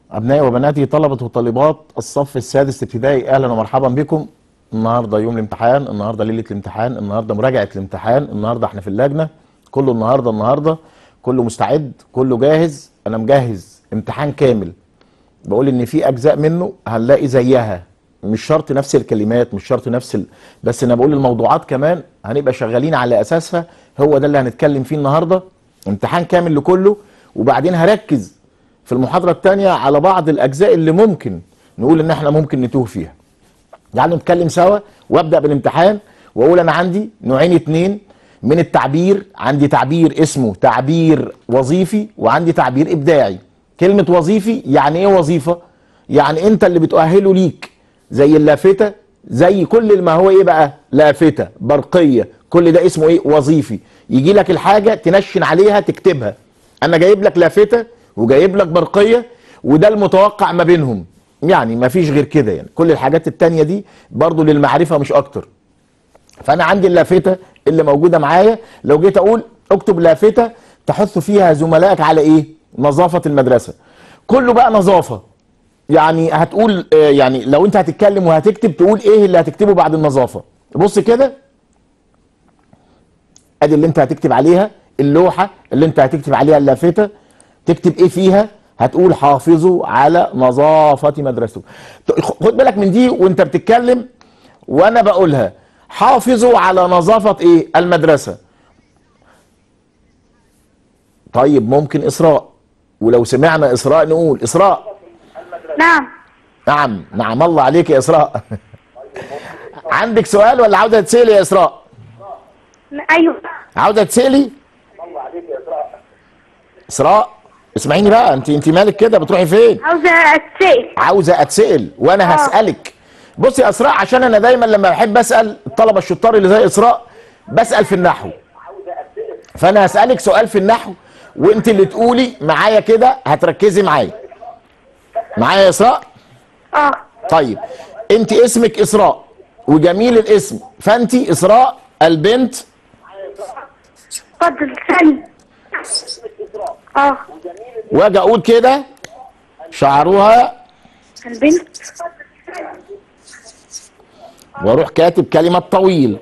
أبنائي وبناتي طلبة وطالبات الصف السادس ابتدائي أهلا ومرحبا بكم النهاردة يوم الامتحان النهاردة ليلة الامتحان النهاردة مراجعة الامتحان النهاردة احنا في اللجنة كله النهاردة النهاردة كله مستعد كله جاهز أنا مجهز امتحان كامل بقول إن في أجزاء منه هنلاقي زيها مش شرط نفس الكلمات مش شرط نفس ال... بس أنا بقول الموضوعات كمان هنبقى شغالين على أساسها هو ده اللي هنتكلم فيه النهاردة امتحان كامل لكله وبعدين هركز في المحاضرة التانية على بعض الأجزاء اللي ممكن نقول إن إحنا ممكن نتوه فيها. يعني نتكلم سوا وأبدأ بالامتحان وأقول أنا عندي نوعين اتنين من التعبير، عندي تعبير اسمه تعبير وظيفي وعندي تعبير إبداعي. كلمة وظيفي يعني إيه وظيفة؟ يعني أنت اللي بتؤهله ليك زي اللافتة زي كل ما هو إيه بقى؟ لافتة، برقية، كل ده اسمه إيه؟ وظيفي. يجي لك الحاجة تنشن عليها تكتبها. أنا جايب لك لافتة وجايب لك برقيه وده المتوقع ما بينهم يعني ما فيش غير كده يعني كل الحاجات التانية دي برضو للمعرفة مش اكتر فانا عندي اللافتة اللي موجودة معايا لو جيت اقول اكتب لافتة تحث فيها زملائك على ايه نظافة المدرسة كله بقى نظافة يعني هتقول آه، يعني لو انت هتتكلم وهتكتب تقول ايه اللي هتكتبه بعد النظافة بص كده ادي اللي انت هتكتب عليها اللوحة اللي انت هتكتب عليها اللافتة تكتب ايه فيها هتقول حافظوا على نظافة مدرسته خد بالك من دي وانت بتتكلم وانا بقولها حافظوا على نظافة ايه المدرسة طيب ممكن اسراء ولو سمعنا اسراء نقول اسراء نعم نعم نعم الله عليك يا اسراء عندك سؤال ولا عاوزه تسالي يا اسراء ايوه عاوزه تسالي اسراء اسمعيني بقى انت انت مالك كده بتروحي فين عاوزه اتسال عاوزه اتسال وانا آه. هسالك بصي يا اسراء عشان انا دايما لما بحب اسال الطلبه الشطار اللي زي اسراء بسال في النحو فانا هسالك سؤال في النحو وانت اللي تقولي معايا كده هتركزي معايا معايا يا اسراء اه طيب انت اسمك اسراء وجميل الاسم فانت اسراء البنت اتفضل ثاني اه واجي اقول كده شعرها البنت واروح كاتب كلمه طويل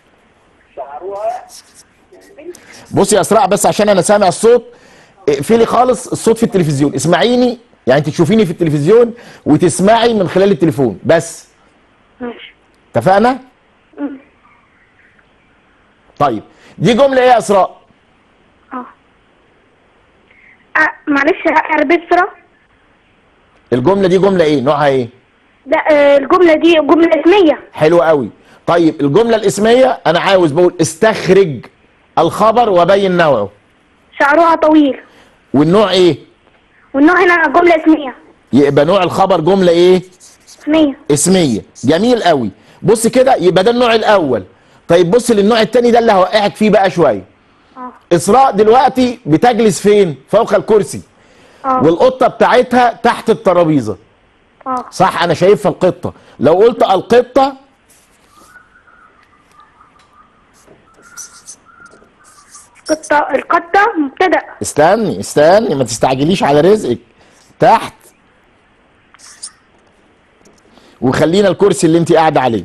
بصي يا اسراء بس عشان انا سامع الصوت اقفلي خالص الصوت في التلفزيون اسمعيني يعني انت تشوفيني في التلفزيون وتسمعي من خلال التليفون بس ماشي اتفقنا طيب دي جمله ايه يا اسراء اه آه، معلش عربية بسرعة الجمله دي جمله ايه نوعها ايه لا آه، الجملة دي جملة اسمية حلو قوي طيب الجمله الاسميه انا عاوز بقول استخرج الخبر وبين نوعه شعرها طويل والنوع ايه والنوع هنا جملة اسمية يبقى نوع الخبر جمله ايه اسمية اسميه جميل قوي بص كده يبقى ده النوع الاول طيب بص للنوع الثاني ده اللي هوقعك فيه بقى شويه اه اسراء دلوقتي بتجلس فين فوق الكرسي اه والقطه بتاعتها تحت الترابيزه اه صح انا شايفها القطه لو قلت القطه قطة القطة مبتدأ استني استني ما تستعجليش على رزقك تحت وخلينا الكرسي اللي انت قاعده عليه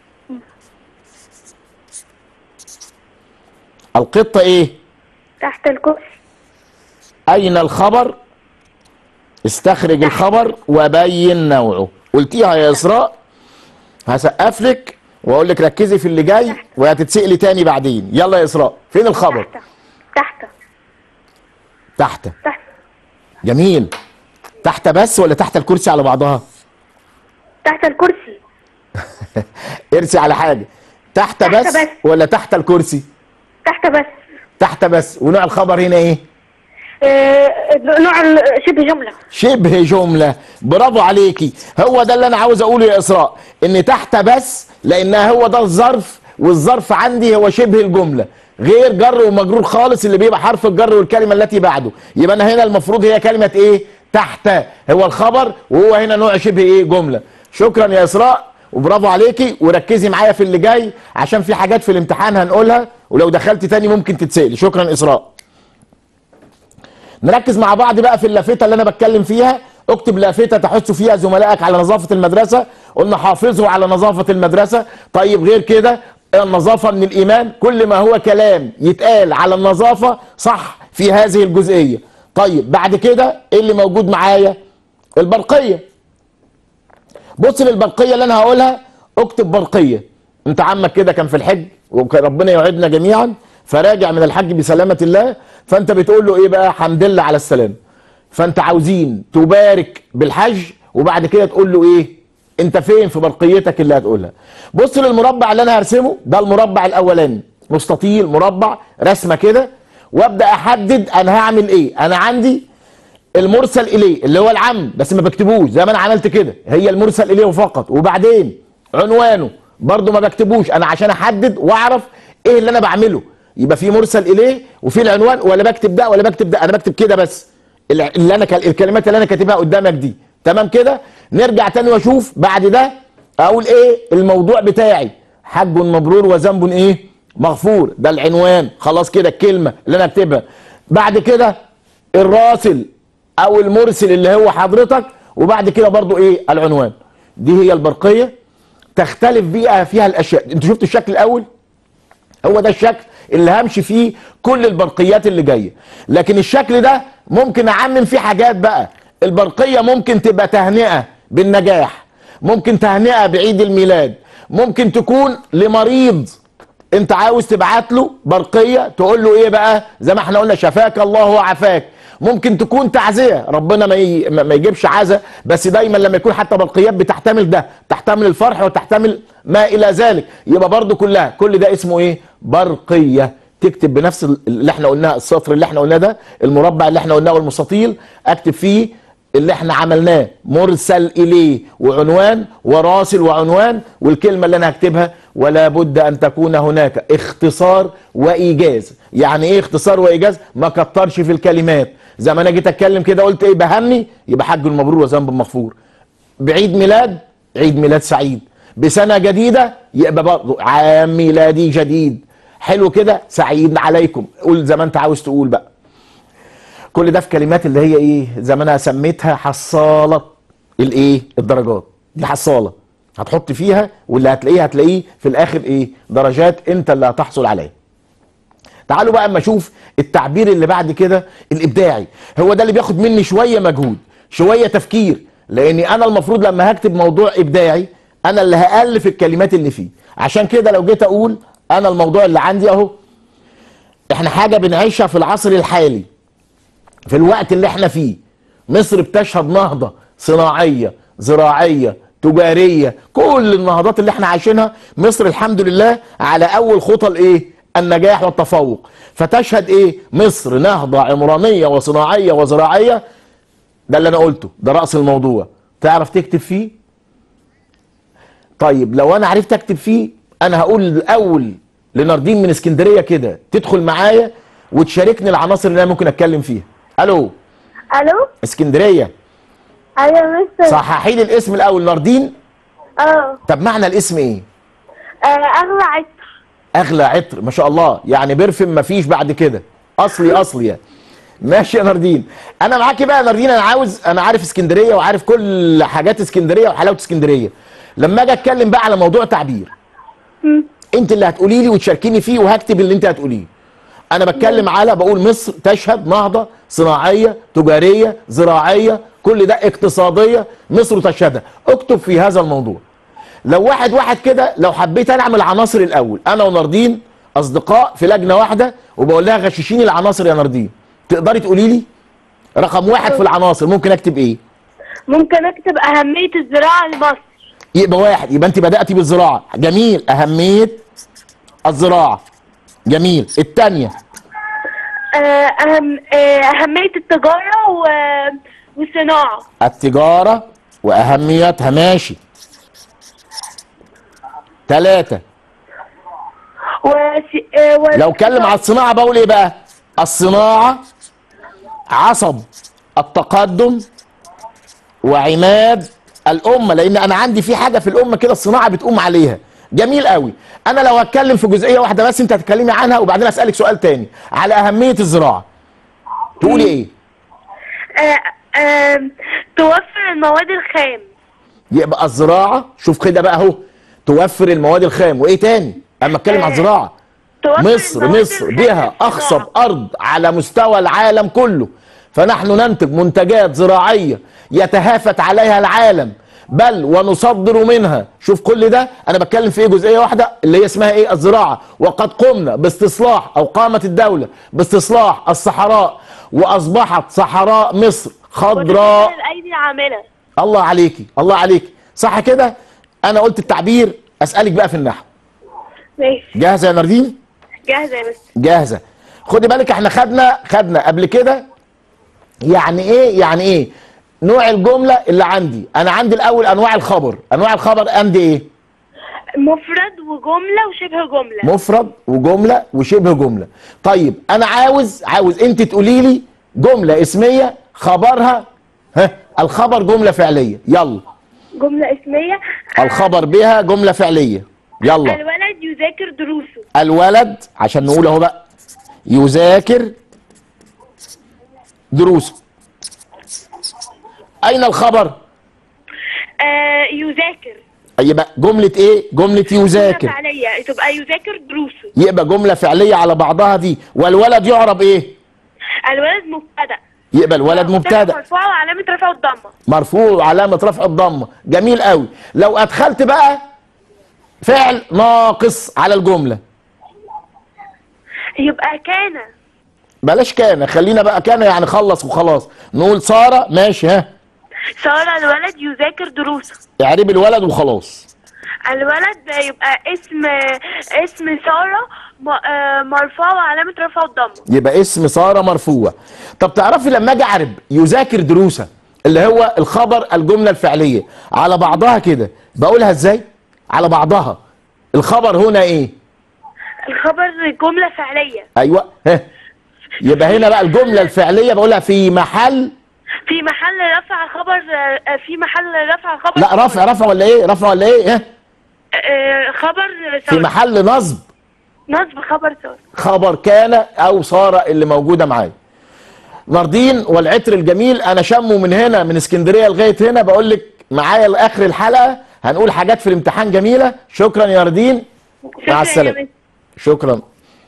القطه ايه تحت الكرسي اين الخبر استخرج الخبر وبين نوعه قلتيها يا اسراء هسقف لك واقول لك ركزي في اللي جاي وهتتسالي تاني بعدين يلا يا اسراء فين الخبر تحت تحت تحت تحت جميل تحت بس ولا تحت الكرسي على بعضها تحت الكرسي ارسي على حاجه تحت, تحت بس, بس. ولا تحت الكرسي تحت بس تحت بس ونوع الخبر هنا ايه آه، نوع ال- شبه جملة شبه جملة برافو عليكي هو ده اللي انا عاوز اقوله يا اسراء ان تحت بس لانها هو ده الظرف والظرف عندي هو شبه الجملة غير جر ومجرور خالص اللي بيبقى حرف الجر والكلمة التي بعده يبقى انا هنا المفروض هي كلمة ايه تحت هو الخبر وهو هنا نوع شبه ايه جملة شكرا يا اسراء وبرافو عليكي وركزي معايا في اللي جاي عشان في حاجات في الامتحان هنقولها ولو دخلت تاني ممكن تتسألي شكرا اسراء نركز مع بعض بقى في اللافته اللي انا بتكلم فيها اكتب لافتة تحث فيها زملائك على نظافة المدرسة قلنا حافظوا على نظافة المدرسة طيب غير كده النظافة من الإيمان كل ما هو كلام يتقال على النظافة صح في هذه الجزئية طيب بعد كده ايه اللي موجود معايا البرقية بص للبرقية اللي انا هقولها اكتب برقية انت عمك كده كان في الحج وربنا يوعدنا جميعا فراجع من الحج بسلامة الله فانت بتقول له ايه بقى حمد لله على السلامة فانت عاوزين تبارك بالحج وبعد كده تقول له ايه انت فين في برقيتك اللي هتقولها بص للمربع اللي انا هرسمه ده المربع الاولاني مستطيل مربع رسمه كده وابدا احدد انا هعمل ايه انا عندي المرسل اليه اللي هو العم بس ما بكتبوش زي ما انا عملت كده هي المرسل اليه فقط وبعدين عنوانه برضو ما بكتبوش انا عشان احدد واعرف ايه اللي انا بعمله يبقى في مرسل اليه وفي العنوان ولا بكتب ده ولا بكتب ده انا بكتب كده بس الع- اللي انا كال- الكلمات اللي انا كاتبها قدامك دي تمام كده نرجع تاني واشوف بعد ده اقول ايه الموضوع بتاعي حج مبرور وذنب ايه مغفور ده العنوان خلاص كده الكلمه اللي انا اكتبها بعد كده الراسل او المرسل اللي هو حضرتك وبعد كده برضو ايه العنوان دي هي البرقيه تختلف بيها فيها الاشياء انت شفت الشكل الاول هو ده الشكل اللي همشي فيه كل البرقيات اللي جايه لكن الشكل ده ممكن اعمم فيه حاجات بقى البرقيه ممكن تبقى تهنئه بالنجاح ممكن تهنئه بعيد الميلاد ممكن تكون لمريض انت عاوز تبعت له برقيه تقول له ايه بقى زي ما احنا قلنا شفاك الله وعافاك ممكن تكون تعزيه ربنا ما ي- ما ما يجيبش عزا بس دايما لما يكون حتى برقيات بتحتمل ده تحتمل الفرح وتحتمل ما الى ذلك يبقى برضو كلها كل ده اسمه ايه برقيه تكتب بنفس ال- اللي احنا قلناه السطر اللي احنا قلناه ده المربع اللي احنا قلناه والمستطيل اكتب فيه اللي احنا عملناه مرسل اليه وعنوان وراسل وعنوان والكلمه اللي انا هكتبها ولا بد ان تكون هناك اختصار وايجاز يعني ايه اختصار وايجاز ما كترش في الكلمات زي ما انا جيت اتكلم كده قلت ايه بهني يبقى حج مبرور وذنب مغفور بعيد ميلاد عيد ميلاد سعيد بسنه جديده يبقى برضه عام ميلادي جديد حلو كده سعيد عليكم قول زي ما انت عاوز تقول بقى كل ده في كلمات اللي هي ايه زي ما انا سميتها حصاله الايه الدرجات دي حصاله هتحط فيها واللي هتلاقيه هتلاقيه في الاخر ايه درجات انت اللي هتحصل عليها تعالوا بقى اما اشوف التعبير اللي بعد كده الابداعي هو ده اللي بياخد مني شويه مجهود شويه تفكير لاني انا المفروض لما هكتب موضوع ابداعي انا اللي هالف الكلمات اللي فيه عشان كده لو جيت اقول انا الموضوع اللي عندي اهو احنا حاجه بنعيشها في العصر الحالي في الوقت اللي احنا فيه مصر بتشهد نهضة صناعية زراعية تجارية كل النهضات اللي احنا عايشينها مصر الحمد لله على اول خطى الايه النجاح والتفوق فتشهد ايه مصر نهضة عمرانية وصناعية وزراعية ده اللي انا قلته ده رأس الموضوع تعرف تكتب فيه طيب لو انا عرفت اكتب فيه انا هقول الاول لناردين من اسكندريه كده تدخل معايا وتشاركني العناصر اللي انا ممكن اتكلم فيها الو الو اسكندريه ايوه يا مستر صححي لي الاسم الاول ناردين اه طب معنى الاسم ايه آه، اغلى عطر اغلى عطر ما شاء الله يعني برفم مفيش بعد كده اصلي اصلي يعني. ماشي يا ناردين انا معاكي بقى يا ناردين انا عاوز انا عارف اسكندريه وعارف كل حاجات اسكندريه وحلاوه اسكندريه لما اجي اتكلم بقى على موضوع تعبير مم. انت اللي هتقولي لي وتشاركيني فيه وهكتب اللي انت هتقوليه انا بتكلم على بقول مصر تشهد نهضه صناعيه تجاريه زراعيه كل ده اقتصاديه مصر تشهدها اكتب في هذا الموضوع لو واحد واحد كده لو حبيت انا اعمل عناصر الاول انا وناردين اصدقاء في لجنه واحده وبقول لها غششيني العناصر يا ناردين تقدري تقولي لي رقم واحد في العناصر ممكن اكتب ايه ممكن اكتب اهمية الزراعة لمصر يبقى واحد يبقى انت بداتي بالزراعه جميل اهميه الزراعه جميل الثانيه آه، أهم آه، أهمية التجارة و... والصناعة التجاره واهميتها ماشي ثلاثة وس... آه، و... لو اتكلم على الصناعة بقول ايه بقى الصناعة عصب التقدم وعماد الأمة لأن أنا عندي في حاجة في الأمة كده الصناعة بتقوم عليها جميل قوي أنا لو هتكلم في جزئية واحدة بس أنت هتتكلمي عنها وبعدين أسألك سؤال تاني على أهمية الزراعة تقولي إيه آه، آه، توفر المواد الخام يبقى الزراعه شوف كده بقى اهو توفر المواد الخام وايه تاني اما اتكلم عن آه، الزراعه توفر مصر المواد مصر الخام بها للصناعة. اخصب ارض على مستوى العالم كله فنحن ننتج منتجات زراعيه يتهافت عليها العالم بل ونصدر منها شوف كل ده انا بتكلم في ايه جزئيه واحده اللي هي اسمها ايه الزراعه وقد قمنا باستصلاح او قامت الدوله باستصلاح الصحراء واصبحت صحراء مصر خضراء وتسهيل الايدي العامله الله عليكي الله عليكي صح كده انا قلت التعبير اسالك بقى في النحو ماشي جاهزه يا ناردين جاهزه يا مستر جاهزه خدي بالك احنا خدنا خدنا قبل كده يعني ايه يعني ايه نوع الجمله اللي عندي انا عندي الاول انواع الخبر انواع الخبر عندي ايه مفرد وجمله وشبه جمله مفرد وجمله وشبه جمله طيب انا عاوز عاوز انت تقولي لي جمله اسميه خبرها ها الخبر جمله فعليه يلا جمله اسميه الخبر بها جمله فعليه يلا الولد يذاكر دروسه الولد عشان نقول اهو بقى يذاكر دروسه اين الخبر آه يذاكر يبقى جمله ايه جمله جمله يذاكر فعليه تبقى يذاكر دروسه يبقى جمله فعليه على بعضها دي والولد يعرب ايه الولد مبتدا يبقى الولد مبتدا مرفوع وعلامه رفعه الضمه مرفوع علامه رفع الضمه جميل قوي لو ادخلت بقى فعل ناقص على الجمله يبقى كان بلاش كان خلينا بقى كان يعني خلص وخلاص نقول ساره ماشي ها صار الولد يذاكر دروسه اعربي الولد وخلاص الولد يبقى اسم اسم سارة م- آه، مرفوع وعلامة رفعه الضمة يبقى اسم ساره مرفوع طب تعرفي لما اجي اعرب يذاكر دروسه اللي هو الخبر الجمله الفعليه على بعضها كده بقولها ازاي على بعضها الخبر هنا ايه الخبر جملة فعلية ايوه ها يبقى هنا بقى الجمله الفعليه بقولها في محل في محل رفع خبر آه، في محل رفع خبر لا رفع رفع ولا ايه رفع ولا ايه ها آه، خبر في سارة محل نصب نصب خبر سارة خبر كان او ساره اللي موجوده معايا ناردين والعطر الجميل انا شمه من هنا من اسكندريه لغايه هنا بقول لك معايا لاخر الحلقه هنقول حاجات في الامتحان جميله شكرا يا ناردين شكراً مع يا السلامه مس. شكرا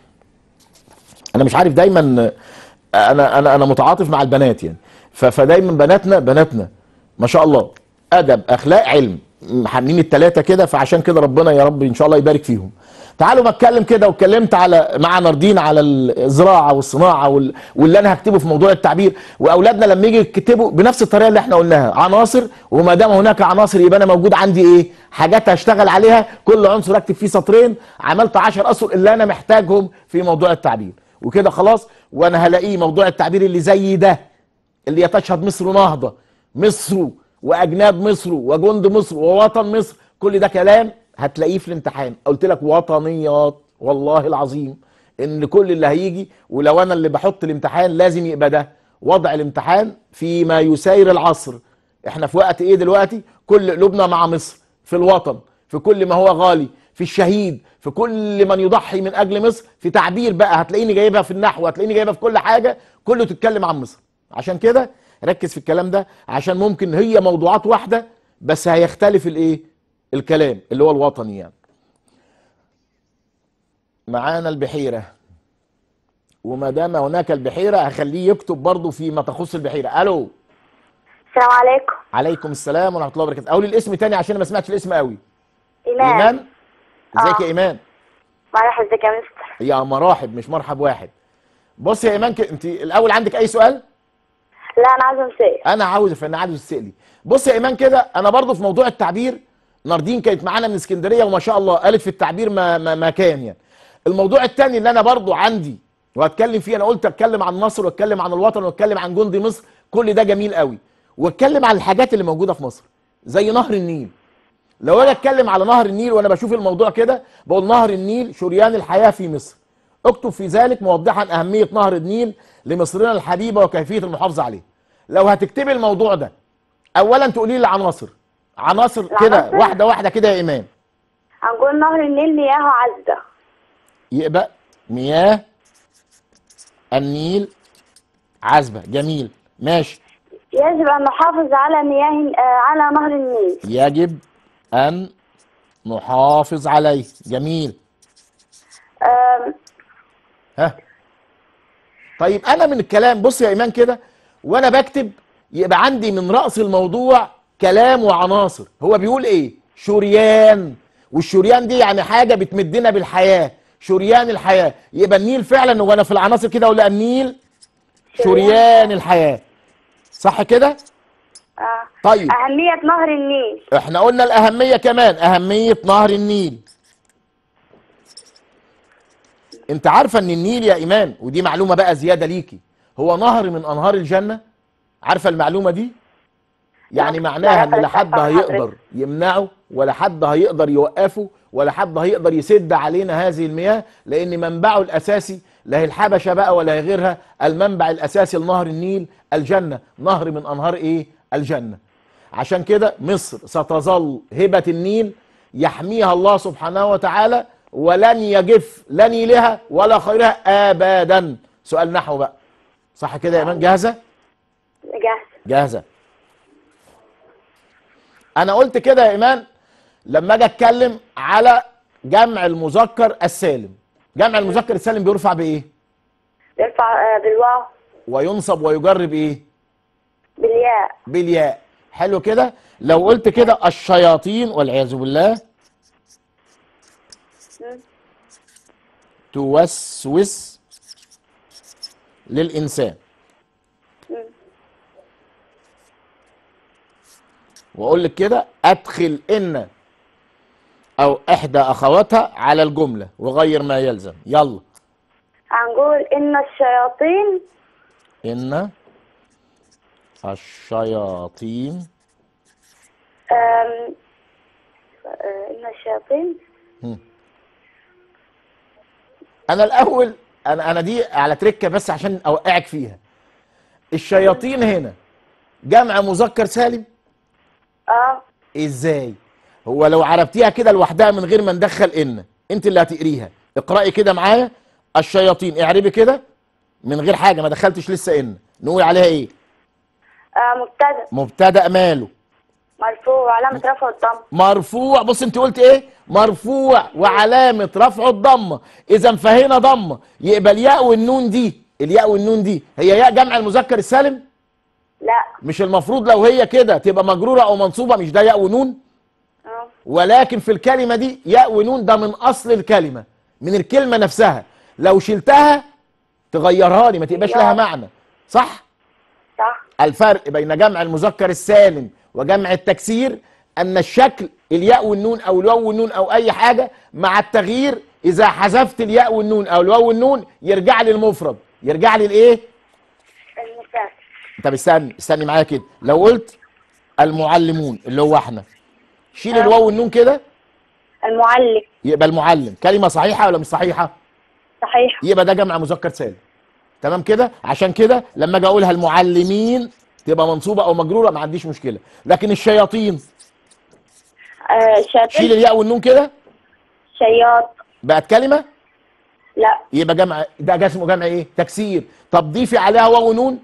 انا مش عارف دايما انا انا انا متعاطف مع البنات يعني ف- فدايما بناتنا بناتنا ما شاء الله ادب اخلاق علم محملين الثلاثه كده فعشان كده ربنا يا رب ان شاء الله يبارك فيهم تعالوا بتكلم كده واتكلمت على مع ناردين على الزراعه والصناعه وال... واللي انا هكتبه في موضوع التعبير واولادنا لما يجي يكتبوا بنفس الطريقه اللي احنا قلناها عناصر وما دام هناك عناصر يبقى انا موجود عندي ايه حاجات هشتغل عليها كل عنصر اكتب فيه سطرين عملت 10 اسطر اللي انا محتاجهم في موضوع التعبير وكده خلاص وانا هلاقيه موضوع التعبير اللي زي ده اللي هي تشهد مصر نهضه مصر واجناد مصر وجند مصر ووطن مصر كل ده كلام هتلاقيه في الامتحان قلت لك وطنيات والله العظيم ان كل اللي هيجي ولو انا اللي بحط الامتحان لازم يبقى ده وضع الامتحان فيما يساير العصر احنا في وقت ايه دلوقتي كل قلوبنا مع مصر في الوطن في كل ما هو غالي في الشهيد في كل من يضحي من اجل مصر في تعبير بقى هتلاقيني جايبها في النحو هتلاقيني جايبها في كل حاجه كله تتكلم عن مصر عشان كده ركز في الكلام ده عشان ممكن هي موضوعات واحده بس هيختلف الايه الكلام اللي هو الوطني يعني معانا البحيره وما دام هناك البحيره هخليه يكتب برضه فيما تخص البحيره الو السلام عليكم عليكم السلام ورحمه الله وبركاته قولي الاسم تاني عشان أنا ما سمعتش الاسم قوي إيمان ايمان ازيك آه. يا ايمان مرحبا ازيك يا مستر يا مراحب مش مرحب واحد بص يا ايمان ك- انت الاول عندك اي سؤال لا أنا عايزة مسائل انا عاوز فانا عاوز تسالي بص يا ايمان كده انا برضو في موضوع التعبير ناردين كانت معانا من اسكندريه وما شاء الله قالت في التعبير ما ما, ما كان يعني الموضوع الثاني اللي انا برضو عندي وهتكلم فيه انا قلت اتكلم عن مصر واتكلم عن الوطن واتكلم عن جندي مصر كل ده جميل قوي واتكلم عن الحاجات اللي موجوده في مصر زي نهر النيل لو انا اتكلم على نهر النيل وانا بشوف الموضوع كده بقول نهر النيل شريان الحياه في مصر اكتب في ذلك موضحا اهميه نهر النيل لمصرنا الحبيبه وكيفيه المحافظه عليه لو هتكتبي الموضوع ده اولا تقولي لي العناصر عناصر كده العناصر؟ واحده واحده كده يا ايمان هنقول نهر النيل مياهه عذبة يبقى مياه النيل عذبه جميل ماشي يجب أن نحافظ على مياه آه، على نهر النيل يجب ان نحافظ عليه جميل آم، ها طيب انا من الكلام بص يا ايمان كده وانا بكتب يبقى عندي من راس الموضوع كلام وعناصر هو بيقول ايه شريان والشريان دي يعني حاجه بتمدنا بالحياه شريان الحياه يبقى النيل فعلا وانا في العناصر كده اقول لا النيل شريان الحياه صح كده آه، طيب أهمية نهر النيل احنا قلنا الاهميه كمان اهميه نهر النيل انت عارفه ان النيل يا ايمان ودي معلومه بقى زياده ليكي هو نهر من انهار الجنه عارفه المعلومه دي يعني لا، معناها لا، ان لا حد طبعاً هيقدر يمنعه ولا حد هيقدر يوقفه ولا حد هيقدر يسد علينا هذه المياه لان منبعه الاساسي لا هي الحبشه بقى ولا هي غيرها المنبع الاساسي لنهر النيل الجنه نهر من انهار ايه الجنه عشان كده مصر ستظل هبه النيل يحميها الله سبحانه وتعالى ولن يجف لا نيلها ولا خيرها ابدا سؤال نحو بقى صح كده يا ايمان جاهزه جاهز جاهزه انا قلت كده يا ايمان لما اجي اتكلم على جمع المذكر السالم جمع المذكر السالم بيرفع بايه يرفع آه، بالواو وينصب ويجر بايه بالياء بالياء حلو كده لو قلت كده الشياطين والعياذ بالله مم. توسوس للإنسان مم. وأقول لك كده أدخل إن أو إحدى أخواتها على الجملة وغير ما يلزم يلا هنقول إن الشياطين إن الشياطين آم، آه، إن الشياطين أنا الأول أنا أنا دي على تركة بس عشان أوقعك فيها الشياطين هنا جمع مذكر سالم اه ازاي هو لو عرفتيها كده لوحدها من غير ما ندخل ان انت اللي هتقريها اقرأي كده معايا الشياطين اعربي كده من غير حاجه ما دخلتش لسه ان نقول عليها ايه آه، مبتدأ مبتدا ماله مرفوع وعلامة رفع الضم مرفوع بص انت قلت ايه مرفوع وعلامه رفعه الضمه اذا فهنا ضمه يبقى الياء والنون دي الياء والنون دي هي ياء جمع المذكر السالم لا مش المفروض لو هي كده تبقى مجروره او منصوبه مش ده ياء ونون اه ولكن في الكلمة دي ياء ونون ده من أصل الكلمة من الكلمة نفسها لو شلتها تغيرها لي ما تبقاش لها معنى صح؟ صح الفرق بين جمع المذكر السالم وجمع التكسير أن الشكل الياء والنون أو الواو والنون أو أي حاجة مع التغيير إذا حذفت الياء والنون أو الواو والنون يرجع لي المفرد يرجع لي الإيه؟ المثال طب استني استني معايا كده لو قلت المعلمون اللي هو احنا شيل آه. الواو والنون كده المعلم يبقى المعلم كلمة صحيحة ولا مش صحيحة؟ صحيح يبقى ده جمع مذكر سالم تمام كده عشان كده لما اجي اقولها المعلمين تبقى منصوبة او مجرورة ما عنديش مشكلة لكن الشياطين آه، شيل شياطين الياء والنون كده شياط بقت كلمة لا يبقى جمع ده اسمه جمع ايه تكسير طب ضيفي عليها واو ونون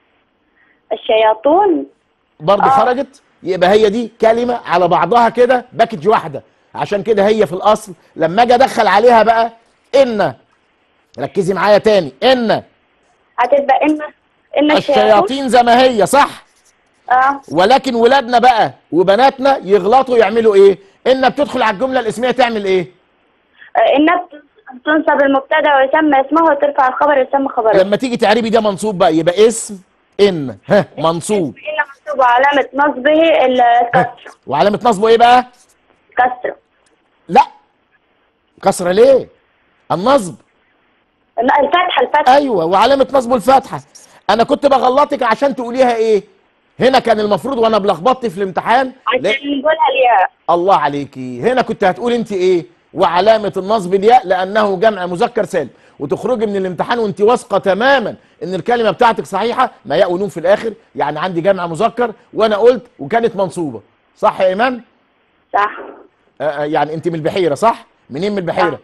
الشياطون برضه آه. خرجت يبقى هي دي كلمة على بعضها كده باكج واحدة عشان كده هي في الاصل لما اجي ادخل عليها بقى ان ركزي معايا تاني ان هتبقى إن إن الشياطين الشياطين زي ما هي صح اه ولكن ولادنا بقى وبناتنا يغلطوا يعملوا ايه ان بتدخل على الجمله الاسميه تعمل ايه آه، إن تنصب المبتدأ ويسمى اسمه وترفع الخبر يسمى خبره لما تيجي تعربي ده منصوب بقى يبقى اسم ان ها منصوب إن منصوب علامة نصبه الكسرة وعلامه نصبه ايه بقى كسرة لا كسره ليه النصب لا، الفتحة الفتحة ايوه وعلامه نصبه الفتحه انا كنت بغلطك عشان تقوليها ايه هنا كان المفروض وانا بلخبطت في الامتحان لا عشان نقولها الياء الله عليكي هنا كنت هتقول انت ايه وعلامة النصب الياء لأنه جمع مذكر سالم وتخرجي من الامتحان وانت واثقة تماما ان الكلمة بتاعتك صحيحة ما ياء ونون في الآخر يعني عندي جمع مذكر وأنا قلت وكانت منصوبة صح يا إيمان؟ صح آه آه، يعني انت من البحيرة صح؟ منين من البحيرة؟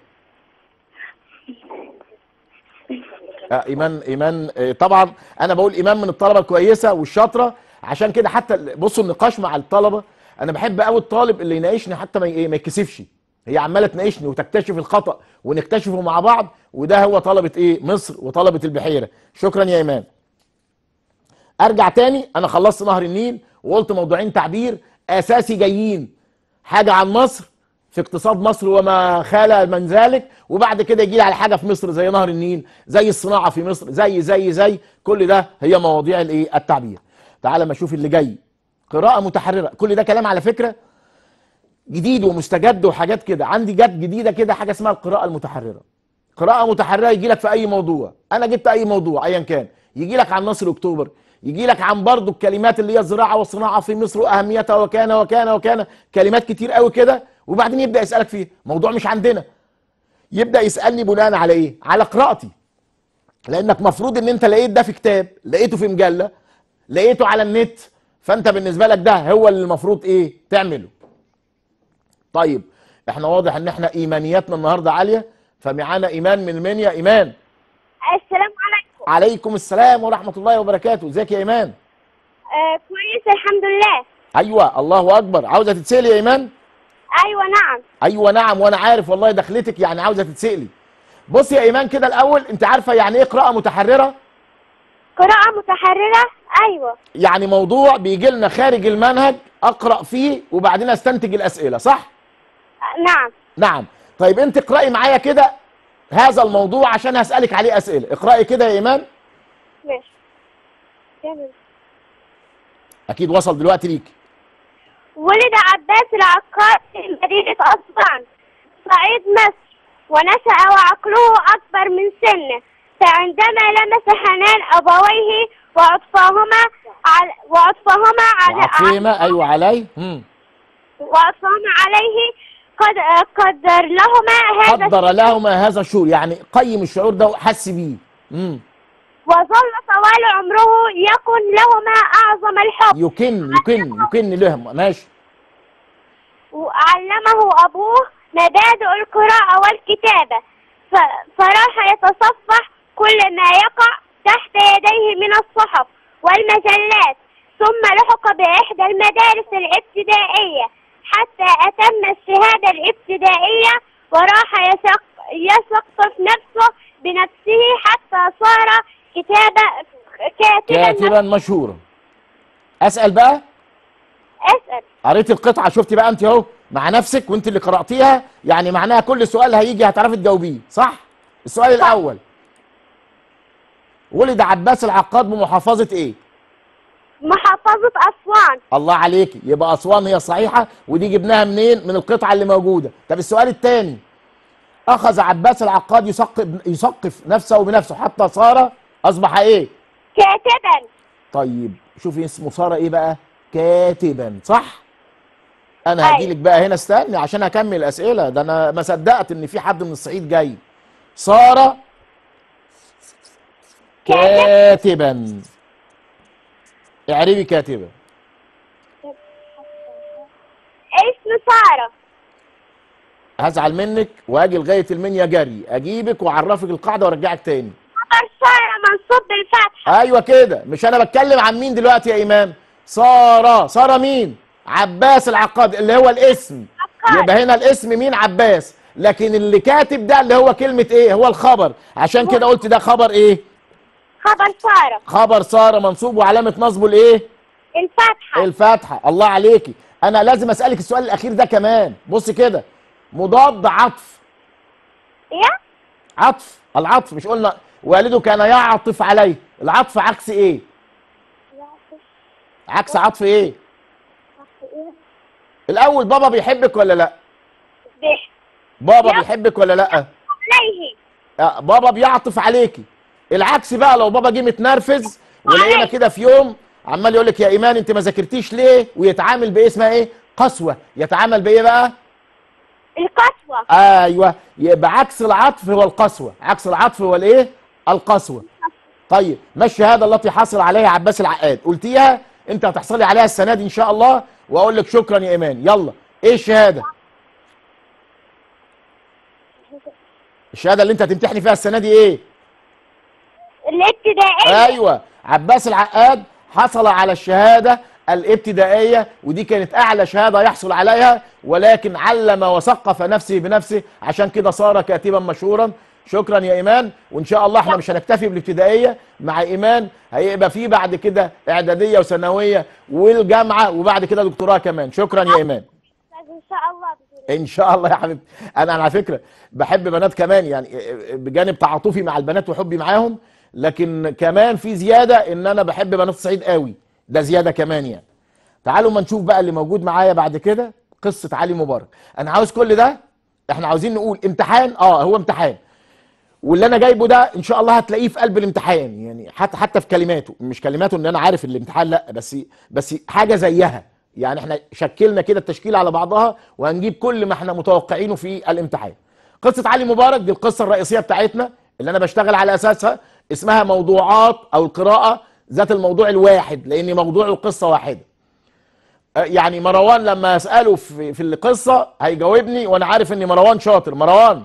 آه ايمان ايمان آه طبعا انا بقول ايمان من الطلبه الكويسه والشاطره عشان كده حتى ال- بصوا النقاش مع الطلبه انا بحب قوي الطالب اللي يناقشني حتى ما ي- إيه، ما يتكسفش هي عماله تناقشني وتكتشف الخطا ونكتشفه مع بعض وده هو طلبه ايه مصر وطلبه البحيره شكرا يا ايمان ارجع تاني انا خلصت نهر النيل وقلت موضوعين تعبير اساسي جايين حاجه عن مصر في اقتصاد مصر وما خلا من ذلك وبعد كده يجي لي على حاجه في مصر زي نهر النيل زي الصناعه في مصر زي زي زي كل ده هي مواضيع الايه التعبير تعال ما اشوف اللي جاي قراءه متحرره كل ده كلام على فكره جديد ومستجد وحاجات كده عندي جت جديده كده حاجه اسمها القراءه المتحرره قراءه متحرره يجي لك في اي موضوع انا جبت اي موضوع ايا كان يجي لك عن نصر اكتوبر يجي لك عن برضو الكلمات اللي هي الزراعه والصناعه في مصر واهميتها وكان وكان وكان كلمات كتير قوي كده وبعدين يبدا يسالك فيه موضوع مش عندنا يبدا يسالني بناء على ايه على قراءتي لانك مفروض ان انت لقيت ده في كتاب لقيته في مجله لقيته على النت فانت بالنسبه لك ده هو اللي المفروض ايه تعمله طيب احنا واضح ان احنا ايمانياتنا النهارده عاليه فمعانا ايمان من المنيا ايمان السلام عليكم عليكم السلام ورحمه الله وبركاته ازيك يا ايمان آه كويس الحمد لله ايوه الله اكبر عاوزه تتسالي يا ايمان ايوه نعم ايوه نعم وانا عارف والله دخلتك يعني عاوزه تتسالي بصي يا ايمان كده الاول انت عارفه يعني ايه قراءه متحرره قراءة متحررة ايوه يعني موضوع بيجي لنا خارج المنهج اقرا فيه وبعدين استنتج الاسئله صح آه، نعم نعم طيب انت اقراي معايا كده هذا الموضوع عشان هسالك عليه اسئله اقراي كده يا ايمان ماشي جميل. اكيد وصل دلوقتي ليك ولد عباس العقاد في مدينة أسوان صعيد مصر ونشأ وعقله أكبر من سنه فعندما لمس حنان أبويه وعطفهما على وعطفهما على وعطيمه ايوه علي مم. وعطفهما عليه قد قدر لهما هذا قدر لهما هذا الشعور يعني قيم الشعور ده وحس بيه مم. وظل طوال عمره يكن لهما أعظم الحب يكن يكن يكن لهم ماشي وعلمه أبوه مبادئ القراءة والكتابة ف- فراح يتصفح كل ما يقع تحت يديه من الصحف والمجلات ثم لحق بإحدى المدارس الابتدائية حتى أتم الشهادة الابتدائية وراح يثق يثقف نفسه بنفسه حتى صار كتابة كاتبا كاتبا مشهورا اسال بقى أسأل قريت القطعه شفتي بقى انت اهو مع نفسك وانت اللي قراتيها يعني معناها كل سؤال هيجي هتعرفي تجاوبيه صح السؤال صح. الاول ولد عباس العقاد بمحافظه ايه محافظة أسوان الله عليكي يبقى اسوان هي صحيحه ودي جبناها منين من القطعه اللي موجوده طب السؤال الثاني اخذ عباس العقاد يثقف يثقف نفسه بنفسه حتى صار اصبح ايه كاتبا طيب شوفي اسمه صار ايه بقى كاتبا صح انا أيوة. هجيلك بقى هنا استني عشان اكمل الاسئله ده انا ما صدقت ان في حد من الصعيد جاي صار كاتبا اعربي كاتبا اسم سارة هزعل منك واجي لغايه المنيا جري اجيبك واعرفك القاعده وارجعك تاني خبر سارة منصوب بالفتحة ايوه كده مش انا بتكلم عن مين دلوقتي يا ايمان ساره ساره مين عباس العقاد اللي هو الاسم عقاد. يبقى هنا الاسم مين عباس لكن اللي كاتب ده اللي هو كلمه ايه هو الخبر عشان كده قلت ده خبر ايه خبر سارة خبر ساره منصوب وعلامه نصبه الايه الفتحة الفاتحه الله عليكي انا لازم اسالك السؤال الاخير ده كمان بص كده مضاد عطف ايه عطف العطف مش قلنا والده كان يعطف عليه العطف عكس ايه عكس عطف ايه الاول بابا بيحبك ولا لا به بابا يا. بيحبك ولا لا عليه آه، بابا بيعطف عليكي العكس بقى لو بابا جه متنرفز ولقينا عليك. كده في يوم عمال يقول لك يا ايمان انت ما ذاكرتيش ليه ويتعامل بايه اسمها ايه قسوه يتعامل بايه بقى القسوة ايوه يبقى عكس العطف هو القسوه عكس العطف هو الايه القسوه طيب ما الشهاده التي حصل عليها عباس العقاد قلتيها انت هتحصلي عليها السنه دي ان شاء الله واقول لك شكرا يا ايمان يلا ايه الشهاده الشهاده اللي انت هتمتحني فيها السنه دي ايه الابتدائية ايوه عباس العقاد حصل على الشهاده الابتدائيه ودي كانت اعلى شهاده يحصل عليها ولكن علم وثقف نفسه بنفسه عشان كده صار كاتبا مشهورا شكرا يا ايمان وان شاء الله احنا مش هنكتفي بالابتدائيه مع ايمان هيبقى في بعد كده اعداديه وثانويه والجامعه وبعد كده دكتوراه كمان شكرا يا ايمان ان شاء الله دكتور ان شاء الله يا حبيبتي انا على فكره بحب بنات كمان يعني بجانب تعاطفي مع البنات وحبي معاهم لكن كمان في زياده ان انا بحب بنات الصعيد قوي ده زياده كمان يعني تعالوا ما نشوف بقى اللي موجود معايا بعد كده قصه علي مبارك انا عاوز كل ده احنا عاوزين نقول امتحان اه هو امتحان واللي انا جايبه ده ان شاء الله هتلاقيه في قلب الامتحان يعني حتى حتى في كلماته مش كلماته ان انا عارف الامتحان لا بس بس حاجه زيها يعني احنا شكلنا كده التشكيل على بعضها وهنجيب كل ما احنا متوقعينه في الامتحان قصه علي مبارك دي القصه الرئيسيه بتاعتنا اللي انا بشتغل على اساسها اسمها موضوعات او القراءه ذات الموضوع الواحد لان موضوع القصه واحده آه، يعني مروان لما اساله في, في القصه هيجاوبني وانا عارف ان مروان شاطر مروان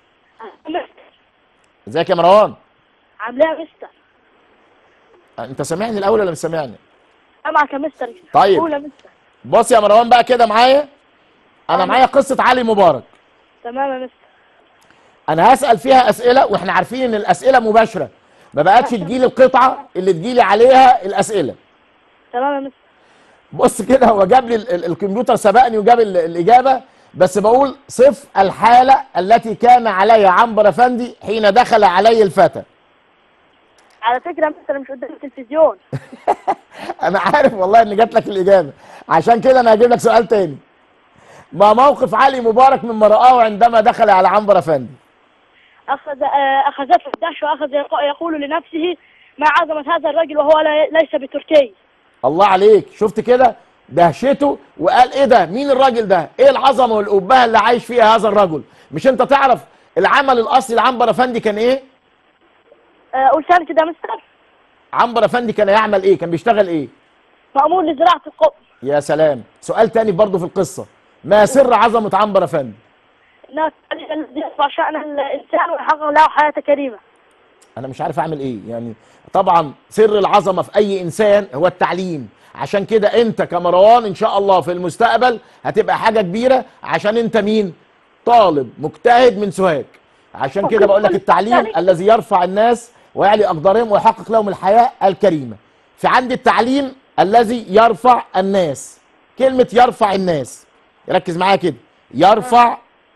ازيك يا مروان عامل ايه يا مستر؟ انت سامعني الاول ولا مش سامعني سامعك يا مستر طيب. قول يا مستر بص يا مروان بقى كده معايا انا معايا قصه علي مبارك تمام يا مستر انا هسال فيها اسئله واحنا عارفين ان الاسئله مباشره ما بقتش تجيلي القطعه اللي تجيلي عليها الاسئله تمام يا مستر بص كده هو جاب لي ال- ال- الكمبيوتر سبقني وجاب ال- الاجابه بس بقول صف الحاله التي كان عليها عنبر افندي حين دخل علي الفتى على فكره يا مستر مش قدام التلفزيون انا عارف والله ان جات لك الاجابه عشان كده انا هجيب لك سؤال تاني ما موقف علي مبارك مما رآه عندما دخل على عنبر افندي اخذ آه، اخذته الدهشه واخذ يق- يقول لنفسه ما عظمه هذا الرجل وهو لا- ليس بتركي الله عليك شفت كده دهشته وقال ايه ده مين الراجل ده ايه العظمه والابهه اللي عايش فيها هذا الرجل مش انت تعرف العمل الاصلي لعنبر افندي كان ايه آه، قول ثاني كده يا مستر عنبر افندي كان يعمل ايه كان بيشتغل ايه مأمور لزراعه القطن يا سلام سؤال تاني برضه في القصه ما سر عظمه عنبر افندي انه الذي يرفع شان الانسان ويحقق له حياه كريمه انا مش عارف اعمل ايه يعني طبعا سر العظمه في اي انسان هو التعليم عشان كده انت كمروان ان شاء الله في المستقبل هتبقى حاجه كبيره عشان انت مين طالب مجتهد من سوهاج عشان كده بقول لك التعليم الذي يرفع الناس ويعلي اقدارهم ويحقق لهم الحياه الكريمه في عندي التعليم الذي يرفع الناس كلمه يرفع الناس ركز معايا كده يرفع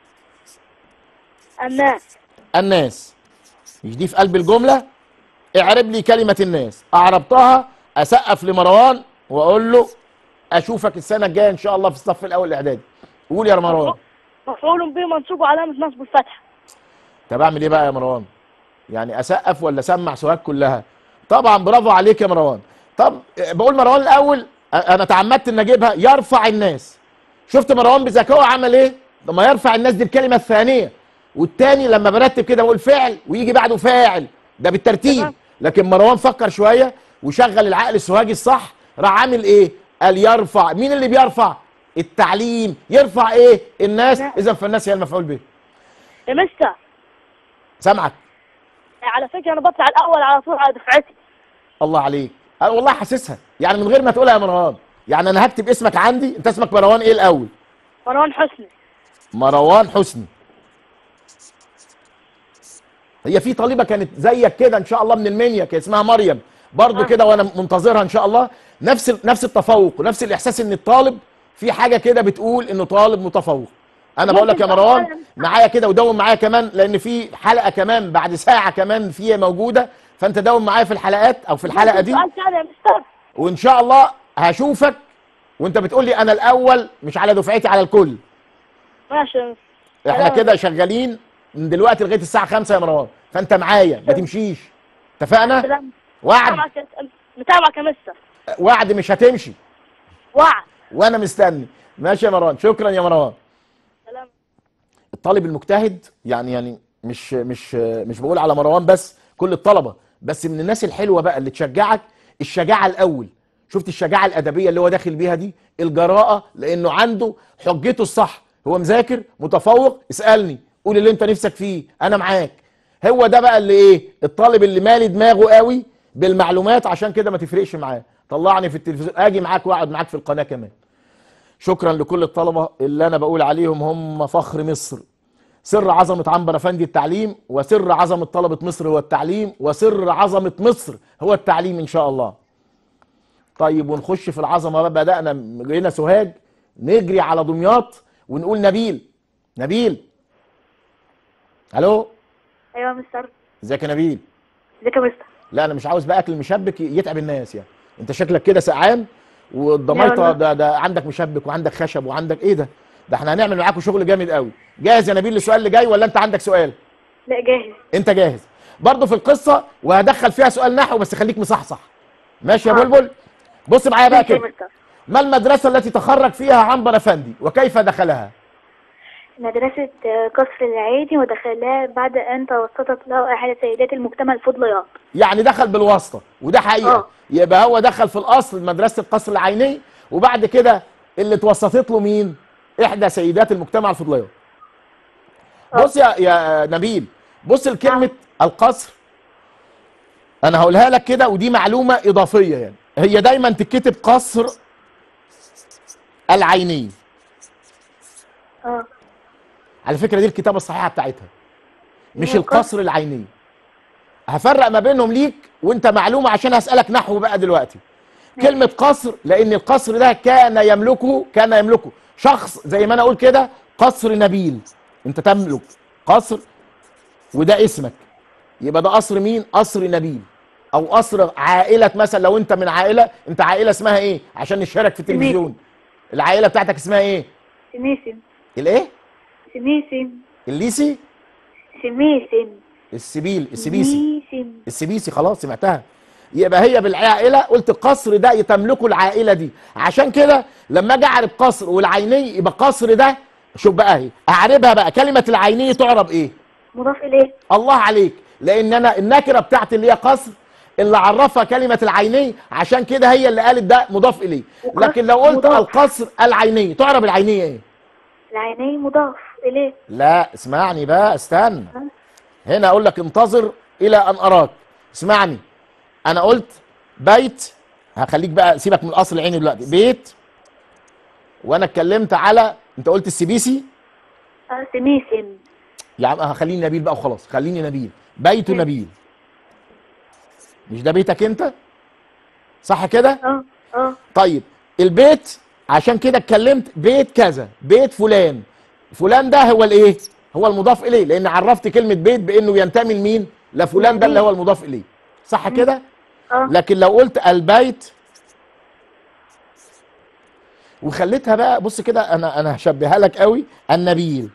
الناس الناس مش دي في قلب الجملة اعرب لي كلمة الناس اعربتها اسقف لمروان واقول له اشوفك السنة الجاية ان شاء الله في الصف الاول الاعدادي قول يا مروان مفعول به منصوب وعلامه نصب الفتحه طب اعمل ايه بقى يا مروان يعني اسقف ولا اسمع سؤال كلها طبعا برافو عليك يا مروان طب بقول مروان الاول أ- انا تعمدت ان اجيبها يرفع الناس شفت مروان بذكائه عمل ايه لما يرفع الناس دي الكلمه الثانيه والتاني لما برتب كده بقول فعل ويجي بعده فاعل ده بالترتيب تمام. لكن مروان فكر شويه وشغل العقل السوهاجي الصح راح عامل ايه قال يرفع مين اللي بيرفع التعليم يرفع ايه الناس لا. اذا فالناس هي المفعول به يا مستر سامعك على فكره انا بطلع الاول على طول على دفعتي الله عليك انا والله حاسسها يعني من غير ما تقولها يا مروان يعني انا هكتب اسمك عندي انت اسمك مروان ايه الاول مروان حسني مروان حسني هي في طالبه كانت زيك كده ان شاء الله من المنيا كان اسمها مريم برضو آه. كده وانا منتظرها ان شاء الله نفس ال- نفس التفوق ونفس الاحساس ان الطالب في حاجه كده بتقول انه طالب متفوق انا بقول لك يا ممكن مروان تقول- معايا كده ودوم معايا كمان لان في حلقه كمان بعد ساعه كمان فيها موجوده فانت دوم معايا في الحلقات او في الحلقه دي سؤال ثاني يا مستر وان شاء الله هشوفك وانت بتقول لي انا الاول مش على دفعتي على الكل ماشي يا مستر احنا تمام. كده شغالين من دلوقتي لغايه الساعه 5 يا مروان فانت معايا ما تمشيش اتفقنا سلام. وعد متابعك يا- متابعك يا مستر وعد مش هتمشي وعد وانا مستني ماشي يا مروان شكرا يا مروان سلام الطالب المجتهد يعني يعني مش مش مش بقول على مروان بس كل الطلبه بس من الناس الحلوه بقى اللي تشجعك الشجاعه الاول شفت الشجاعه الادبيه اللي هو داخل بيها دي الجراءه لانه عنده حجته الصح هو مذاكر متفوق اسالني قول اللي انت نفسك فيه انا معاك هو ده بقى اللي ايه الطالب اللي مالي دماغه قوي بالمعلومات عشان كده ما تفرقش معاه طلعني في التلفزيون اجي معاك واقعد معاك في القناه كمان شكرا لكل الطلبه اللي انا بقول عليهم هم فخر مصر سر عظمه عنبر افندي التعليم وسر عظمه طلبه مصر هو التعليم وسر عظمه مصر هو التعليم ان شاء الله طيب ونخش في العظمه بقى بدانا جينا سوهاج نجري على دمياط ونقول نبيل نبيل الو ايوه يا مستر ازيك يا نبيل ازيك يا مستر لا انا مش عاوز بقى اكل مشبك يتعب الناس يعني انت شكلك كده سقعان والضميطه والله. ده ده عندك مشبك وعندك خشب وعندك ايه ده ده احنا هنعمل معاكم شغل جامد قوي جاهز يا نبيل للسؤال اللي جاي ولا انت عندك سؤال لا جاهز انت جاهز برضه في القصه وهدخل فيها سؤال نحو بس خليك مصحصح ماشي يا حاضر. بلبل بص معايا بقى ماشي يا كده مستر ما المدرسه التي تخرج فيها عنبر افندي وكيف دخلها مدرسة قصر العيني ودخلها بعد أن توسطت له أحد سيدات المجتمع الفضليات يعني دخل بالواسطه وده حقيقه اه. يبقى هو دخل في الاصل مدرسه القصر العيني وبعد كده اللي اتوسطت له مين احدى سيدات المجتمع الفضليات اه. بص يا يا نبيل بص لكلمه القصر انا هقولها لك كده ودي معلومه اضافيه يعني هي دايما تتكتب قصر العيني اه على فكره دي الكتابه الصحيحه بتاعتها مش هي القصر العيني هفرق ما بينهم ليك وانت معلومه عشان هسالك نحو بقى دلوقتي كلمه قصر لان القصر ده كان يملكه كان يملكه شخص زي ما انا اقول كده قصر نبيل انت تملك قصر وده اسمك يبقى ده قصر مين قصر نبيل او قصر عائله مثلا لو انت من عائله انت عائله اسمها ايه عشان نشارك في التلفزيون العائله بتاعتك اسمها ايه سميسم الايه سميسم الليسي سميسم السبيل السبيسي سميسم السبيسي خلاص سمعتها يبقى هي بالعائله قلت القصر ده تملكه العائله دي عشان كده لما اجي اعرب قصر والعيني يبقى قصر ده شوف بقى اهي اعربها بقى كلمه العيني تعرب ايه مضاف إليه الله عليك لان انا النكره بتاعت اللي هي قصر اللي عرفها كلمه العيني عشان كده هي اللي قالت ده مضاف اليه وقصر لكن لو قلت مضاف. القصر العيني تعرب العينيه ايه العينين مضاف إليه لا اسمعني بقى استنى هنا اقول لك انتظر الى ان اراك اسمعني انا قلت بيت هخليك بقى سيبك من الاصل العيني دلوقتي بيت وانا اتكلمت على انت قلت السبيسي اه سميسم يا عم هخليني نبيل بقى وخلاص خليني نبيل بيت ماشي. نبيل مش ده بيتك انت صح كده اه اه طيب البيت عشان كده اتكلمت بيت كذا بيت فلان فلان ده هو الايه هو المضاف اليه لان عرفت كلمه بيت بانه ينتمي لمين لفلان ده اللي هو المضاف اليه صح كده اه لكن لو قلت البيت وخليتها بقى بص كده انا انا هشبهها لك قوي النبيل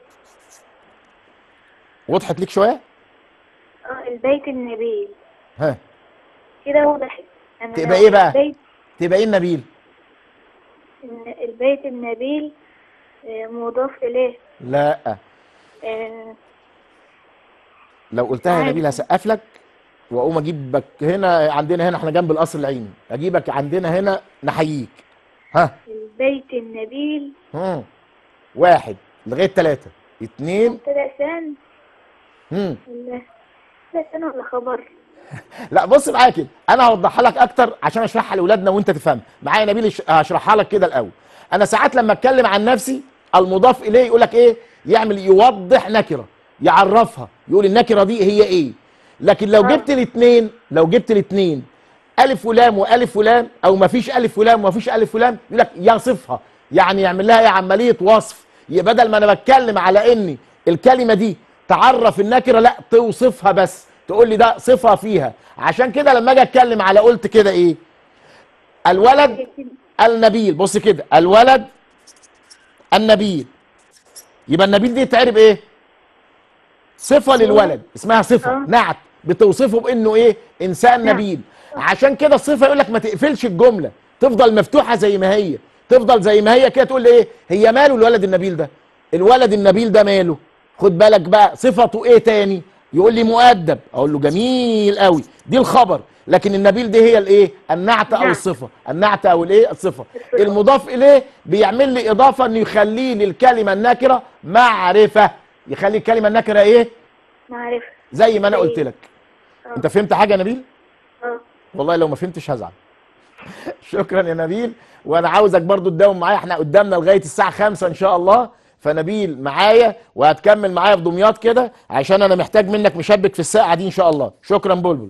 وضحت ليك شويه اه البيت النبيل ها كده وضحت أنا تبقى إيه بقى؟ البيت تبقى ايه النبيل الن- البيت النبيل آه، مضاف إليه لا آه، لو قلتها يا عادي. نبيل هسقف لك واقوم اجيبك هنا عندنا هنا احنا جنب القصر العيني اجيبك عندنا هنا نحييك ها البيت النبيل هم. واحد لغايه ثلاثه اتنين مبتدأ ثان هم. ولا لا ثان ولا خبر لا بص معايا كده انا هوضحها لك اكتر عشان اشرحها لاولادنا وانت تفهم معايا نبيل اش- هشرحها لك كده الاول انا ساعات لما اتكلم عن نفسي المضاف اليه يقول لك ايه يعمل يوضح نكره يعرفها يقول النكره دي هي ايه لكن لو آه. جبت الاثنين لو جبت الاثنين الف ولام والف ولام او ما فيش الف ولام وما فيش الف ولام يقول لك يصفها يعني يعمل لها ايه عمليه وصف يبقى بدل ما انا بتكلم على ان الكلمه دي تعرف النكره لا توصفها بس تقول لي ده صفه فيها عشان كده لما اجي اتكلم على قلت كده ايه الولد النبيل بص كده الولد النبيل يبقى النبيل دي تعرب ايه صفه للولد اسمها صفه آه. نعت بتوصفه بانه ايه انسان نعم. نبيل عشان كده الصفه يقول لك ما تقفلش الجمله تفضل مفتوحه زي ما هي تفضل زي ما هي كده تقول لي ايه هي ماله الولد النبيل ده الولد النبيل ده ماله خد بالك بقى صفته ايه تاني يقول لي مؤدب اقول له جميل قوي دي الخبر لكن النبيل دي هي الايه النعت او نعم. الصفه النعت او الايه الصفه الصفة. المضاف اليه بيعمل لي اضافه انه يخليه للكلمه النكره معرفه يخلي الكلمه النكره ايه معرفة زي ما انا زي- قلت لك آه. انت فهمت حاجه يا نبيل اه والله لو ما فهمتش هزعل شكرا يا نبيل وانا عاوزك برضو تداوم معايا احنا قدامنا لغايه الساعه 5 ان شاء الله فنبيل معايا وهتكمل معايا في دمياط كده عشان انا محتاج منك مشبك في الساعه دي ان شاء الله شكرا بلبل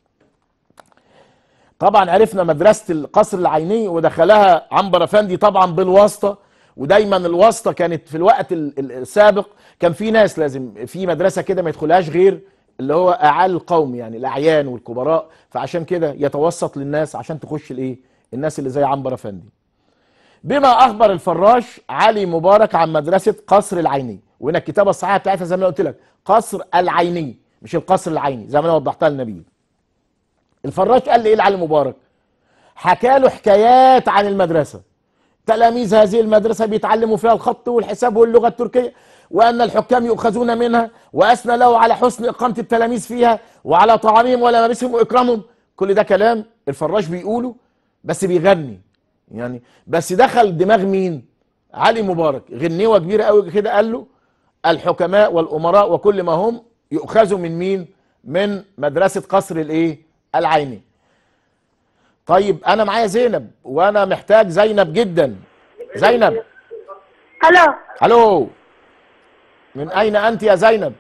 طبعا عرفنا مدرسه القصر العيني ودخلها عنبر افندي طبعا بالواسطه ودايما الواسطه كانت في الوقت ال- ال- السابق كان في ناس لازم في مدرسه كده ما يدخلهاش غير اللي هو اعالي القوم يعني الاعيان والكبراء فعشان كده يتوسط للناس عشان تخش الايه الناس اللي زي عنبر افندي بما اخبر الفراش علي مبارك عن مدرسه قصر العيني وهنا الكتابه الصحيحه بتاعتها زي ما أنا قلت لك قصر العيني مش القصر العيني زي ما انا وضحتها للنبيل الفراش قال لي ايه لعلي مبارك حكى له حكايات عن المدرسه تلاميذ هذه المدرسه بيتعلموا فيها الخط والحساب واللغه التركيه وان الحكام يؤخذون منها واثنى له على حسن اقامه التلاميذ فيها وعلى طعامهم وملابسهم واكرامهم كل ده كلام الفراش بيقوله بس بيغني يعني بس دخل دماغ مين علي مبارك غنيوه كبيره قوي كده قال له الحكماء والامراء وكل ما هم يؤخذوا من مين من مدرسه قصر الايه العيني طيب انا معايا زينب وانا محتاج زينب جدا زينب الو الو من اين انت يا زينب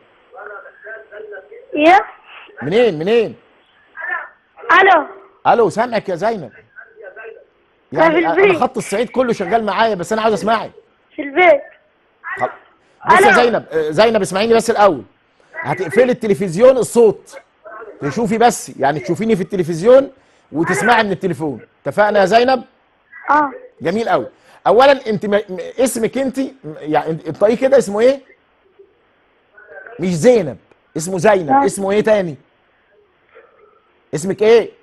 يا منين منين الو الو سامعك يا زينب في يعني انا البيت. خط الصعيد كله شغال معايا بس انا عاوز اسمعك في البيت خل- بص يا ألو. زينب آه، زينب اسمعيني بس الاول هتقفلي التلفزيون الصوت تشوفي بس يعني تشوفيني في التلفزيون وتسمعي من التليفون اتفقنا يا زينب اه جميل قوي اولا انت م... م- اسمك انت م- يعني انت انطقيه كده اسمه ايه مش زينب اسمه زينب لا. اسمه ايه تاني اسمك ايه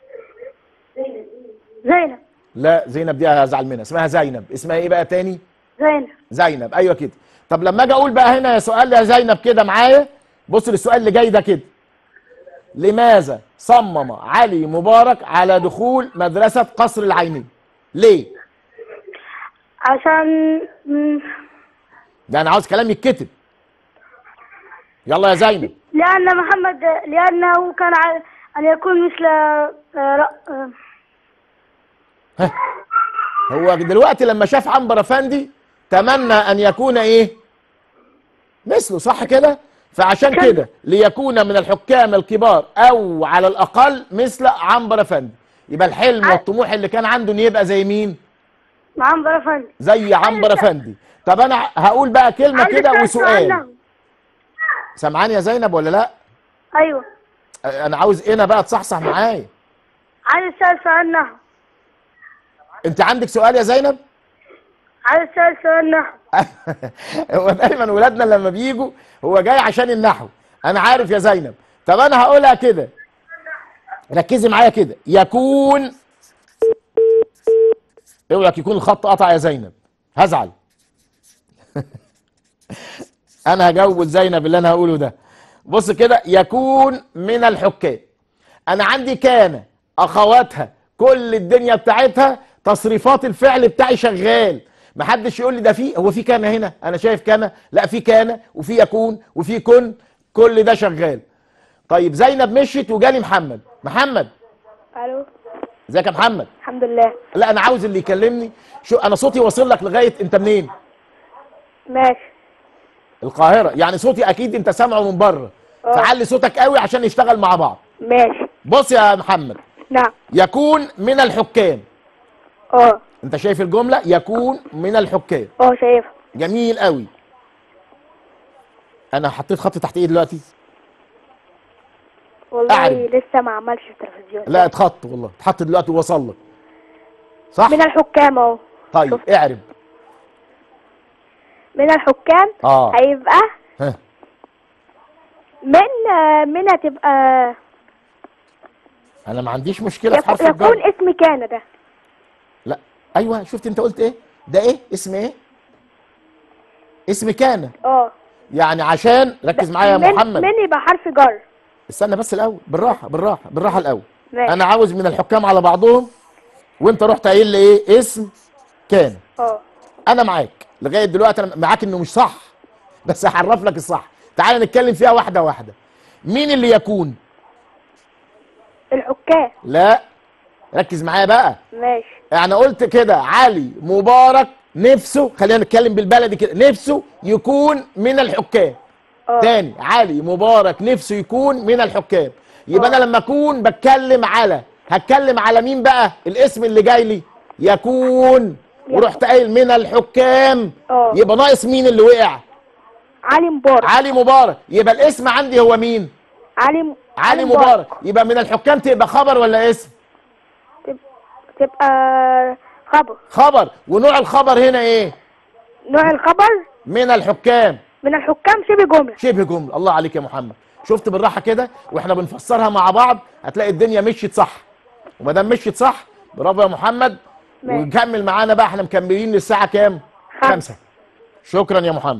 زينب لا زينب دي هزعل منها اسمها زينب اسمها ايه بقى تاني زينب زينب ايوه كده طب لما اجي اقول بقى هنا سؤال يا زينب كده معايا بص للسؤال اللي جاي ده كده لماذا صمم علي مبارك على دخول مدرسة قصر العيني ليه عشان مم، ده انا عاوز كلام يتكتب يلا يا زينب لأن محمد لأنه كان على أن يكون مثل آه، ر- آه، هو دلوقتي لما شاف عنبر افندي تمنى ان يكون ايه مثله صح كده فعشان كده ليكون من الحكام الكبار او على الاقل مثل عنبر افندي يبقى الحلم والطموح اللي كان عنده ان يبقى زي مين مع برفان زي عنبر افندي طب انا هقول بقى كلمه كده وسؤال سامعاني يا زينب ولا لا أيوه انا عاوز انا بقى تصحصح معايا عايز أسأل سؤال نحو انت عندك سؤال يا زينب عايز أسأل سؤال نحو هو دايما ولادنا لما بيجوا هو جاي عشان النحو انا عارف يا زينب طب انا هقولها كده ركزي معايا كده يكون اوعك يكون الخط قطع يا زينب هزعل انا هجوز زينب اللي انا هقوله ده بص كده يكون من الحكام انا عندي كان اخواتها كل الدنيا بتاعتها تصريفات الفعل بتاعي شغال محدش يقول لي ده في هو في كان هنا انا شايف كان لا في كان وفي يكون وفي كن كل ده شغال طيب زينب مشيت وجالي محمد محمد ألو ازيك يا محمد الحمد لله لا انا عاوز اللي يكلمني شو انا صوتي واصل لك لغايه انت منين ماشي القاهره يعني صوتي اكيد انت سامعه من بره آه. فعلي صوتك قوي عشان نشتغل مع بعض ماشي بص يا محمد نعم يكون من الحكام اه انت شايف الجمله يكون من الحكام اه شايفها جميل قوي انا حطيت خط تحت ايه دلوقتي والله أعرف. لسه ما عملش في التلفزيون لا اتخط والله اتحط دلوقتي ووصل لك صح من الحكام اهو طيب شفت. اعرب من الحكام اه هيبقى ها من آه، من هتبقى انا ما عنديش مشكله في يك- حرف يكون الجر اسم كان ده لا ايوه شفت انت قلت ايه ده ايه اسم ايه اسم كان اه يعني عشان ركز معايا يا من محمد من يبقى حرف جر استنى بس الاول بالراحه بالراحه بالراحه الاول ماشي. انا عاوز من الحكام على بعضهم وانت رحت قايل لي ايه اسم كان اه انا معاك لغايه دلوقتي انا معاك انه مش صح بس هعرف لك الصح تعال نتكلم فيها واحده واحده مين اللي يكون الحكام لا ركز معايا بقى ماشي يعني قلت كده علي مبارك نفسه خلينا نتكلم بالبلدي كده نفسه يكون من الحكام اه تاني علي مبارك نفسه يكون من الحكام يبقى انا لما اكون بتكلم على هتكلم على مين بقى الاسم اللي جاي لي يكون ورحت قايل من الحكام اه. يبقى ناقص مين اللي وقع علي مبارك علي مبارك يبقى الاسم عندي هو مين علي م- علي مبارك يبقى من الحكام تبقى خبر ولا اسم تب- تبقى خبر خبر ونوع الخبر هنا ايه نوع الخبر من الحكام من الحكام شبه جملة شبه جمله الله عليك يا محمد شفت بالراحه كده واحنا بنفسرها مع بعض هتلاقي الدنيا مشيت صح وما دام مشيت صح برافو يا محمد ماشي. ونكمل معانا بقى احنا مكملين للساعه كام خمسة. خمسة شكرا يا محمد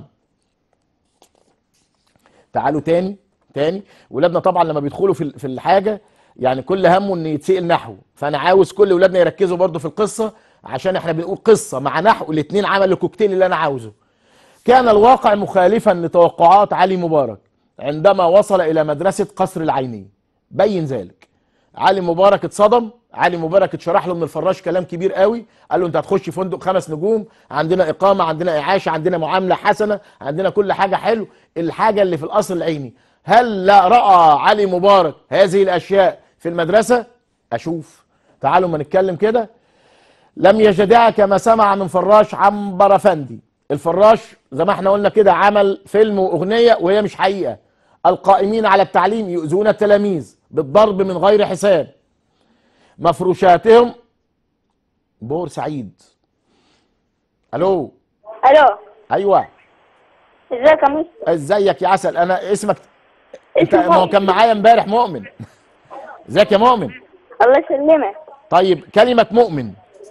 تعالوا تاني تاني ولادنا طبعا لما بيدخلوا في في الحاجه يعني كل همه ان يتسال نحو فانا عاوز كل ولادنا يركزوا برضو في القصه عشان احنا بنقول قصه مع نحو الاثنين عملوا الكوكتيل اللي انا عاوزه كان الواقع مخالفا لتوقعات علي مبارك عندما وصل الى مدرسه قصر العيني بين ذلك علي مبارك اتصدم علي مبارك اتشرح له من الفراش كلام كبير قوي قال له انت هتخش فندق خمس نجوم عندنا اقامه عندنا اعاشه عندنا معامله حسنه عندنا كل حاجه حلو الحاجه اللي في القصر العيني هل لا راى علي مبارك هذه الاشياء في المدرسه اشوف تعالوا ما نتكلم كده لم يجدها كما سمع من فراش عنبر افندي الفراش زي ما احنا قلنا كده عمل فيلم واغنيه وهي مش حقيقه القائمين على التعليم يؤذون التلاميذ بالضرب من غير حساب مفروشاتهم بورسعيد الو الو ايوه ازيك يا مستر ازيك يا عسل انا اسمك انت اسمي ما هو مؤمن. كان معايا امبارح مؤمن ازيك يا مؤمن الله يسلمك طيب كلمة مؤمن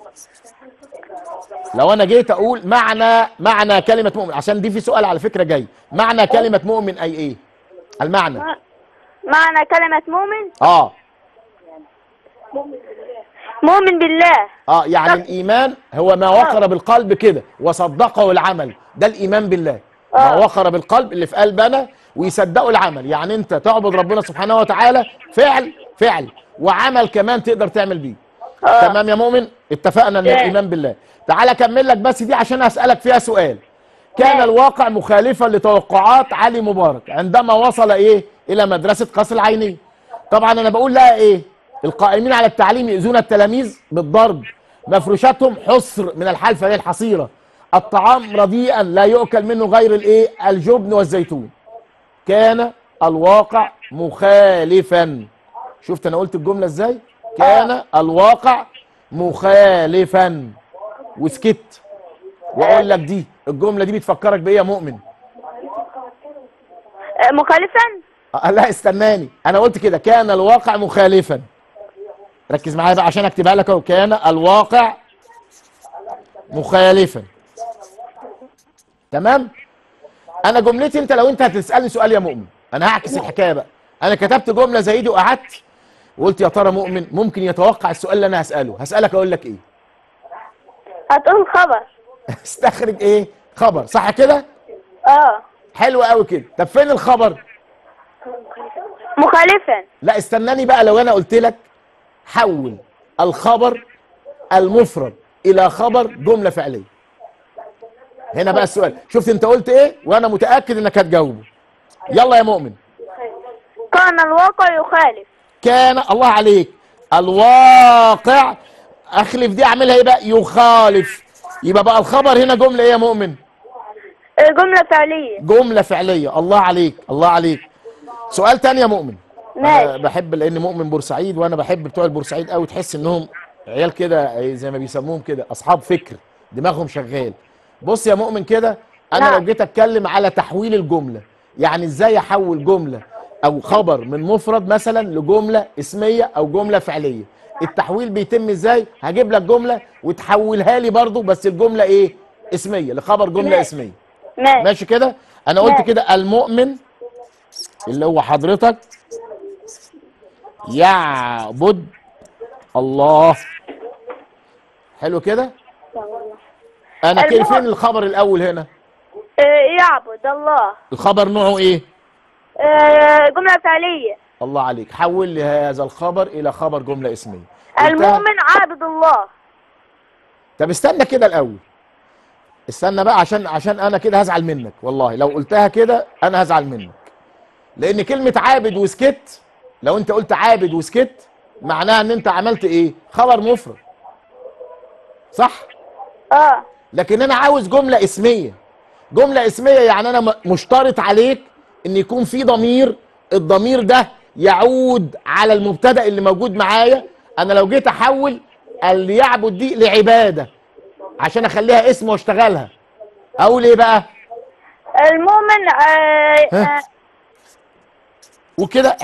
لو انا جيت اقول معنى معنى كلمة مؤمن عشان دي في سؤال على فكرة جاي معنى كلمة مؤمن اي ايه المعنى معنى كلمة مؤمن اه مؤمن بالله اه يعني الايمان هو ما وقر بالقلب كده وصدقه العمل ده الايمان بالله ما آه. وقر بالقلب اللي في قلبنا ويصدقه العمل يعني انت تعبد ربنا سبحانه وتعالى فعل فعل وعمل كمان تقدر تعمل بيه آه. تمام يا مؤمن اتفقنا ان تمام. الايمان بالله تعالى اكمل لك بس دي عشان اسالك فيها سؤال كان ماشي. الواقع مخالفا لتوقعات علي مبارك عندما وصل ايه الى مدرسه قصر العيني طبعا انا بقول لها ايه القائمين على التعليم يؤذون التلاميذ بالضرب مفروشاتهم حصر من الحلفه هي الحصيره الطعام رديئا لا يؤكل منه غير الايه الجبن والزيتون كان الواقع مخالفا شفت انا قلت الجمله ازاي كان الواقع مخالفا وسكت واقول لك دي الجمله دي بتفكرك بايه يا مؤمن آه، مخالفا آه، لا استناني انا قلت كده كان الواقع مخالفا ركز معايا بقى عشان اكتبها لك اهو كان الواقع مخالفا تمام انا جملتي انت لو انت هتسالني سؤال يا مؤمن انا هعكس الحكايه بقى انا كتبت جمله زي دي وقعدت وقلت يا ترى مؤمن ممكن يتوقع السؤال اللي انا هساله هسالك اقول لك ايه هتقول خبر استخرج ايه خبر صح كده اه حلو قوي كده طب فين الخبر مخالفا لا استناني بقى لو انا قلت لك حول الخبر المفرد الى خبر جمله فعليه هنا بقى السؤال شفت انت قلت ايه وانا متاكد انك هتجاوبه يلا يا مؤمن كان الواقع يخالف كان الله عليك الواقع اخلف دي اعملها ايه بقى يخالف يبقى بقى الخبر هنا جمله ايه يا مؤمن آه، جملة فعلية جمله فعليه الله عليك الله عليك سؤال تاني يا مؤمن انا ماشي بحب لان مؤمن بورسعيد وانا بحب بتوع البورسعيد قوي تحس انهم عيال كده زي ما بيسموهم كده اصحاب فكر دماغهم شغال بص يا مؤمن كده انا نعم. لو جيت اتكلم على تحويل الجمله يعني ازاي احول جمله او خبر من مفرد مثلا لجمله اسميه او جمله فعليه التحويل بيتم ازاي هجيب لك جمله وتحولها لي برضو بس الجمله ايه اسميه لخبر جمله ماشي. اسميه ماشي ماشي كده انا قلت ماشي. كده المؤمن اللي هو حضرتك يعبد الله حلو كده انا كده المؤ- فين الخبر الاول هنا آه، يعبد الله الخبر نوعه ايه آه، جملة فعلية الله عليك حول لي هذا الخبر الى خبر جمله اسميه قلتها. المؤمن عابد الله طب استنى كده الاول استنى بقى عشان عشان انا كده هزعل منك والله لو قلتها كده انا هزعل منك لان كلمه عابد وسكت لو انت قلت عابد وسكت معناها ان انت عملت ايه خبر مفرد صح اه لكن انا عاوز جمله اسميه جمله اسميه يعني انا م- مشترط عليك ان يكون في ضمير الضمير ده يعود على المبتدا اللي موجود معايا انا لو جيت احول اللي يعبد دي لعباده عشان اخليها اسم واشتغلها اقول ايه بقى المؤمن آه ها؟ آه وكده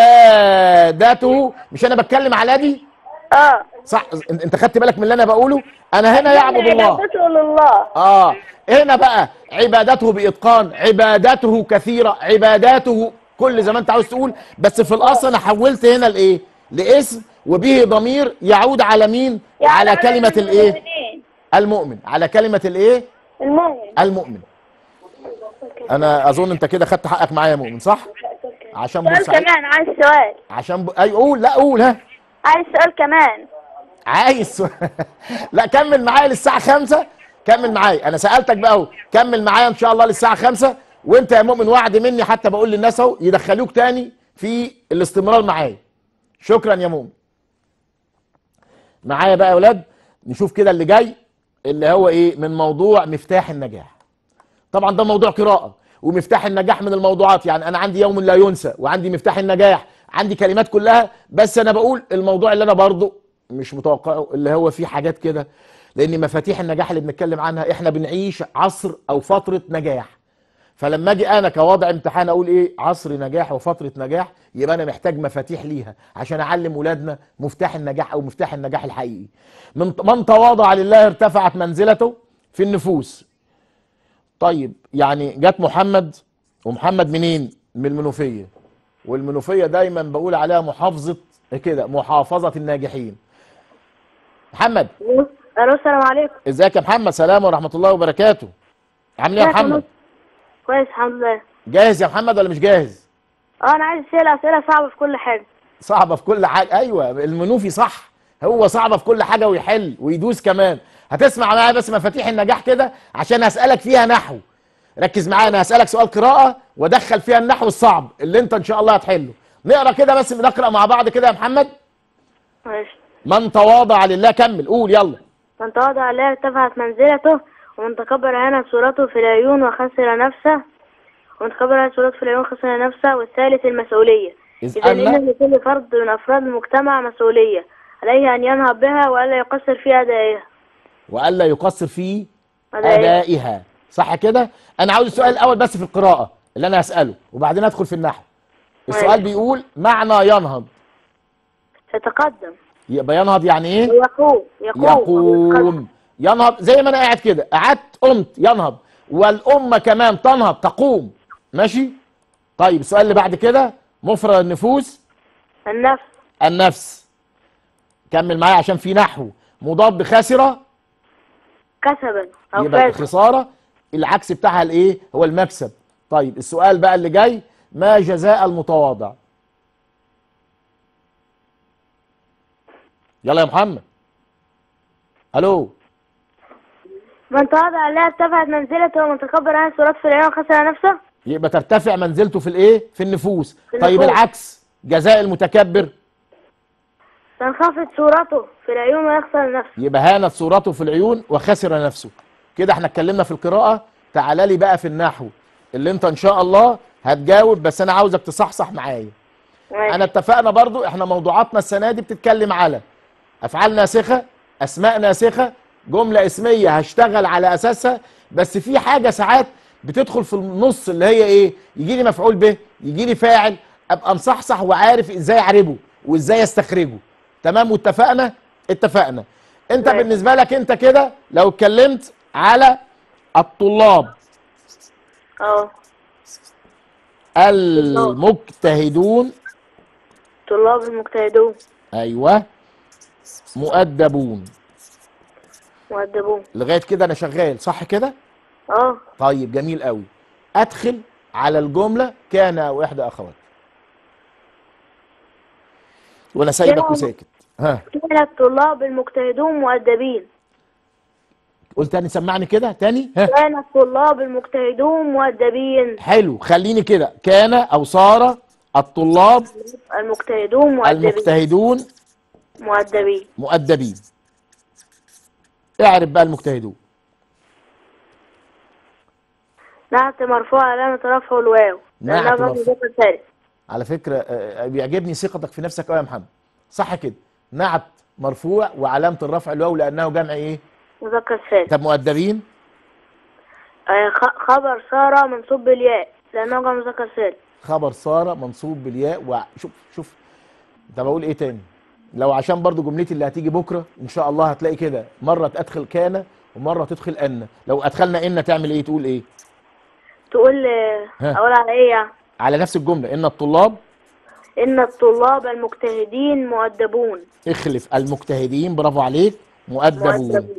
عبادته مش انا بتكلم على دي اه صح انت أنت خدت بالك من اللي انا بقوله انا هنا يعبد الله عبادته لله اه هنا بقى عبادته باتقان عبادته كثيره عباداته كل زي ما انت عاوز تقول بس في الاصل انا حولت هنا لايه لاسم وبه ضمير يعود على مين يعني على كلمه الايه المؤمنين. المؤمن على كلمه الايه المؤمن المؤمن انا اظن انت كده خدت حقك معايا يا مؤمن صح عشان سؤال بورسعيد كمان عايز سؤال عشان ب... اي قول لا قول ها عايز سؤال كمان عايز سؤال. لا كمل معايا للساعة خمسة كمل معايا أنا سألتك بقى أهو كمل معايا إن شاء الله للساعة خمسة وأنت يا مؤمن وعد مني حتى بقول للناس أهو يدخلوك تاني في الاستمرار معايا شكرا يا مؤمن معايا بقى يا أولاد نشوف كده اللي جاي اللي هو إيه من موضوع مفتاح النجاح طبعا ده موضوع قراءة ومفتاح النجاح من الموضوعات يعني انا عندي يوم لا ينسى وعندي مفتاح النجاح عندي كلمات كلها بس انا بقول الموضوع اللي انا برضه مش متوقعه اللي هو فيه حاجات كده لان مفاتيح النجاح اللي بنتكلم عنها احنا بنعيش عصر او فترة نجاح فلما اجي انا كوضع امتحان اقول ايه عصر نجاح وفترة نجاح يبقى انا محتاج مفاتيح ليها عشان اعلم ولادنا مفتاح النجاح او مفتاح النجاح الحقيقي من من تواضع لله ارتفعت منزلته في النفوس طيب يعني جت محمد ومحمد منين من المنوفية والمنوفية دايما بقول عليها محافظة كده محافظة الناجحين محمد الو السلام عليكم ازيك يا محمد سلام ورحمة الله وبركاته عامل ايه يا ازيك يا محمد نصر؟ كويس الحمد لله جاهز يا محمد ولا مش جاهز اه انا عايز اسال اسئله صعبه في كل حاجه صعبة في كل حاجة ايوه المنوفي صح هو صعبة في كل حاجة ويحل ويدوس كمان هتسمع معايا بس مفاتيح النجاح كده عشان هسألك فيها نحو ركز معايا انا هسألك سؤال قراءة وادخل فيها النحو الصعب اللي انت ان شاء الله هتحله نقرا كده بس نقرا مع بعض كده يا محمد ماشي من تواضع لله كمل قول يلا من تواضع لله ارتفعت منزلته ومن تكبر هانت صورته في العيون وخسر نفسه ومن تكبر هانت صورته في العيون وخسر نفسه والثالث المسؤولية إذ إذا أن إن لكل فرد من أفراد المجتمع مسؤولية عليه أن ينهض بها وألا يقصر في أدائها والا يقصر في أدائها ادائها صح كده انا عاوز السؤال الاول بس في القراءة اللي انا هسأله وبعدين ادخل في النحو السؤال ماشي. بيقول معنى ينهض تتقدم يبقى ينهض يعني ايه يقوم يقوم يقوم ينهض زي ما انا قاعد كده قعدت قمت ينهض والأمة كمان تنهض تقوم ماشي طيب السؤال اللي بعد كده مفرد النفوس النفس النفس كمل معايا عشان في نحو مضاد بخاسرة كسبا أو يبقى فاز الخسارة العكس بتاعها الايه هو المكسب طيب السؤال بقى اللي جاي ما جزاء المتواضع يلا يا محمد الو من تواضع لله ارتفعت منزلته ومن تكبر هانت صورته في العيون وخسر نفسه يبقى ترتفع منزلته في الايه في النفوس في طيب النفوس. العكس جزاء المتكبر تنخفض صورته في العيون ويخسر نفسه يبقى هانت صورته في العيون وخسر نفسه كده احنا اتكلمنا في القراءة تعالى لي بقى في النحو اللي انت ان شاء الله هتجاوب بس انا عاوزك تصحصح معايا ماشي. انا اتفقنا برضو احنا موضوعاتنا السنة دي بتتكلم على افعال ناسخة اسماء ناسخة جملة اسمية هشتغل على اساسها بس في حاجة ساعات بتدخل في النص اللي هي ايه يجي لي مفعول به يجي لي فاعل ابقى مصحصح وعارف ازاي اعربه وازاي استخرجه تمام واتفقنا اتفقنا انت ماشي. بالنسبة لك انت كده لو اتكلمت على الطلاب اه المجتهدون طلاب المجتهدون ايوه مؤدبون مؤدبون لغايه كده انا شغال صح كده اه طيب جميل قوي ادخل على الجمله كان او احدى اخوات وانا سايبك كان. وساكت ها كان الطلاب المجتهدون مؤدبين قلت تاني سمعني كده تاني ها كان الطلاب المجتهدون مؤدبين حلو خليني كده كان او صار الطلاب المجتهدون مؤدبين المجتهدون مؤدبين مؤدبين اعرف بقى المجتهدون نعت مرفوع علامة رفعه الواو نعت لأنها مرفوع. مذكر ثالث على فكرة آه، بيعجبني ثقتك في نفسك قوي يا محمد صح كده نعت مرفوع وعلامة الرفع الواو لأنه جمع ايه مذكر ثالث طب مؤدبين آه، خ- خبر سارة منصوب بالياء لأنه جمع مذكر ثالث خبر صار منصوب بالياء وشوف شوف ده بقول ايه تاني لو عشان برضو جملتي اللي هتيجي بكره ان شاء الله هتلاقي كده مره تدخل كان ومره تدخل ان لو ادخلنا ان تعمل ايه تقول ايه تقول آه، ها. أقول على إيه يعني على نفس الجمله ان الطلاب إن الطلاب المجتهدين مؤدبون اخلف المجتهدين برافو عليك مؤدبون مؤدبون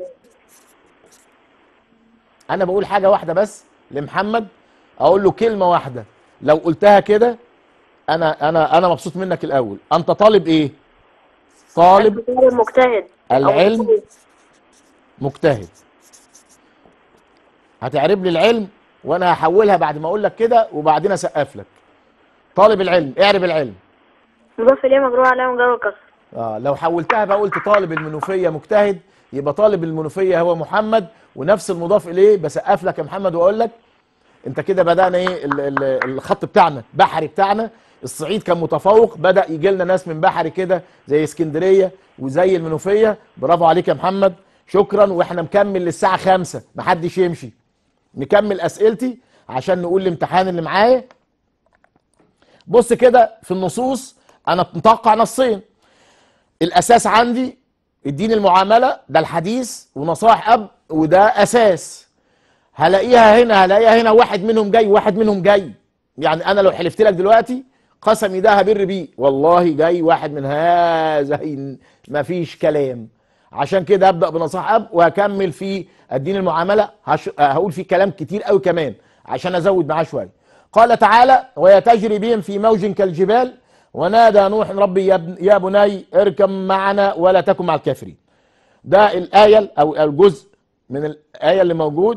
انا بقول حاجه واحده بس لمحمد اقول له كلمه واحده لو قلتها كده انا انا انا مبسوط منك الاول انت طالب ايه طالب الطالب مجتهد أو العلم مجتهد. مجتهد هتعرب لي العلم وانا هحولها بعد ما اقول لك كده وبعدين اسقف لك طالب العلم اعرب العلم مضاف إليه مجرور علامة جر الكسر اه لو حولتها بقى قلت طالب المنوفيه مجتهد يبقى طالب المنوفيه هو محمد ونفس المضاف اليه بسقف لك يا محمد واقول لك انت كده بدانا ايه ال- ال- الخط بتاعنا بحري بتاعنا الصعيد كان متفوق بدا يجي لنا ناس من بحري كده زي اسكندريه وزي المنوفيه برافو عليك يا محمد شكرا واحنا مكمل للساعه خمسة محدش يمشي نكمل اسئلتي عشان نقول الامتحان اللي معايا بص كده في النصوص انا متوقع نصين الاساس عندي الدين المعامله ده الحديث ونصائح اب وده اساس هلاقيها هنا هلاقيها هنا واحد منهم جاي واحد منهم جاي يعني انا لو حلفت لك دلوقتي قسمي ده هبر بيه والله جاي واحد من هذا مفيش كلام عشان كده ابدا بنصائح اب وهكمل في الدين المعامله هش... هقول فيه كلام كتير قوي كمان عشان ازود معاه شويه قال تعالى ويتجري بهم في موج كالجبال ونادى نوح ربي يا, ابن يا بني اركب معنا ولا تكن مع الكافرين ده الايه او الجزء من الايه اللي موجود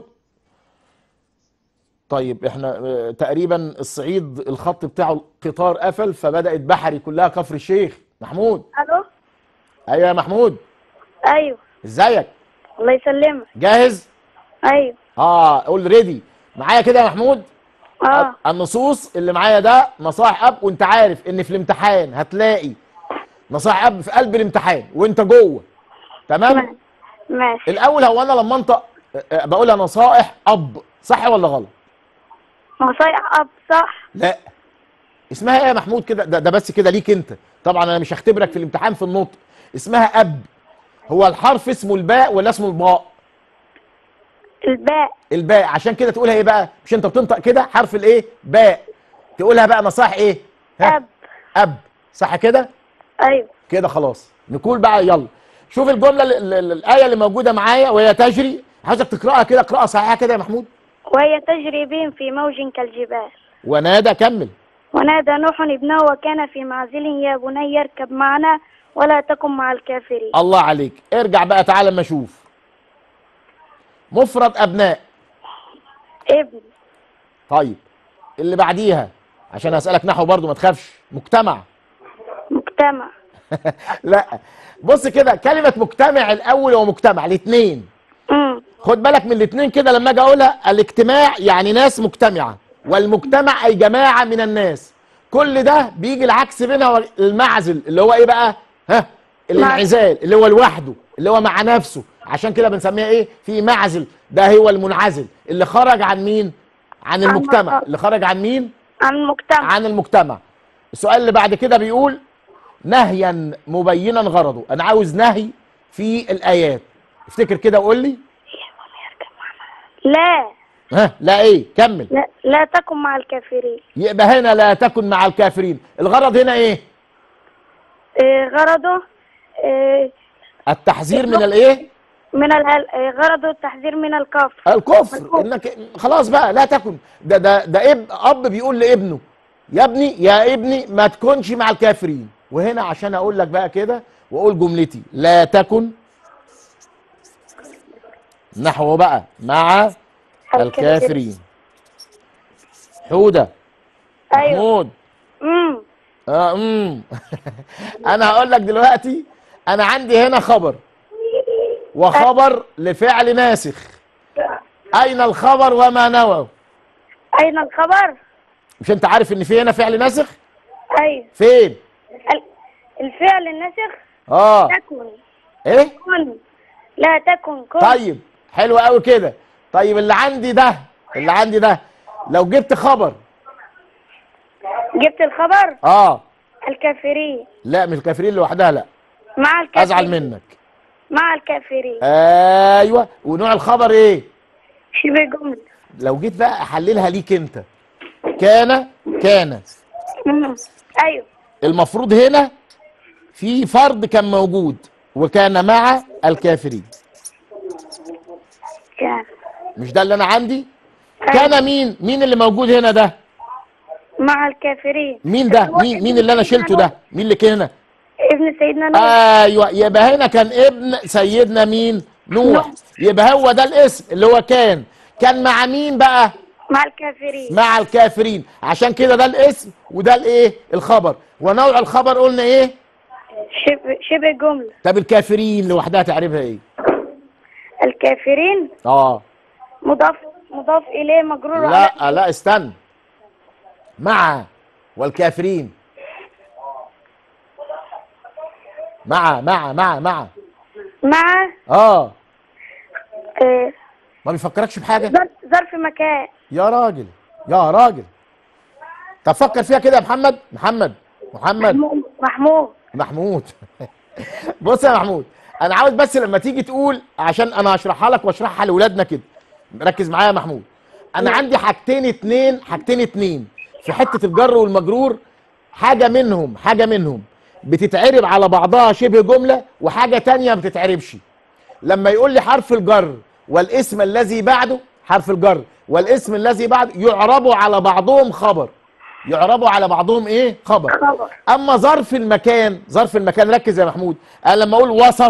طيب احنا اه، تقريبا الصعيد الخط بتاعه القطار قفل فبدات بحري كلها كفر الشيخ محمود ألو ايوه يا محمود أيوه ازيك الله يسلمك جاهز أيوه اه قول ريدي معايا كده يا محمود أه النصوص اللي معايا ده نصائح اب وانت عارف ان في الامتحان هتلاقي نصائح اب في قلب الامتحان وانت جوه تمام ماشي. ماشي الاول هو انا لما انطق اه، اه، بقولها نصائح اب صح ولا غلط نصايح أب صح لا اسمها ايه يا محمود كده ده, ده بس كده ليك انت طبعا انا مش هختبرك في الامتحان في النطق اسمها اب هو الحرف اسمه الباء ولا اسمه الباء الباء الباء عشان كده تقولها ايه بقى مش انت بتنطق كده حرف الايه باء تقولها بقى نصائح ايه ها؟ أب اب صح كده أيوه كده خلاص نقول بقى يلا شوف الجمله ال- ال- ال- الايه اللي موجوده معايا وهي تجري عايزك تقراها كده قراءه صحيحه كده يا محمود وهي تجري بهم في موج كالجبال ونادى كمل ونادى نوح ابنه وكان في معزل يا بني اركب معنا ولا تكن مع الكافرين الله عليك ارجع بقى تعالى اما اشوف مفرد ابناء ابن طيب اللي بعديها عشان اسالك نحو برضو ما تخافش مجتمع مجتمع لا بص كده كلمه مجتمع الاول ومجتمع الاثنين امم خد بالك من الاثنين كده لما اجي اقولها الاجتماع يعني ناس مجتمعه والمجتمع اي جماعه من الناس كل ده بيجي العكس بينها المعزل اللي هو ايه بقى ها الانعزال اللي هو لوحده اللي هو مع نفسه عشان كده بنسميها ايه في معزل ده هو المنعزل اللي خرج عن مين عن المجتمع اللي خرج عن مين عن المجتمع عن المجتمع السؤال اللي بعد كده بيقول نهيا مبينا غرضه انا عاوز نهي في الايات افتكر كده وقول لي لا ها لا ايه كمل لا, لا تكن مع الكافرين يبقى هنا لا تكن مع الكافرين الغرض هنا ايه إيه غرضه إيه التحذير من الايه من ال- إيه غرضه التحذير من الكفر الكفر انك خلاص بقى لا تكن ده ده ده اب اب بيقول لابنه يا ابني يا ابني ما تكونش مع الكافرين وهنا عشان اقول لك بقى كده واقول جملتي لا تكن نحو بقى مع الكافرين حوده أيوة. محمود امم اه امم انا هقول لك دلوقتي انا عندي هنا خبر وخبر لفعل ناسخ اين الخبر وما نوى أين الخبر؟ مش انت عارف ان في هنا فعل ناسخ أيوة فين ال- الفعل النسخ اه تكن ايه كن لا تكن كن طيب حلو قوي كده طيب اللي عندي ده اللي عندي ده لو جبت خبر جبت الخبر اه الكافرين لا مش الكافرين لوحدها لا مع الكافرين ازعل منك مع الكافرين ايوه ونوع الخبر ايه شبه جملة لو جيت بقى احللها ليك انت كان كان مم. أيوة المفروض هنا في فرد كان موجود وكان مع الكافرين كان مش ده اللي انا عندي أيوة. كان مين مين اللي موجود هنا ده مع الكافرين مين ده مين مين اللي انا شلته ده مين اللي كان هنا ابن سيدنا نوح ايوه يبقى هنا كان ابن سيدنا مين نوح نوح. يبقى هو ده الاسم اللي هو كان كان مع مين بقى مع الكافرين مع الكافرين عشان كده ده الاسم وده الايه الخبر ونوع الخبر قلنا ايه شبه شبه جملة طب الكافرين لوحدها تعرفها ايه الكافرين اه مضاف مضاف إليه مجرور لا لا استنى مع والكافرين مع مع مع مع مع اه آه، ما بيفكركش بحاجه ظرف ظرف مكان يا راجل يا راجل طب فكر فيها كده يا محمد محمد محمد محمود محمود محمود بص يا محمود انا عاوز بس لما تيجي تقول عشان انا هشرحها لك واشرحها لاولادنا كده ركز معايا يا محمود انا عندي حاجتين اتنين حاجتين اتنين في حته الجر والمجرور حاجه منهم حاجه منهم بتتعرب على بعضها شبه جمله وحاجه تانية ما بتتعربش لما يقول لي حرف الجر والاسم الذي بعده حرف الجر والاسم الذي بعده يعربوا على بعضهم خبر يعربوا على بعضهم ايه خبر خبر اما ظرف المكان ظرف المكان ركز يا محمود انا لما اقول وسط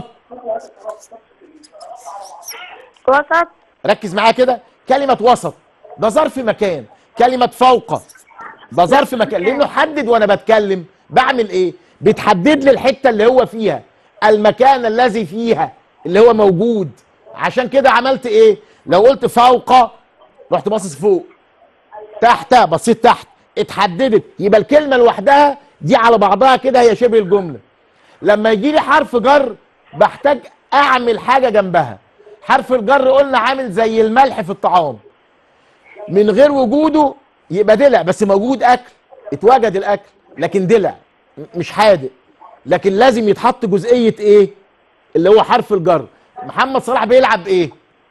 وسط ركز معايا كده كلمه وسط ده ظرف مكان كلمه فوق ده ظرف مكان لانه حدد وانا بتكلم بعمل ايه بتحدد لي الحته اللي هو فيها المكان الذي فيها اللي هو موجود عشان كده عملت ايه لو قلت فوق رحت باصص فوق تحت بصيت تحت اتحددت يبقى الكلمه لوحدها دي على بعضها كده هي شبه الجمله لما يجي لي حرف جر بحتاج اعمل حاجه جنبها حرف الجر قلنا عامل زي الملح في الطعام من غير وجوده يبقى دلع بس موجود اكل اتوجد الاكل لكن دلع م- مش حادق لكن لازم يتحط جزئيه ايه اللي هو حرف الجر محمد صلاح بيلعب ايه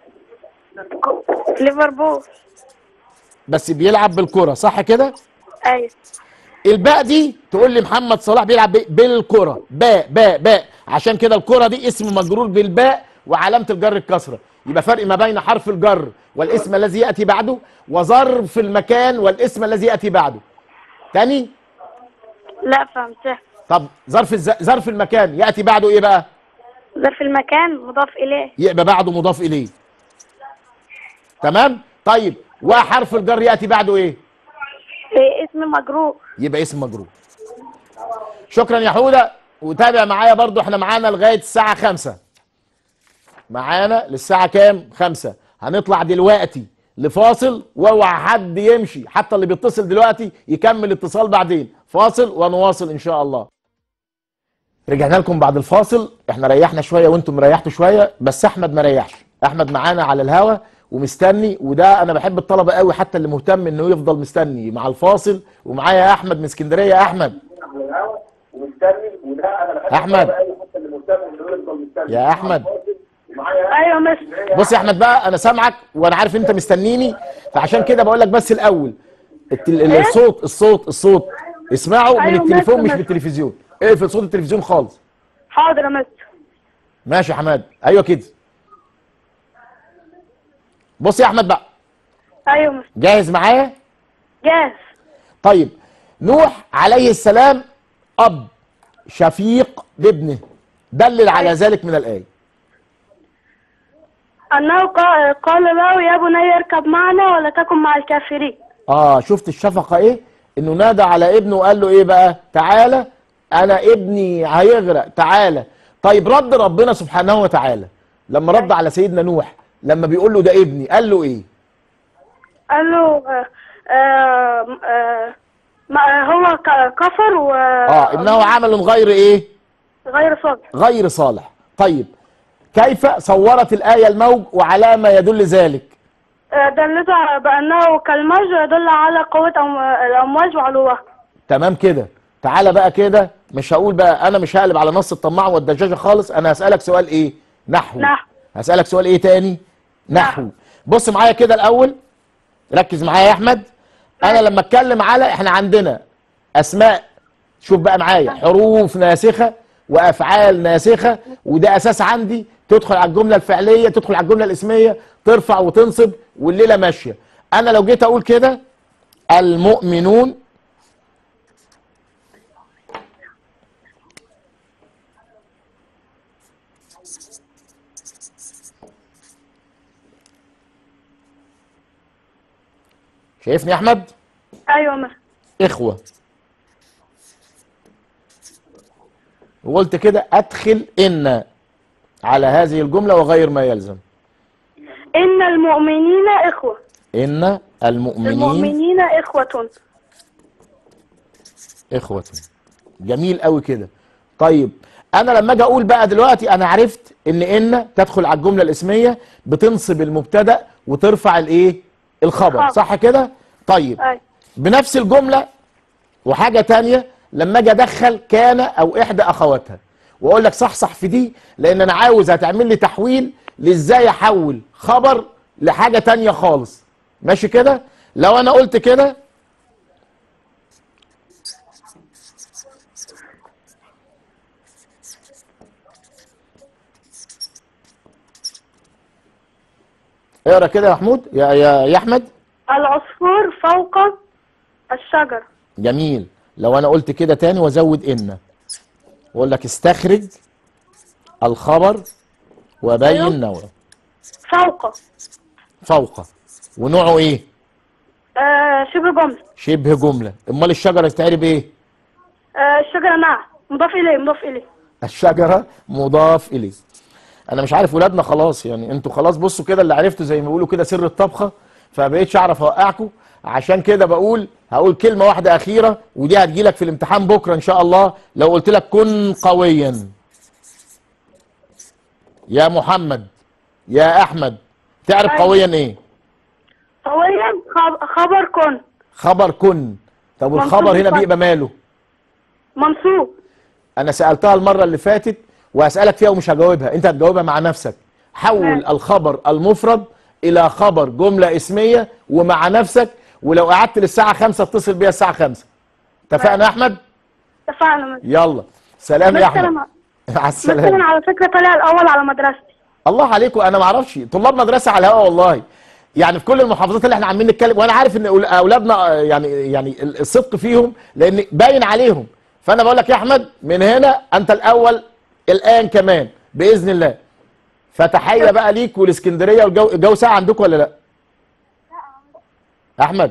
ليفربول بس بيلعب بالكره صح كده ايوه الباء دي تقول لي محمد صلاح بيلعب ب- بالكره باء باء باء عشان كده الكره دي اسم مجرور بالباء وعلامه الجر الكسره يبقى فرق ما بين حرف الجر والاسم الذي ياتي بعده وظرف المكان والاسم الذي ياتي بعده تاني لا فهمتها طب ظرف الز... ظرف المكان ياتي بعده ايه بقى ظرف المكان مضاف إليه يبقى بعده مضاف اليه تمام طيب وحرف الجر ياتي بعده ايه إيه اسم مجرور يبقى اسم مجرور شكرا يا حوده وتابع معايا برضو احنا معانا لغايه الساعه خمسة معانا للساعه كام خمسة هنطلع دلوقتي لفاصل واوعى حد يمشي حتى اللي بيتصل دلوقتي يكمل اتصال بعدين فاصل ونواصل ان شاء الله رجعنا لكم بعد الفاصل احنا ريحنا شويه وانتم ريحتوا شويه بس احمد ما ريحش احمد معانا على الهوا ومستني وده انا بحب الطلبه قوي حتى اللي مهتم انه يفضل مستني مع الفاصل ومعايا احمد من اسكندريه يا احمد احمد يا احمد ايوه مستر بص يا احمد بقى انا سامعك وانا عارف ان انت مستنيني فعشان كده بقول لك بس الاول التل... الصوت الصوت الصوت اسمعه من أيوة، التليفون ماشي، مش ماشي. من التلفزيون اقفل صوت التلفزيون خالص حاضر يا مستر ماشي يا حماد ايوه كده بص يا احمد بقى ايوه مستر جاهز معايا جاهز طيب نوح عليه السلام اب شفيق لابنه دلل على ذلك من الايه أنه قا- قال له يا بني اركب معنا ولا تكن مع الكافرين اه شفت الشفقه ايه انه نادى على ابنه وقال له ايه بقى تعالى انا ابني هيغرق تعالى طيب رد ربنا سبحانه وتعالى لما رد على سيدنا نوح لما بيقول له ده ابني قال له ايه قال له آه، آه، آه، ما- هو ك- كفر و اه انه عمل غير ايه غير صالح غير صالح طيب كيف صورت الايه الموج وعلى ما يدل ذلك آه، دلته على بأنه كالموج يدل على قوة أم- الأمواج وعلوها تمام كده تعالى بقى كده مش هقول بقى انا مش هقلب على نص الطماع والدجاجه خالص انا هسالك سؤال ايه نحو نحو. هسالك سؤال ايه تاني نحو بص معايا كده الاول ركز معايا يا احمد انا لما اتكلم على احنا عندنا اسماء شوف بقى معايا حروف ناسخه وافعال ناسخه وده اساس عندي تدخل على الجمله الفعليه تدخل على الجمله الاسميه ترفع وتنصب والليله ماشيه انا لو جيت اقول كده المؤمنون شايفني يا احمد أيوة مثلا اخوه وقلت كده ادخل ان على هذه الجمله وغير ما يلزم إن المؤمنين إخوة ان المؤمنين المؤمنين إخوة اخوة جميل قوي كده طيب انا لما اجي اقول بقى دلوقتي انا عرفت ان ان تدخل على الجمله الاسميه بتنصب المبتدا وترفع الايه الخبر الخبر. صح كده طيب أيوة بنفس الجمله وحاجه تانية لما اجي ادخل كان او احدى اخواتها واقول لك صح صح في دي لان انا عاوز هتعمل لي تحويل لازاي احول خبر لحاجه تانية خالص ماشي كده لو انا قلت كده اقرا كده يا محمود يا يا يا احمد العصفور فوق الشجر جميل لو انا قلت كده تاني وازود ان واقول لك استخرج الخبر وبين أيوه. نوعه فوق فوق ونوعه ايه آه شبه جملة شبه جمله امال الشجره تتعرب ايه آه الشجرة نعم مضاف إليه مضاف إليه الشجره مضاف اليه انا مش عارف ولادنا خلاص يعني انتوا خلاص بصوا كده اللي عرفتوا زي ما بيقولوا كده سر الطبخه فبقيتش اعرف اوقعكم عشان كده بقول هقول كلمه واحده اخيره ودي هتجيلك في الامتحان بكره ان شاء الله لو قلت لك كن قويا يا محمد يا احمد تعرف أيوة. قويا ايه قويا خب- خبر كن خبر كن طب منصوب والخبر هنا بالفتح. بيبقى ماله منصوب انا سالتها المره اللي فاتت وهسالك فيها ومش هجاوبها انت هتجاوبها مع نفسك حول ماشي. الخبر المفرد الى خبر جمله اسميه ومع نفسك ولو قعدت للساعه 5 اتصل بيها الساعه 5 اتفقنا يا احمد اتفقنا مثلا يلا سلام يا احمد مثلا مع مثلا السلامه على فكرة طلع الأول على مدرستي الله عليكم انا ما اعرفش طلاب مدرسه على الهواء والله يعني في كل المحافظات اللي احنا عمالين نتكلم وانا عارف ان أول- اولادنا آه، يعني يعني الصدق فيهم لان باين عليهم فانا بقول لك يا احمد من هنا انت الاول الان كمان باذن الله فتحيه بقى ليك والاسكندريه والجو الجو ساعه عندكم ولا لا؟ احمد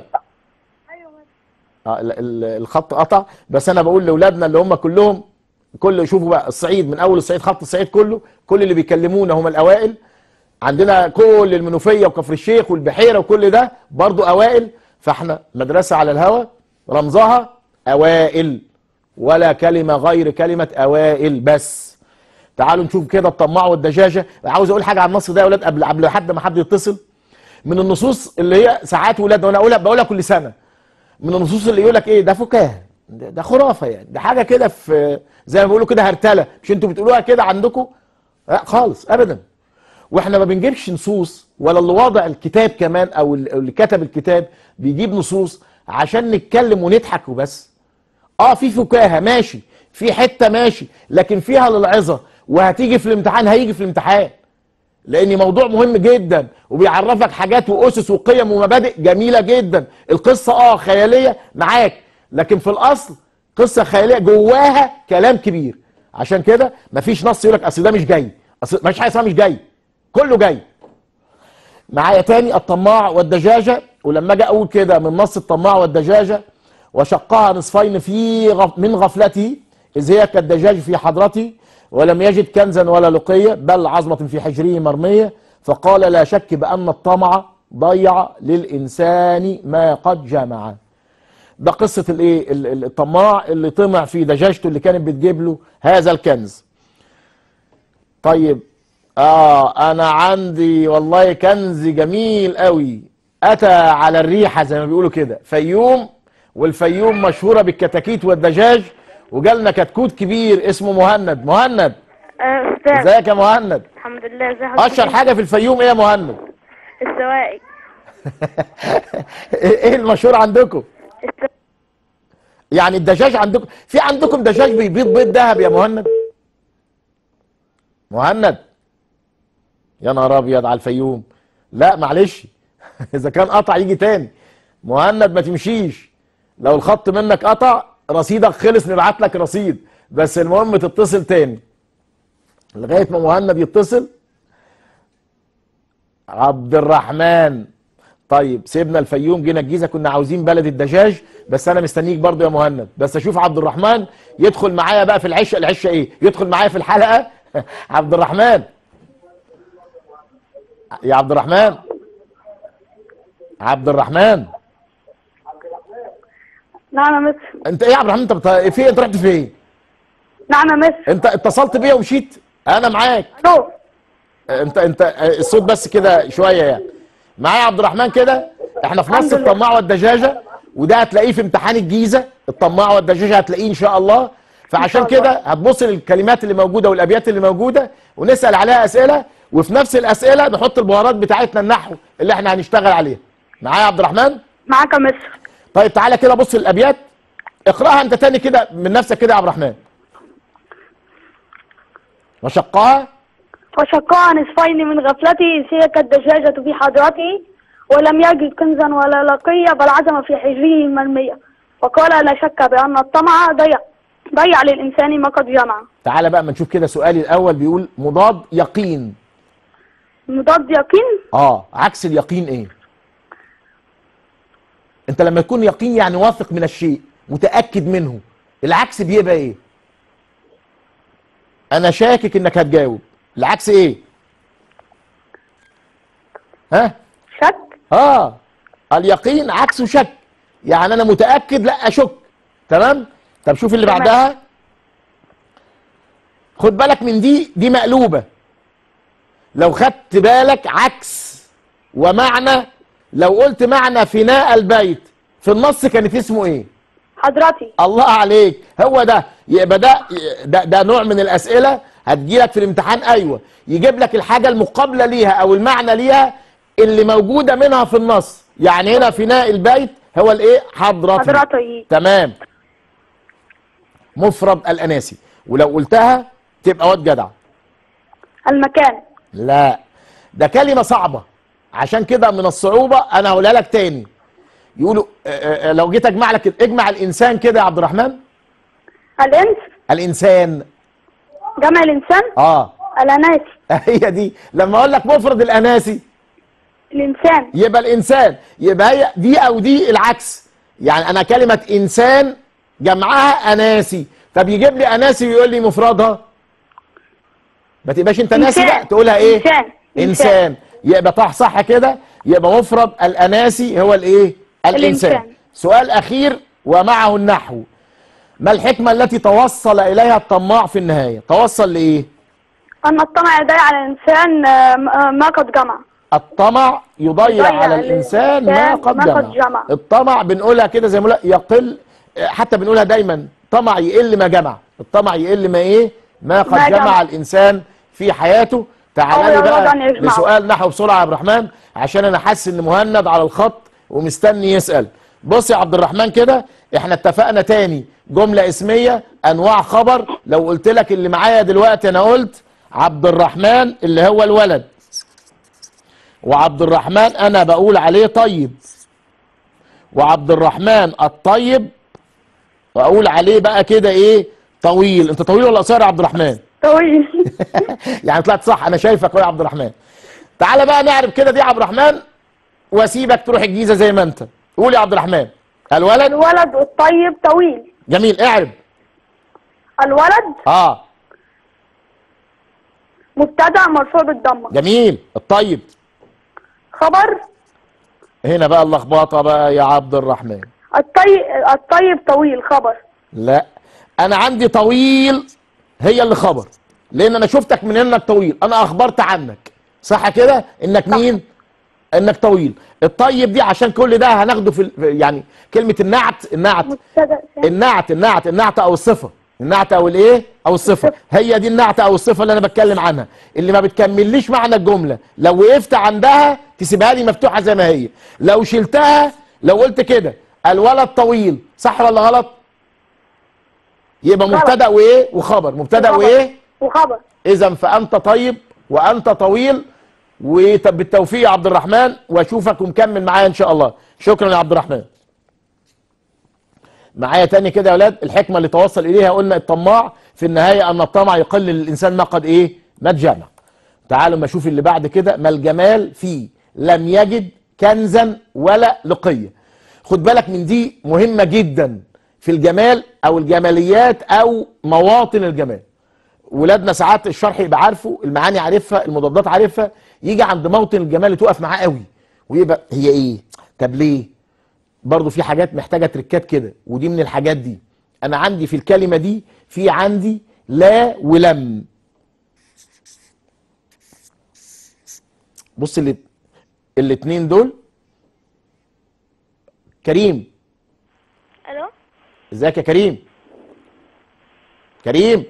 آه ال- ال- الخط قطع بس انا بقول لاولادنا اللي هم كلهم كل شوفوا بقى الصعيد من اول الصعيد خط الصعيد كله كل اللي بيكلمونا هم الاوائل عندنا كل المنوفيه وكفر الشيخ والبحيره وكل ده برضو اوائل فاحنا مدرسه على الهوا رمزها اوائل ولا كلمه غير كلمه اوائل بس تعالوا نشوف كده الطماع والدجاجه عاوز اقول حاجه عن النص ده يا اولاد قبل قبل حد ما حد يتصل من النصوص اللي هي ساعات ولادنا وانا اقولها بقولها كل سنه من النصوص اللي يقول لك ايه ده فكاهه ده, ده خرافه يعني ده حاجه كده في زي ما بيقولوا كده هرتله مش انتوا بتقولوها كده عندكم لا خالص ابدا واحنا ما بنجيبش نصوص ولا اللي واضع الكتاب كمان او اللي كتب الكتاب بيجيب نصوص عشان نتكلم ونضحك وبس اه في فكاهه ماشي في حته ماشي لكن فيها للعظه وهتيجي في الامتحان هيجي في الامتحان لان موضوع مهم جدا وبيعرفك حاجات واسس وقيم ومبادئ جميله جدا القصه اه خياليه معاك لكن في الاصل قصه خياليه جواها كلام كبير عشان كده مفيش نص يقول لك اصل ده مش جاي اصل مفيش حاجه اسمها مش جاي كله جاي معايا تاني الطماع والدجاجه ولما اجي اقول كده من نص الطماع والدجاجه وشقها نصفين في غف من غفلته اذ هي كالدجاج في حضرتي ولم يجد كنزا ولا لقيه بل عظمه في حجره مرميه فقال لا شك بان الطمع ضيع للانسان ما قد جمع ده قصه الايه ال- ال- الطماع اللي طمع في دجاجته اللي كانت بتجيب له هذا الكنز طيب اه انا عندي والله كنز جميل قوي اتى على الريحه زي ما بيقولوا كده فيوم والفيوم مشهوره بالكتاكيت والدجاج وجالنا كتكوت كبير اسمه مهند مهند آه، أستاذ ازيك يا مهند الحمد لله ازي حضرتك اشهر حاجه في الفيوم ايه يا مهند السواقي ايه المشهور عندكم الس- يعني الدجاج عندكم في عندكم دجاج بيبيض بيض ذهب يا مهند مهند يا نهار ابيض على الفيوم لا معلش اذا كان قطع يجي تاني مهند ما تمشيش لو الخط منك قطع رصيدك خلص نبعت لك رصيد بس المهم تتصل تاني لغايه ما مهند يتصل عبد الرحمن طيب سيبنا الفيوم جينا الجيزه كنا عاوزين بلد الدجاج بس انا مستنيك برضو يا مهند بس اشوف عبد الرحمن يدخل معايا بقى في العشه العشه ايه يدخل معايا في الحلقه عبد الرحمن يا عبد الرحمن عبد الرحمن نعم يا مصر انت ايه يا عبد الرحمن انت بت... في انت رحت فين نعم يا مصر انت اتصلت بيا ومشيت انا معاك الو انت انت الصوت بس كده شويه يعني معايا عبد الرحمن كده احنا في نص الحمد لله. الطماع والدجاجه وده هتلاقيه في امتحان الجيزه الطماع والدجاجه هتلاقيه ان شاء الله فعشان إن شاء الله. كده هتبص للكلمات اللي موجوده والابيات اللي موجوده ونسال عليها اسئله وفي نفس الاسئله نحط البهارات بتاعتنا النحو اللي احنا هنشتغل عليها معايا يا عبد الرحمن معاك يا مصر طيب تعالى كده بص الابيات اقراها انت تاني كده من نفسك كده يا عبد الرحمن وشقها وشقها نصفين من غفلتي هي كالدجاجة في حضرتي ولم يجد كنزا ولا لقية بل عزم في حجره المرمية وقال لا شك بأن الطمع ضيع ضيع للإنسان ما قد جمع تعالى بقى ما نشوف كده سؤالي الاول بيقول مضاد يقين مضاد يقين اه عكس اليقين ايه انت لما يكون يقين يعني واثق من الشيء متاكد منه العكس بيبقى ايه انا شاكك انك هتجاوب العكس ايه ها شك اه اليقين عكسه شك يعني انا متاكد لا اشك تمام طب شوف اللي تمام. بعدها خد بالك من دي دي مقلوبه لو خدت بالك عكس ومعنى لو قلت معنى فناء البيت في النص كانت اسمه ايه حضرتي الله عليك هو ده يبقى ده ده, ده نوع من الاسئله هتجيلك في الامتحان ايوه يجيب لك الحاجه المقابله ليها او المعنى ليها اللي موجوده منها في النص يعني هنا فناء البيت هو الايه حضرتي حضرتي تمام مفرد الاناسي ولو قلتها تبقى واد جدع المكان لا ده كلمه صعبه عشان كده من الصعوبه انا هقولها لك تاني يقولوا آه، آه، لو جيت اجمع لك اجمع الانسان كده يا عبد الرحمن الإنس الانسان جمع الإنسان اه الأناسي هي دي لما اقول لك مفرد الاناسي الإنسان يبقى الانسان يبقى هي دي او دي العكس يعني انا كلمه انسان جمعها اناسي طب يجيب لي اناسي ويقول لي مفردها ما تبقاش انت ناسي إنسان. بقى تقولها ايه إنسان. انسان يبقى صح صح كده يبقى مفرد الاناسي هو الايه الانسان الإنسان. سؤال اخير ومعه النحو ما الحكمه التي توصل اليها الطماع في النهايه توصل لايه أن الطمع يضيع على الإنسان آه، م- آه، ما قد جمع الطمع يضيع يضيع على الانسان ما الإنسان قد ما قد جمع جمع. الطمع بنقولها كده زي ما بنقول يقل حتى بنقولها دايما طمع يقل ما جمع الطمع يقل ما ايه ما قد ما جمع, جمع. الانسان في حياته أو تعالى لي يراد بقى أن يجمعه. لسؤال نحو بسرعه يا عبد الرحمن عشان انا حاسس ان مهند على الخط ومستني يسال بص يا عبد الرحمن كده احنا اتفقنا تاني جمله اسميه انواع خبر لو قلت لك اللي معايا دلوقتي انا قلت عبد الرحمن اللي هو الولد وعبد الرحمن انا بقول عليه طيب وعبد الرحمن الطيب واقول عليه بقى كده ايه طويل انت طويل ولا قصير يا عبد الرحمن طويل يعني طلعت صح انا شايفك أهو يا عبد الرحمن تعالى بقى نعرف كده دي يا عبد الرحمن واسيبك تروح الجيزه زي ما انت قول يا عبد الرحمن الولد الولد الطيب طويل جميل اعرب الولد اه مبتدأ مرفوع بالضمة جميل الطيب خبر هنا بقى اللخبطه بقى يا عبد الرحمن الطيب الطيب طويل خبر لا انا عندي طويل هي اللي خبر لان انا شفتك من انك طويل انا اخبرت عنك صح كده انك مين انك طويل الطيب دي عشان كل ده هناخده في ال- في- يعني كلمه النعت النعت مبتدأ ثاني. النعت النعت النعت او الصفه النعت او الايه او الصفه هي دي النعت او الصفه اللي انا بتكلم عنها اللي ما بتكمليش معنى الجمله لو وقفت عندها تسيبها لي مفتوحه زي ما هي لو شلتها لو قلت كده الولد طويل صح ولا غلط يبقى غلط. مبتدا وايه وخبر مبتدا وخبر. وايه وخبر اذا فانت طيب وانت طويل وبالتوفيق يا عبد الرحمن واشوفك ومكمل معايا ان شاء الله شكرا يا عبد الرحمن معايا تاني كده يا اولاد الحكمه اللي توصل اليها قلنا الطماع في النهايه ان الطمع يقلل الانسان ما قد ايه ما جمع تعالوا ما اشوف اللي بعد كده ما الجمال فيه لم يجد كنزا ولا لقيه خد بالك من دي مهمه جدا في الجمال او الجماليات او مواطن الجمال ولادنا ساعات الشرح يبقى عارفه المعاني عارفها المضادات عارفها يجي عند موطن الجمال اللي تقف معاه قوي ويبقى هي ايه طب ليه برضو في حاجات محتاجه تركات كده ودي من الحاجات دي انا عندي في الكلمه دي في عندي لا ولم بص اللي الاتنين دول كريم الو ازيك يا كريم كريم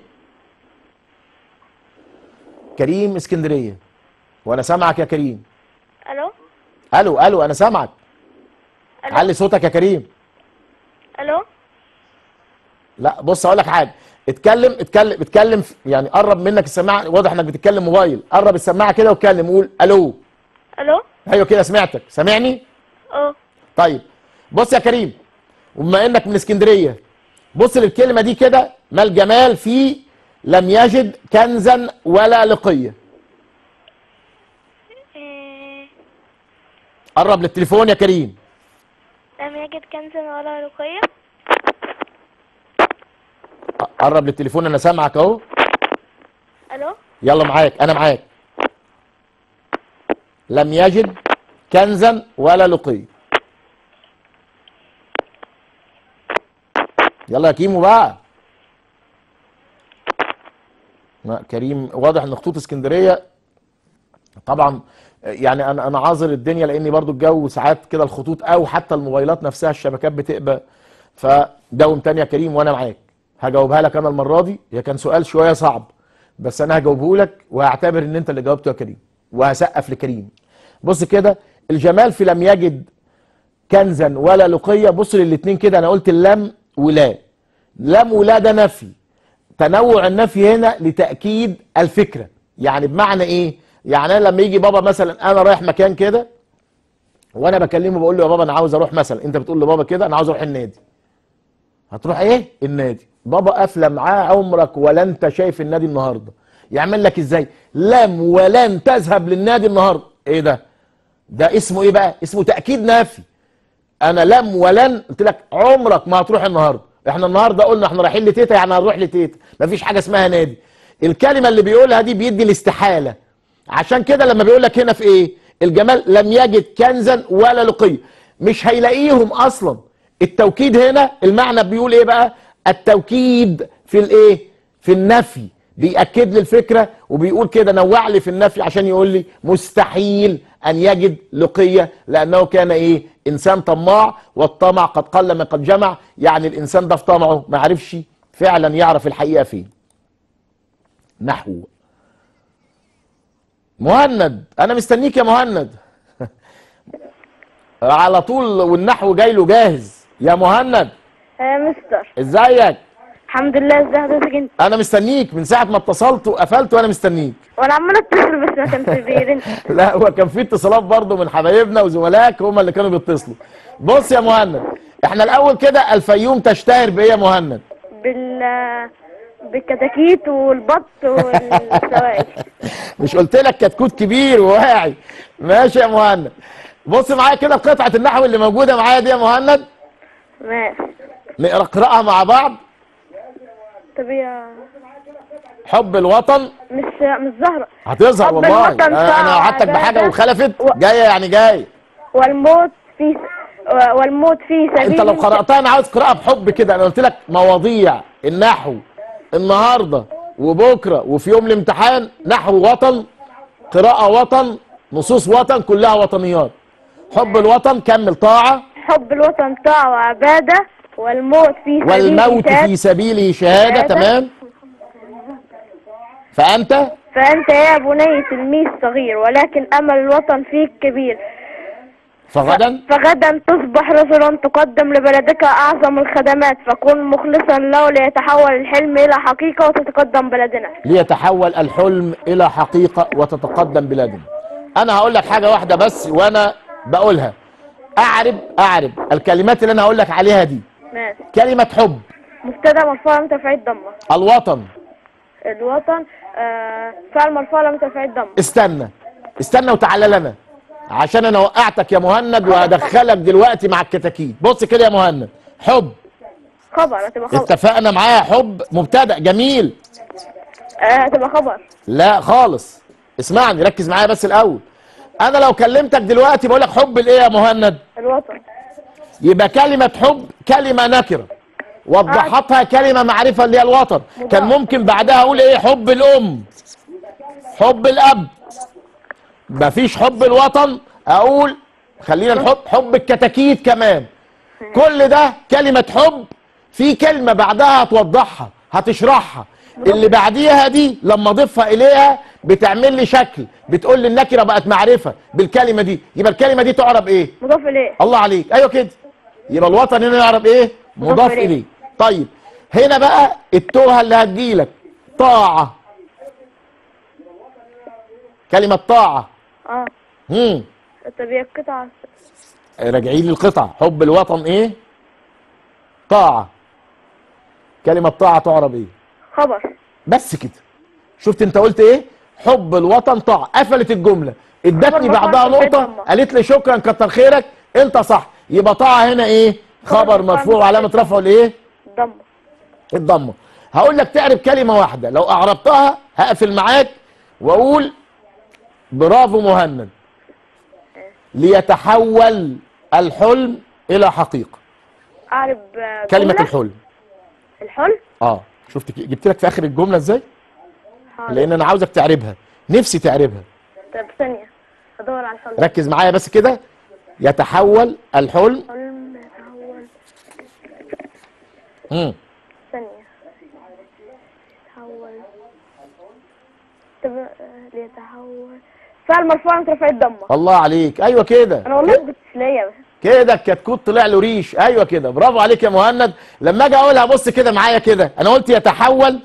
كريم اسكندريه وانا سامعك يا كريم الو الو الو انا سامعك الو علي صوتك يا كريم الو لا بص اقول لك حاجه اتكلم اتكلم اتكلم في- يعني قرب منك السماعه واضح انك بتتكلم موبايل قرب السماعه كده واتكلم وقول الو الو ايوه كده سمعتك سامعني اه طيب بص يا كريم وبما انك من اسكندريه بص للكلمه دي كده ما الجمال في لم يجد كنزا ولا لقيه إيه، قرب للتليفون يا كريم لم يجد كنزا ولا رقية قرب للتليفون انا سامعك اهو الو يلا معاك انا معاك لم يجد كنزا ولا لقيه يلا يا كيمو بقى لا كريم واضح ان خطوط اسكندريه طبعا يعني انا انا عاذر الدنيا لاني برضو الجو ساعات كده الخطوط او حتى الموبايلات نفسها الشبكات بتقبل فداوم تاني يا كريم وانا معاك هجاوبها لك انا المره دي هي كان سؤال شويه صعب بس انا هجاوبه لك وهعتبر ان انت اللي جاوبته يا كريم وهسقف لكريم بص كده الجمال في لم يجد كنزا ولا لقيه بص للاتنين كده انا قلت اللم ولا لم ولا ده نفي تنوع النفي هنا لتاكيد الفكره يعني بمعنى ايه يعني انا لما يجي بابا مثلا انا رايح مكان كده وانا بكلمه بقول له يا بابا انا عاوز اروح مثلا انت بتقول لبابا كده انا عاوز اروح النادي هتروح ايه النادي بابا قافله معاه عمرك ولا انت شايف النادي النهارده يعمل لك ازاي لم ولن تذهب للنادي النهارده ايه ده ده اسمه ايه بقى اسمه تاكيد نفي انا لم ولن قلت لك عمرك ما هتروح النهارده احنا النهارده قلنا احنا رايحين لتيتا يعني هنروح لتيتا مفيش حاجه اسمها نادي الكلمه اللي بيقولها دي بيدي الاستحاله عشان كده لما بيقول لك هنا في ايه الجمال لم يجد كنزا ولا لقيه مش هيلاقيهم اصلا التوكيد هنا المعنى بيقول ايه بقى التوكيد في الايه في النفي بيأكد لي الفكرة وبيقول كده نوع لي في النفي عشان يقول لي مستحيل أن يجد لقية لأنه كان إيه إنسان طماع والطمع قد قل من قد جمع يعني الإنسان ده في طمعه ما عرفش فعلا يعرف الحقيقة فين نحو مهند أنا مستنيك يا مهند على طول والنحو جاي له جاهز يا مهند يا مستر ازيك الحمد لله ازي حضرتك انت انا مستنيك من ساعه ما اتصلت وقفلت وانا مستنيك وانا عمال اتصل بس ما كانش بيرن لا هو كان في اتصالات برضه من حبايبنا وزملائك هم اللي كانوا بيتصلوا بص يا مهند احنا الاول كده الفيوم تشتهر بايه يا مهند بال بالكتاكيت والبط والسواقي مش قلت لك كتكوت كبير وواعي ماشي يا مهند بص معايا كده قطعه النحو اللي موجوده معايا دي يا مهند ماشي نقرا قراءه مع بعض طب يا حب الوطن مش مش زهرة هتظهر حب والله الوطن انا أنا وعدتك بحاجه سعادة وخلفت و- جايه يعني جاي والموت في والموت في سبيل انت لو قراتها انا عاوز قراءه بحب كده انا قلت لك مواضيع النحو النهارده وبكره وفي يوم الامتحان نحو وطن قراءه وطن نصوص وطن كلها وطنيات حب الوطن كمل طاعه حب الوطن طاعة وعبادة والموت في سبيل والموت شهادة. في سبيله شهاده شهادة. تمام فانت فأنت يا بني تلميذ صغير ولكن أمل الوطن فيك كبير فغدا فغدا تصبح رسلا تقدم لبلدك أعظم الخدمات فكن مخلصا له ليتحول الحلم إلى حقيقة وتتقدم بلدنا ليتحول الحلم الى حقيقه وتتقدم بلادنا انا هقول لك حاجه واحده بس وانا بقولها اعرب اعرب الكلمات اللي انا هقول لك عليها دي ماشي كلمه حب مبتدأ مرفوع لم ترفع الضمة الوطن الوطن آه فعل مرفوع لم ترفع الضمة استنى استنى وتعالى لنا عشان انا وقعتك يا مهند وهدخلك دلوقتي مع الكتاكيت بص كده يا مهند حب خبر هتبقى خبر اتفقنا معايا حب مبتدا جميل آه هتبقى خبر لا خالص اسمعني ركز معايا بس الاول انا لو كلمتك دلوقتي بقول لك حب الايه يا مهند الوطن يبقى كلمة حب كلمة نكرة وضحتها كلمة معرفة اللي هي الوطن كان ممكن بعدها اقول ايه حب الام حب الاب مفيش حب الوطن اقول خلينا نحط حب الكتاكيت كمان كل ده كلمة حب في كلمة بعدها هتوضحها هتشرحها اللي بعديها دي لما اضيفها اليها بتعمل لي شكل بتقول لي النكرة بقت معرفة بالكلمة دي يبقى الكلمة دي تعرب ايه مضاف إليه الله عليك ايوه كده يبقى الوطن هنا يعرف ايه مضاف مضاف إليه. اليه طيب هنا بقى التوهه اللي هتجيلك طاعه كلمه طاعه اه امم طب هي القطعة راجعين للقطع حب الوطن ايه طاعه كلمه طاعه تعرب ايه خبر بس كده شفت انت قلت ايه حب الوطن طاعه قفلت الجمله ادتني خبر بعدها مرفوع نقطه بالضمة. قالت لي شكرا كتر خيرك انت صح يبقى طاعه هنا ايه خبر خبر مرفوع مرفوع وعلامه رفعه الايه ضمة الضمه هقول لك تعرف كلمه واحده لو اعربتها هقفل معاك واقول برافو مهند ليتحول الحلم الى حقيقه أعرب آه، كلمه جملة. الحلم الحلم اه شفت ك- جبت لك في اخر الجمله ازاي حاضر. لان انا عاوزك تعربها نفسي تعربها طب ثانية أدور على الحلم ركز معايا بس كده يتحول الحلم حلم يتحول مم. ثانية يتحول طب آه، ليتحول فعل مرفوع لم ترفع الضمة الله عليك ايوه كده أنا والله ما كنتش لاقيها كده الكتكوت طلع له ريش ايوه كده برافو عليك يا مهند لما اجي اقولها بص كده معايا كده انا قلت يتحول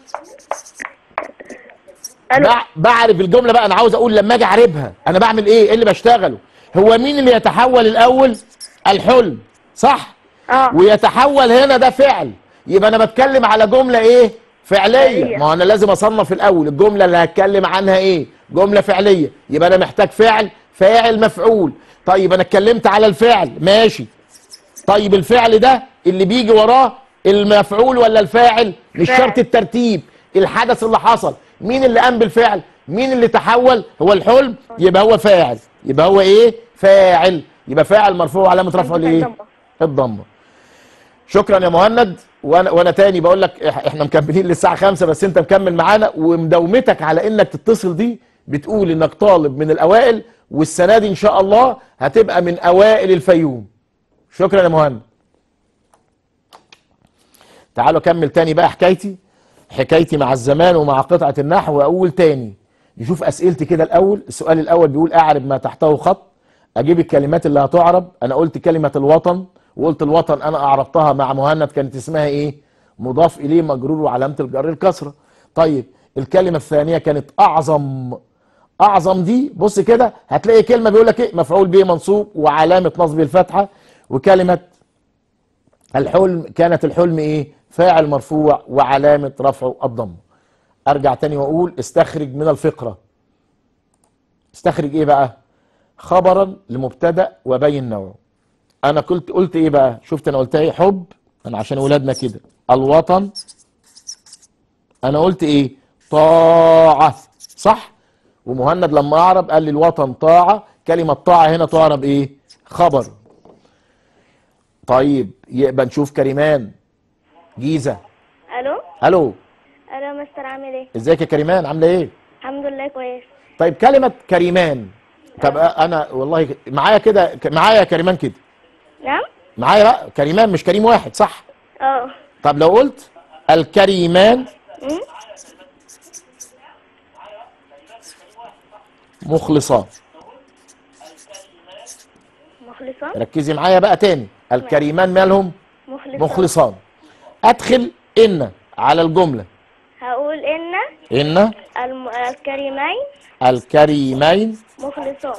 ألو بع- بعرف الجمله بقى انا عاوز اقول لما اجي اعربها انا بعمل ايه ايه اللي بشتغله هو مين اللي يتحول الاول الحلم صح اه ويتحول هنا ده فعل يبقى انا بتكلم على جمله ايه فعليه فعلية. ما هو انا لازم اصنف الاول الجمله اللي هتكلم عنها ايه جمله فعليه يبقى انا محتاج فعل فاعل مفعول طيب انا اتكلمت على الفعل ماشي طيب الفعل ده اللي بيجي وراه المفعول ولا الفاعل مش فاعل. شرط الترتيب الحدث اللي حصل مين اللي قام بالفعل مين اللي تحول هو الحلم يبقى هو فاعل يبقى هو ايه فاعل يبقى فاعل مرفوع علامه رفعه الايه الضمة. الضمه شكرا يا مهند وانا وانا تاني بقول لك إح- احنا مكملين للساعه 5 بس انت مكمل معانا ومداومتك على انك تتصل دي بتقول انك طالب من الاوائل والسنه دي ان شاء الله هتبقى من اوائل الفيوم شكرا يا مهند تعالوا اكمل تاني بقى حكايتي حكايتي مع الزمان ومع قطعه النحو واقول تاني نشوف اسئلتي كده الاول السؤال الاول بيقول اعرب ما تحته خط اجيب الكلمات اللي هتعرب انا قلت كلمه الوطن وقلت الوطن انا اعربتها مع مهند كانت اسمها ايه مضاف اليه مجرور وعلامه الجر الكسره طيب الكلمه الثانيه كانت اعظم اعظم دي بص كده هتلاقي كلمه بيقول لك ايه مفعول به منصوب وعلامه نصب الفتحه وكلمه الحلم كانت الحلم ايه فاعل مرفوع وعلامة رفعه الضم ارجع تاني واقول استخرج من الفقرة استخرج ايه بقى خبرا لمبتدأ وبين نوعه انا قلت قلت ايه بقى شفت انا قلت ايه حب انا عشان ولادنا كده الوطن انا قلت ايه طاعة صح ومهند لما اعرب قال لي الوطن طاعة كلمة طاعة هنا تعرب ايه خبر طيب يبقى نشوف كريمان جيزة الو الو الو مستر عامل ايه ازيك يا كريمان عامله ايه الحمد لله كويس طيب كلمة كريمان طب انا والله معايا كده ك- معايا كريمان كده نعم معايا بقى كريمان مش كريم واحد صح اه طب لو قلت الكريمان أمم. مخلصان مخلصان ركزي معايا بقى تاني الكريمان مالهم مخلصان مخلصان ادخل ان على الجملة هقول ان ان الم... الكريمين الكريمين مخلصان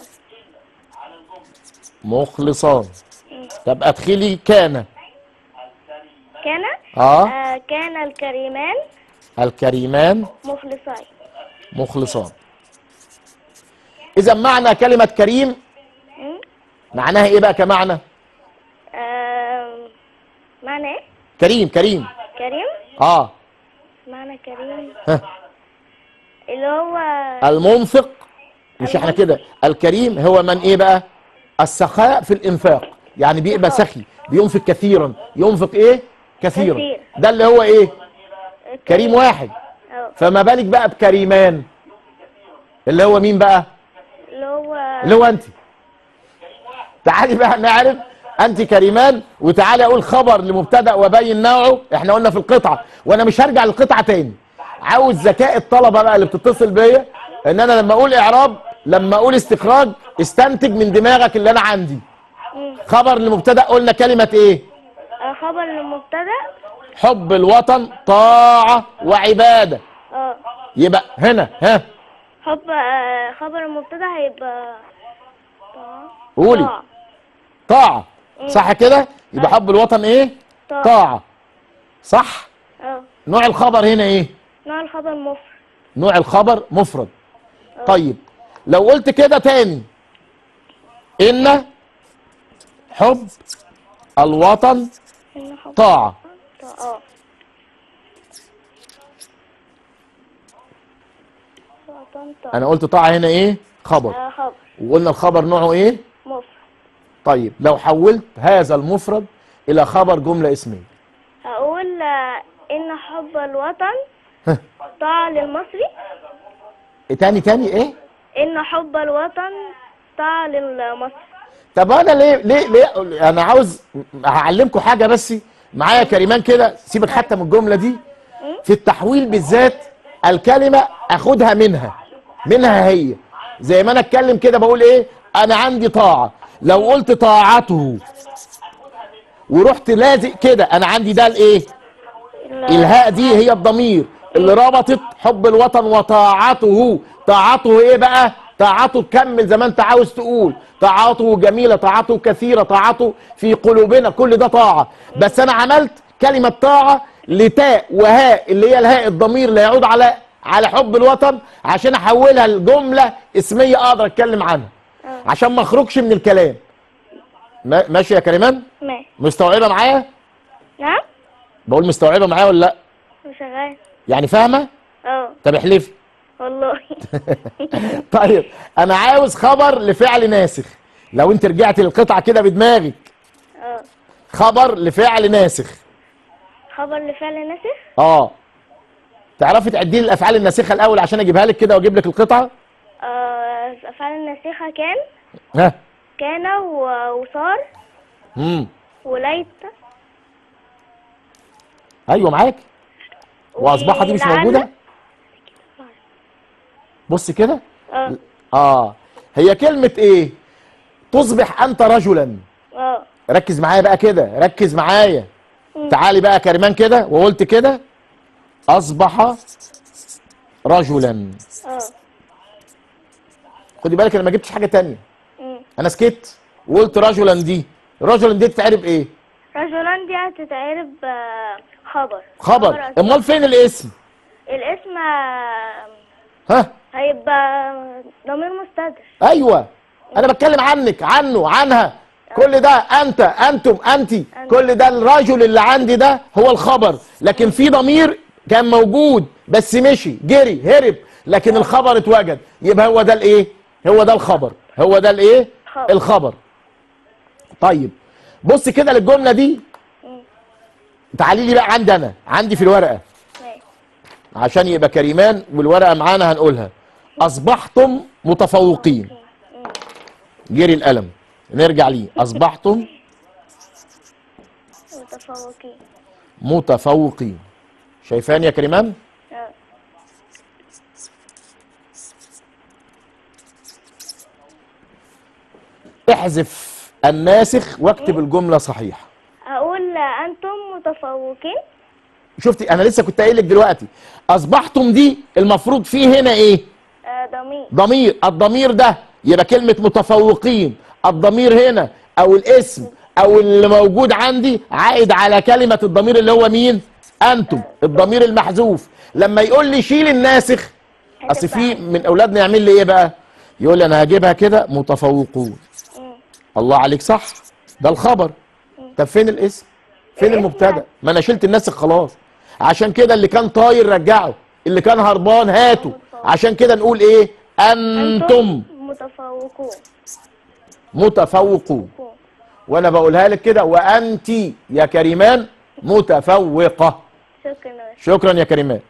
مخلصان طب ادخلي كان كان اه آه كان الكريمان الكريمان مخلصين مخلصان اذا معنى كلمة كريم أمم. معناها ايه بقى كمعنى آه معنى ايه كريم كريم كريم اه معنى كريم ها. اللي هو المنفق مش احنا كده الكريم هو من ايه بقى السخاء في الانفاق يعني بيبقى سخي بينفق كثيرا ينفق ايه كثيرا كثير. ده اللي هو ايه كريم واحد اه فما بالك بقى بكريمان اللي هو مين بقى اللي هو اللي هو انت تعالي بقى نعرف انت كريمان وتعالي اقول خبر لمبتدا وبين نوعه احنا قلنا في القطعه وانا مش هرجع للقطعه تاني عاوز ذكاء الطلبه بقى اللي بتتصل بيا ان انا لما اقول اعراب لما اقول استخراج استنتج من دماغك اللي انا عندي مم. خبر لمبتدا قلنا كلمه ايه آه، خبر المبتدا حب الوطن طاعه وعباده اه يبقى هنا ها حب آه، خبر المبتدا هيبقى طاعة. قولي. طاعة. طاعه صح كده يبقى حب الوطن ايه طاعة. طاعه صح اه نوع الخبر هنا ايه نوع الخبر مفرد نوع الخبر مفرد طيب لو قلت كده تاني ان حب الوطن إن حب طاعة طاعة. اه وطن طاعة. انا قلت طاعة هنا ايه خبر آه، خبر وقلنا الخبر نوعه ايه مفرد طيب لو حولت هذا المفرد الى خبر جملة اسمية هقول آه، إن حب الوطن ها. طاعة للمصري تاني تاني ايه إن حب الوطن طاعة للمصري طب انا ليه ليه ليه انا عاوز هعلمكم حاجه بس معايا كريمان كده سيبك حتى من الجمله دي في التحويل بالذات الكلمه اخدها منها منها هي زي ما انا اتكلم كده بقول ايه انا عندي طاعه لو قلت طاعته ورحت لازق كده انا عندي ده الايه الهاء دي هي الضمير اللي ربطت حب الوطن وطاعته طاعته ايه بقى طاعته تكمل زي ما انت عاوز تقول طاعته جميله طاعته كثيره طاعته في قلوبنا كل ده طاعه بس انا عملت كلمه طاعه لتاء وهاء اللي هي الهاء الضمير اللي يعود على على حب الوطن عشان احولها لجمله اسميه اقدر اتكلم عنها عشان ما اخرجش من الكلام ما- ماشي يا كريمان ماشي مستوعبه معايا نعم بقول مستوعبه معايا ولا لا شغال يعني فاهمه اه طب احلفي والله طيب انا عاوز خبر لفعل ناسخ لو انت رجعت للقطعه كده بدماغك اه خبر لفعل ناسخ خبر لفعل ناسخ اه تعرفي تعدي لي الافعال الناسخه الاول عشان اجيبها لك كده واجيب لك القطعه آه، الأفعال الناسخة كان ها كان و- وصار امم وليت ايوه معاك واصبحت دي مش ولعل. موجوده بص كده اه اه هي كلمه ايه تصبح انت رجلا اه ركز معايا بقى كده ركز معايا تعالي بقى يا كريمان كده وقلت كده اصبح رجلا اه خدي بالك انا ما جبتش حاجه تانية مم. انا سكت وقلت رجلا دي رجلا دي تتعرب ايه رجلا دي هتتعرب آه، خبر خبر أصبح. امال فين الاسم الاسم آه، ها هيبقى ضمير مستتر ايوه انا بتكلم عنك عنه عنها كل ده انت انتم انت كل ده الرجل اللي عندي ده هو الخبر لكن في ضمير كان موجود بس مشي جري هرب لكن الخبر اتوجد يبقى هو ده الايه هو ده الخبر هو ده الايه خبر. الخبر طيب بص كده للجمله دي تعالي لي بقى عندي انا عندي في الورقه ماشي عشان يبقى كريمان والورقه معانا هنقولها اصبحتم متفوقين جري القلم نرجع ليه اصبحتم متفوقين متفوقين شايفان يا كريمان آه. احذف الناسخ واكتب الجمله صحيحه هقول أنتم متفوقين شفتي انا لسه كنت قايل لك دلوقتي اصبحتم دي المفروض فيه هنا ايه آه، ضمير ضمير الضمير ده يبقى كلمة متفوقين الضمير هنا او الاسم او اللي موجود عندي عائد على كلمة الضمير اللي هو مين انتم الضمير المحذوف لما يقول لي شيل الناسخ اصل في من اولادنا يعمل لي ايه بقى يقول لي انا هجيبها كده متفوقون الله عليك صح ده الخبر طب فين الاسم فين المبتدا ما انا شلت الناسخ خلاص عشان كده اللي كان طاير رجعه اللي كان هربان هاته عشان كده نقول ايه انتم متفوقون متفوقون وانا بقولها لك كده وانت يا كريمان متفوقه شكرا شكرا يا كريمان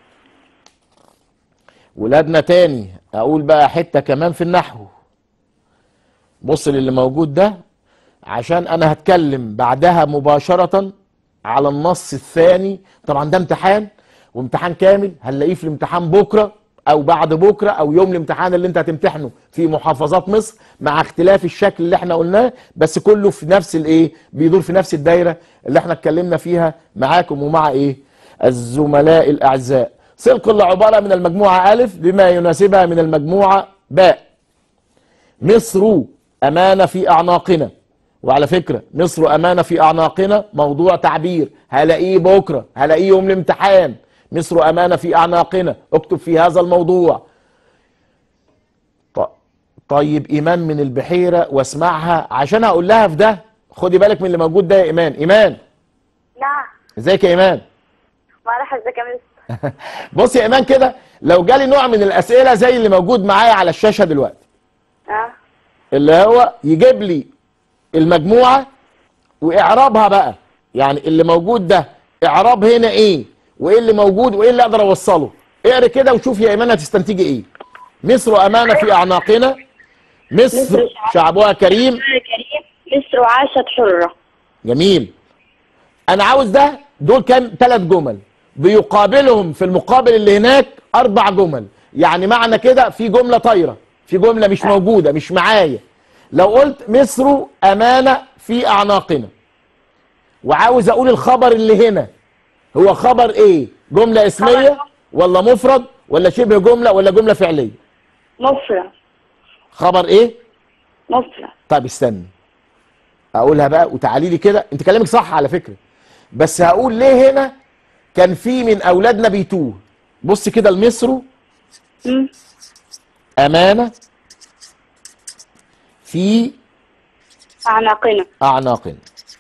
ولادنا تاني اقول بقى حته كمان في النحو بص للي موجود ده عشان انا هتكلم بعدها مباشره على النص الثاني طبعا ده امتحان وامتحان كامل هنلاقيه في الامتحان بكره او بعد بكره او يوم الامتحان اللي انت هتمتحنه في محافظات مصر مع اختلاف الشكل اللي احنا قلناه بس كله في نفس الايه بيدور في نفس الدايره اللي احنا اتكلمنا فيها معاكم ومع ايه الزملاء الاعزاء صل كل عباره من المجموعه الف بما يناسبها من المجموعه باء مصر امانه في اعناقنا وعلى فكره مصر امانه في اعناقنا موضوع تعبير هلاقيه بكره هلاقيه يوم الامتحان مصر امانه في اعناقنا اكتب في هذا الموضوع ط- طيب ايمان من البحيره واسمعها عشان اقول لها في ده خدي بالك من اللي موجود ده يا ايمان ايمان نعم ازيك يا ايمان معلش ازيك يا مس بص يا ايمان كده لو جالي نوع من الاسئله زي اللي موجود معايا على الشاشه دلوقتي اه اللي هو يجيب لي المجموعه واعرابها بقى يعني اللي موجود ده اعراب هنا ايه وايه اللي موجود وايه اللي اقدر اوصله اقري كده وشوف يا ايمان هتستنتجي ايه مصر امانه في اعناقنا مصر شعبها كريم كريم مصر عاشت حرة جميل انا عاوز ده دول كام ثلاث جمل بيقابلهم في المقابل اللي هناك اربع جمل يعني معنى كده في جمله طايره في جمله مش موجوده مش معايا لو قلت مصر امانه في اعناقنا وعاوز اقول الخبر اللي هنا هو خبر ايه جمله اسميه ولا مفرد ولا شبه جمله ولا جمله فعليه مفرد خبر ايه مفرد طيب استني اقولها بقى وتعالي لي كده انت كلامك صح على فكره بس هقول ليه هنا كان في من اولادنا بيتوه بص كده المصر مم. امانه في أعناقنا اعناقنا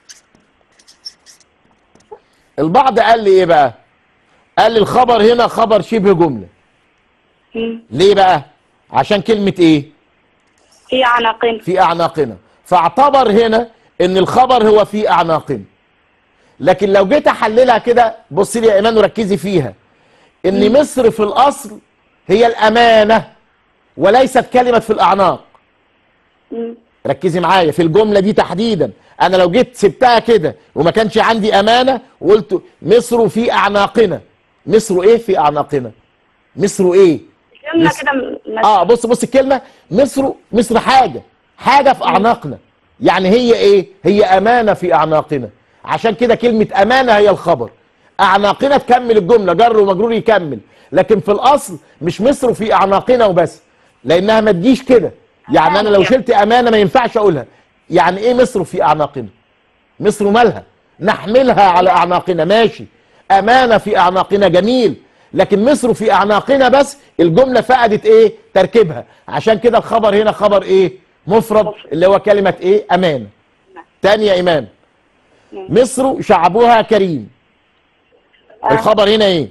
البعض قال لي ايه بقى قال لي الخبر هنا خبر شبه جمله مم. ليه بقى عشان كلمه ايه في أعناقنا في اعناقنا فاعتبر هنا ان الخبر هو في اعناقنا لكن لو جيت احللها كده بصي لي يا ايمان وركزي فيها ان مصر في الاصل هي الامانه وليست كلمه في الاعناق مم. ركزي معايا في الجمله دي تحديدا انا لو جيت سبتها كده وما كانش عندي امانه وقلت مصر في اعناقنا مصر ايه في اعناقنا مصر ايه جملة مصر- كده م- م- اه بص بص الكلمه مصر مصر حاجه حاجه في اعناقنا يعني هي ايه هي امانه في اعناقنا عشان كده كلمه امانه هي الخبر اعناقنا تكمل الجمله جر ومجرور يكمل لكن في الاصل مش مصر في اعناقنا وبس لانها ما تجيش كده يعني انا لو شلت امانه ما ينفعش اقولها يعني ايه مصر في اعناقنا مصر مالها نحملها على اعناقنا ماشي امانه في اعناقنا جميل لكن مصر في اعناقنا بس الجمله فقدت ايه تركيبها عشان كده الخبر هنا خبر ايه مفرد اللي هو كلمه ايه امانه تاني يا ايمان مصر شعبها كريم الخبر هنا ايه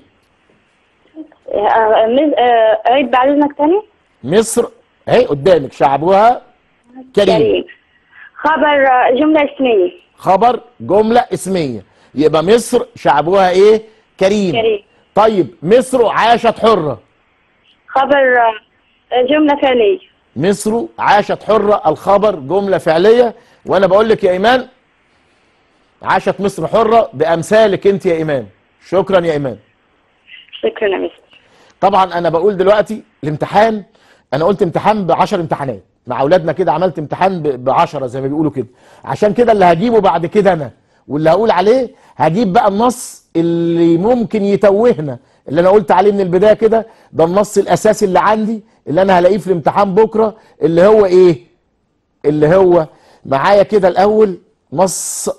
آه، مز- آه، عيد بعد اذنك تاني مصر اهي قدامك شعبها كريم كريم خبر آه، جملة اسمية خبر جمله اسميه يبقى مصر شعبها ايه كريم كريم طيب مصر عاشت حره خبر آه، جملة فعلية مصر عاشت حرة الخبر جملة فعلية وأنا بقول لك يا إيمان عاشت مصر حرة بأمثالك أنت يا إيمان شكرا يا إيمان شكرا يا مستر طبعا أنا بقول دلوقتي الامتحان أنا قلت امتحان بعشر امتحانات مع أولادنا كده عملت امتحان ب- بعشرة زي ما بيقولوا كده عشان كده اللي هجيبه بعد كده أنا واللي هقول عليه هجيب بقى النص اللي ممكن يتوهنا اللي أنا قلت عليه من البداية كده ده النص الأساسي اللي عندي اللي أنا هلاقيه في الامتحان بكرة اللي هو إيه اللي هو معايا كده الاول نص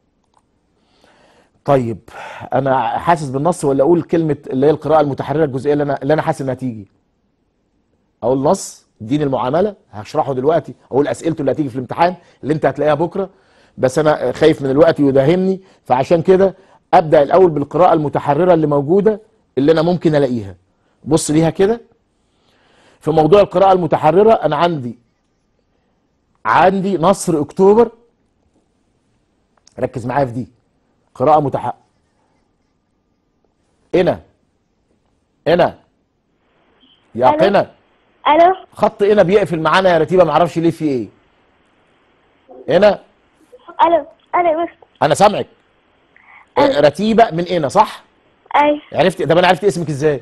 طيب انا حاسس بالنص ولا اقول كلمه اللي هي القراءه المتحرره الجزئيه اللي انا اللي انا حاسس انها تيجي اقول نص دين المعامله هشرحه دلوقتي اقول اسئلته اللي هتيجي في الامتحان اللي انت هتلاقيها بكره بس انا خايف من الوقت يداهمني فعشان كده ابدا الاول بالقراءه المتحرره اللي موجوده اللي انا ممكن الاقيها بص ليها كده في موضوع القراءه المتحرره انا عندي عندي نصر اكتوبر ركز معايا في دي قراءة متح هنا هنا يا ألو. قنا الو خط هنا بيقفل معانا يا رتيبة معرفش ليه في ايه هنا الو الو يا مستر انا سامعك آه، رتيبة من هنا صح اي عرفت طب انا عرفت اسمك ازاي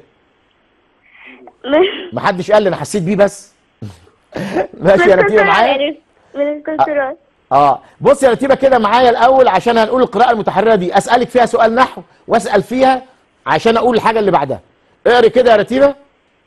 من محدش قال لي انا حسيت بيه بس ماشي يا رتيبة معايا من الكنترول اه بص يا رتيبه كده معايا الاول عشان هنقول القراءه المتحرره دي اسالك فيها سؤال نحو واسال فيها عشان اقول الحاجه اللي بعدها اقري كده يا رتيبه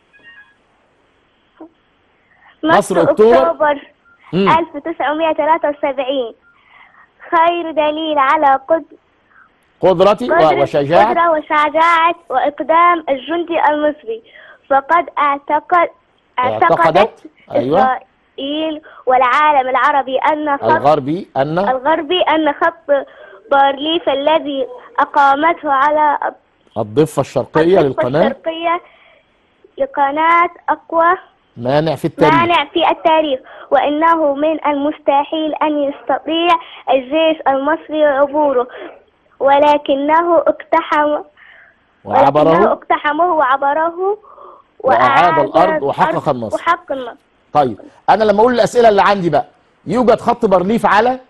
مصر أكتوبر. أكتوبر مم. 1973 خير دليل على قد قدرتي و- قدرة وشجاعه قدرة وشجاعة وإقدام الجندي المصري فقد اعتقد اعتقدت، اعتقدت أيوة. إسرائيل والعالم العربي أن خط الغربي ان الغربي أن خط بارليف الذي أقامته على الضفه الشرقيه الضفة للقناه الشرقية لقناة أقوى مانع في التاريخ مانع في التاريخ وإنه من المستحيل أن يستطيع الجيش المصري عبوره ولكنه اقتحم ولكنه وعبره اقتحمه وعبره وأعاد الأرض وحقق النصر. وحقق النصر طيب انا لما اقول الاسئله اللي عندي بقى يوجد خط بارليف على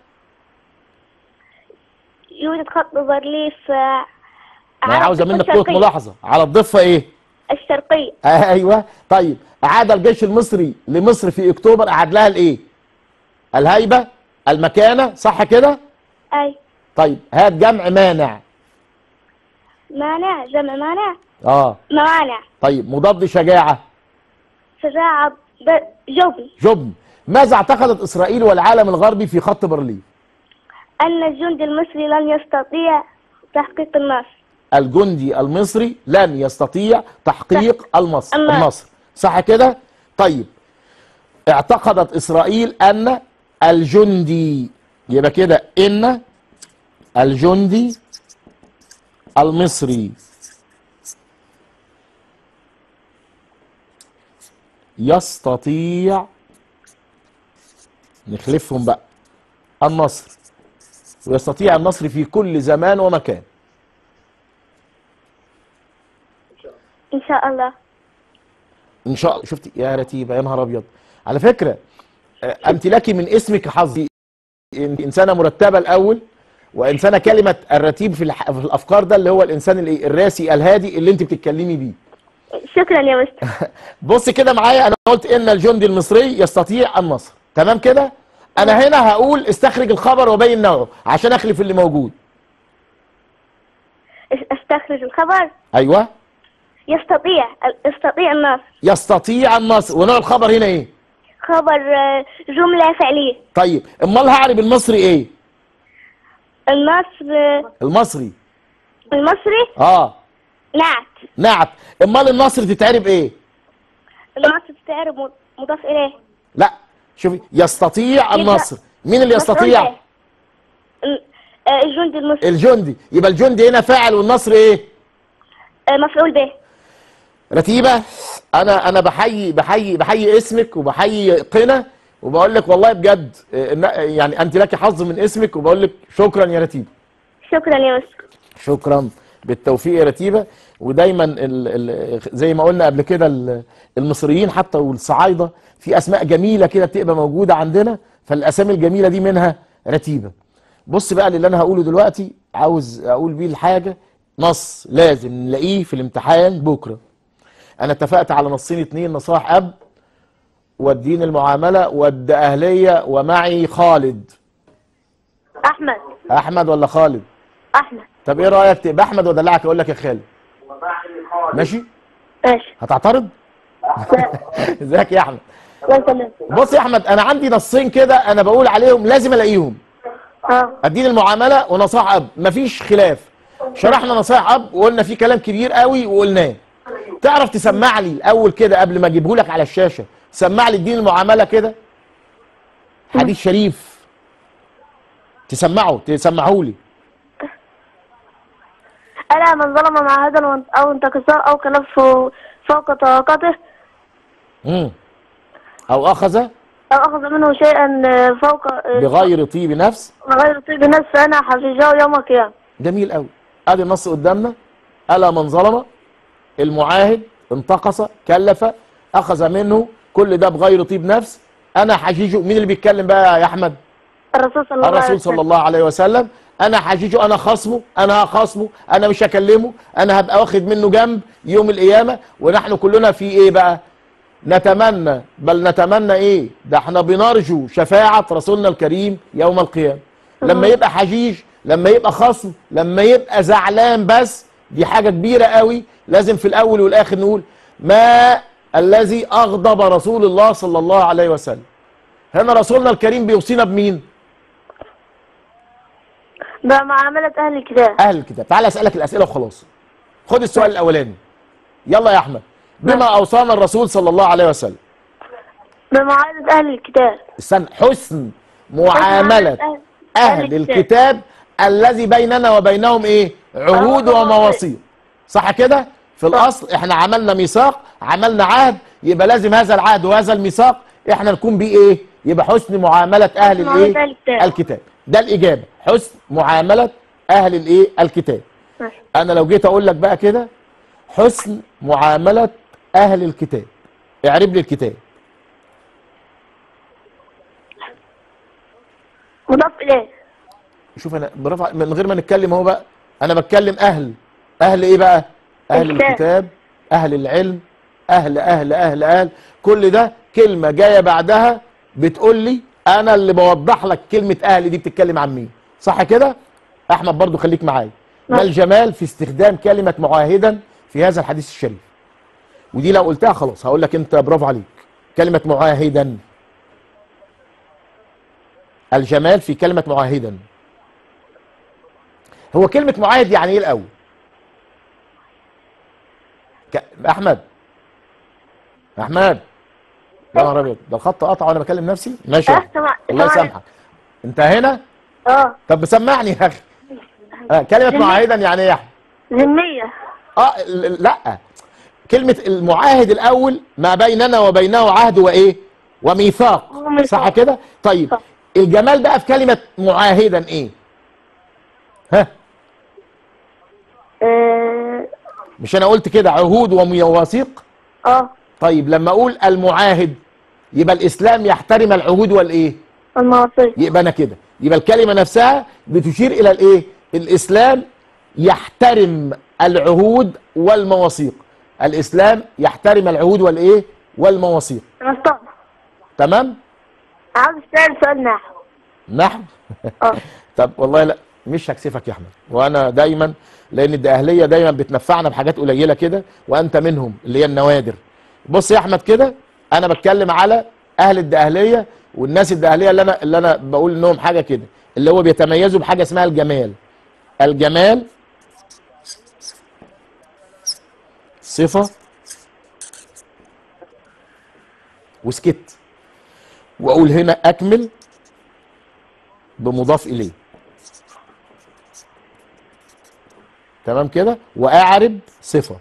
يوجد خط بارليف آه، ما هي على عاوزه الضفة منك قوه الشرقية- ملاحظه على الضفه ايه الشرقية ايوه طيب اعاد الجيش المصري لمصر في اكتوبر اعاد لها الايه الهيبه المكانه صح كده أي طيب هات جمع مانع مانع جمع مانع اه موانع طيب مضاد شجاعه شجاعة ب- جبن جبن ماذا اعتقدت اسرائيل والعالم الغربي في خط برلين أن الجندي المصري لن يستطيع تحقيق النصر الجندي المصري لن يستطيع تحقيق المصر النصر. النصر صح كده طيب اعتقدت اسرائيل ان الجندي يبقى كده ان الجندي المصري يستطيع نخلفهم بقى النصر ويستطيع النصر في كل زمان ومكان إن شاء الله ان شاء الله شفتي يا رتيبه يا نهار ابيض على فكره آه، انت لك من اسمك حظي انت انسانه مرتبه الاول وانسانه كلمه الرتيب في, الح... في الافكار ده اللي هو الانسان الإيه؟ الراسي الهادي اللي انت بتتكلمي بيه شكرا يا مستر بص كده معايا انا قلت ان الجندي المصري يستطيع النصر تمام كده انا هنا هقول استخرج الخبر وبين نوعه عشان اخلف اللي موجود استخرج الخبر ايوه يستطيع يستطيع النصر يستطيع النصر ونوع الخبر هنا ايه خبر آه، جملة فعلية طيب امال هعرب المصري ايه النصر آه، المصري المصري اه نعت نعت امال النصر تتعرب ايه المصري تتعرب مضاف إليه لا شوفي يستطيع يبقى النصر مين اللي مفعول يستطيع به. ال- آه، الجندي المصري الجندي يبقى الجندي هنا فاعل والنصر ايه آه، مفعول به رتيبه انا انا بحيي بحيي بحيي اسمك وبحيي قنا وبقول لك والله بجد إيه، إن- يعني انت لك حظ من اسمك وبقول لك شكرا يا رتيبه شكرا يا مستر شكرا بالتوفيق يا رتيبه ودايما ال ال زي ما قلنا قبل كده ال- المصريين حتى والصعايده في اسماء جميله كده بتبقى موجوده عندنا فالاسامي الجميله دي منها رتيبه بص بقى اللي انا هقوله دلوقتي عاوز اقول بيه الحاجه نص لازم نلاقيه في الامتحان بكره انا اتفقت على نصين اتنين نصائح اب والدين المعامله والدقهليه ومعي خالد أحمد احمد ولا خالد أحمد طب ايه رايك تبقى احمد وادلعك اقول لك يا خالد ماشي ماشي هتعترض ازيك يا احمد الله يسلمك بص يا احمد انا عندي نصين كده انا بقول عليهم لازم الاقيهم اه الدين المعامله ونصائح اب مفيش خلاف شرحنا نصائح اب وقلنا فيه كلام كبير قوي وقلناه تعرف تسمع لي الاول كده قبل ما اجيبه لك على الشاشه سمع لي الدين المعامله كده حديث شريف تسمعه تسمعه لي ألا من ظلم معاهدا وان- أو انتكسار أو كلف فوق طاقته امم او اخذ أو أخذ منه شيئا فوق بغير طيب نفس غير طيب نفس أنا حفيجاه يوم القيامة جميل قوي ادي النص قدامنا الا من ظلم المعاهد انتقص كلف اخذ منه كل ده بغير طيب نفس انا حجيجه مين اللي بيتكلم بقى يا احمد الرسول صلى الله عليه الرسول وسلم صلى الله عليه وسلم انا حجيجه انا خصمه انا هخصمه انا مش هكلمه انا هبقى واخد منه جنب يوم القيامه ونحن كلنا في ايه بقى نتمنى بل نتمنى ايه ده احنا بنرجو شفاعه رسولنا الكريم يوم القيامه لما يبقى حجيج لما يبقى خصم لما يبقى زعلان بس دي حاجه كبيره قوي لازم في الاول والاخر نقول ما الذي اغضب رسول الله صلى الله عليه وسلم هنا رسولنا الكريم بيوصينا بمين بمعاملة أهل الكتاب اهل الكتاب تعال اسالك الاسئله وخلاص خد السؤال الاولاني يلا يا احمد بما اوصانا الرسول صلى الله عليه وسلم بمعاملة أهل الكتاب استنى حسن معامله أهل- اهل الكتاب الذي بيننا وبينهم ايه عهود عهود ومواثيق صح كده في الاصل احنا عملنا ميثاق عملنا عهد يبقى لازم هذا العهد وهذا الميثاق احنا نكون بيه ايه يبقى حسن معامله اهل معاملة الايه أهل الكتاب. الكتاب ده الاجابه حسن معامله اهل الايه الكتاب ماشي. انا لو جيت اقول لك بقى كده حسن معامله اهل الكتاب اعرب لي الكتاب مضاف إليه شوف انا برفع من غير ما نتكلم اهو بقى انا بتكلم اهل اهل ايه بقى اهل الكتاب. الكتاب اهل العلم اهل اهل اهل اهل كل ده كلمه جايه بعدها بتقول لي انا اللي بوضح لك كلمه اهل دي بتتكلم عن مين صح كده احمد برضو خليك معايا ما نعم. الجمال في استخدام كلمه معاهدا في هذا الحديث الشريف ودي لو قلتها خلاص هقول لك انت برافو عليك كلمه معاهدا الجمال في كلمه معاهدا هو كلمة معاهد يعني ايه الأول؟ ك... أحمد أحمد يا نهار أبيض ده الخط قطع وأنا بكلم نفسي؟ ماشي يا أه، أحمد. سمع- الله سمعني. يسامحك أنت هنا؟ اه طب سمعني يا أخي آه كلمة جميل. معاهدا يعني إيه يا أحمد؟ ذمية اه ال- ال- لا كلمة المعاهد الأول ما بيننا وبينه عهد وإيه؟ وميثاق وميثاق. صح كده؟ طيب صح. الجمال بقى في كلمة معاهدا إيه؟ ها؟ اه مش أنا قلت كده عهود ومواثيق؟ اه طيب لما اقول المعاهد يبقى الاسلام يحترم العهود والايه المواصيل يبقى انا كده يبقى الكلمه نفسها بتشير الى الايه الاسلام يحترم العهود والمواثيق الاسلام يحترم العهود والايه والمواثيق مصطفى تمام عاوز اسال سؤال نحو نحو اه طب والله لا مش هكسفك يا احمد وانا دايما لان الدقهليه دايما بتنفعنا بحاجات قليله كده وانت منهم اللي هي النوادر بص يا احمد كده انا بتكلم على اهل الدقهليه والناس الدقهليه اللي انا اللي انا بقول انهم حاجه كده اللي هو بيتميزوا بحاجه اسمها الجمال الجمال صفة وسكت واقول هنا اكمل بمضاف اليه تمام كده واعرب صفه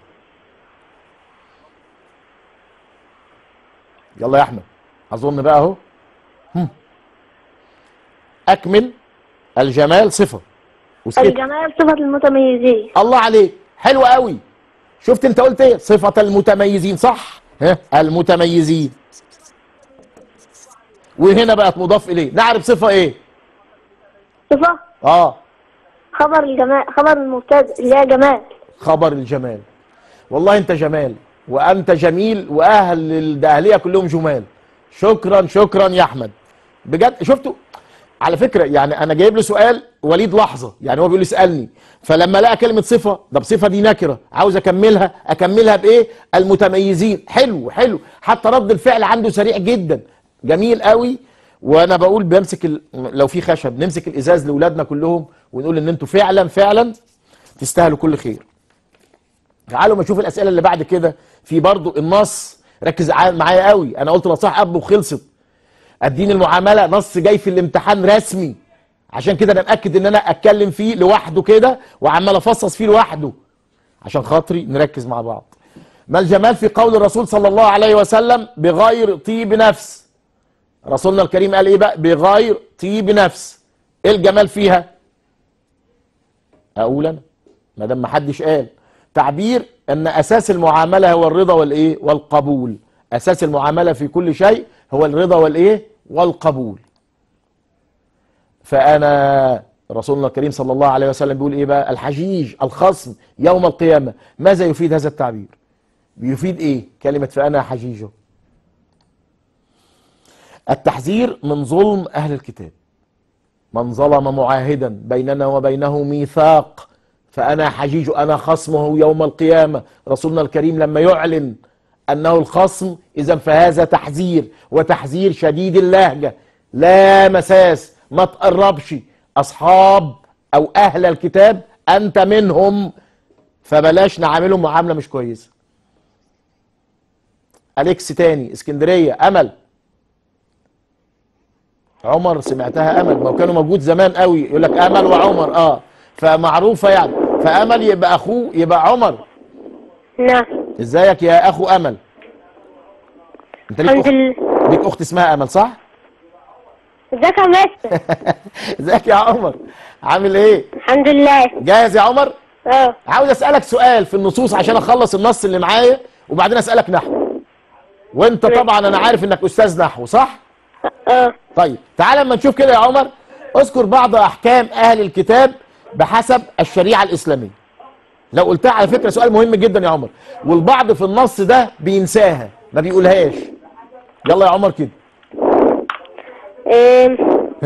يلا يا احمد اظن بقى اهو هم. اكمل الجمال صفه وسكت الجمال صفة المتميزين الله عليك حلو قوي شفت انت قلت ايه صفة المتميزين صح ها المتميزين وهنا بقت مضاف اليه نعرف صفة ايه صفة اه خبر الجمال خبر المبتدأ اللي هي جمال خبر الجمال والله انت جمال وانت جميل واهل الاهليه كلهم جمال شكرا شكرا يا احمد بجد شفتوا على فكره يعني انا جايب له سؤال وليد لحظه يعني هو بيقول لي اسالني فلما لقى كلمه صفه ده بصفه دي نكره عاوز اكملها اكملها بايه المتميزين حلو حلو حتى رد الفعل عنده سريع جدا جميل قوي وانا بقول بمسك ال... لو في خشب نمسك الازاز لاولادنا كلهم ونقول ان انتوا فعلا فعلا تستاهلوا كل خير تعالوا ما نشوف الاسئله اللي بعد كده في برضو النص ركز ع- معايا قوي انا قلت نصيحه اب وخلصت الدين المعامله نص جاي في الامتحان رسمي عشان كده انا مأكد ان انا اتكلم فيه لوحده كده وعمال افصص فيه لوحده عشان خاطري نركز مع بعض ما الجمال في قول الرسول صلى الله عليه وسلم بغير طيب نفس رسولنا الكريم قال ايه بقى بغير طيب نفس ايه الجمال فيها اقول انا ما دام ما حدش قال تعبير ان اساس المعامله هو الرضا والايه والقبول اساس المعامله في كل شيء هو الرضا والايه والقبول فانا رسولنا الكريم صلى الله عليه وسلم بيقول ايه بقى الحجيج الخصم يوم القيامه ماذا يفيد هذا التعبير بيفيد ايه كلمه فانا حجيجه التحذير من ظلم اهل الكتاب من ظلم معاهدا بيننا وبينه ميثاق فأنا حجيج أنا خصمه يوم القيامة رسولنا الكريم لما يعلن أنه الخصم إذا فهذا تحذير وتحذير شديد اللهجة لا مساس ما تقربش أصحاب أو أهل الكتاب أنت منهم فبلاش نعاملهم معاملة مش كويسة أليكس تاني اسكندرية أمل عمر سمعتها امل ما هو كانوا موجود زمان قوي يقول لك امل وعمر اه فمعروفه يعني فامل يبقى اخوه يبقى عمر نعم ازيك يا اخو امل انت ليك الحمد اخت لله ليك اخت اسمها امل صح ازيك يا مستر ازيك يا عمر عامل ايه الحمد لله جاهز يا عمر اه عاوز اسالك سؤال في النصوص عشان اخلص النص اللي معايا وبعدين اسالك نحو وانت طبعا انا عارف انك استاذ نحو صح اه طيب تعال اما نشوف كده يا عمر اذكر بعض احكام اهل الكتاب بحسب الشريعه الاسلاميه لو قلتها على فكره سؤال مهم جدا يا عمر والبعض في النص ده بينساها ما بيقولهاش يلا يا عمر كده إيه.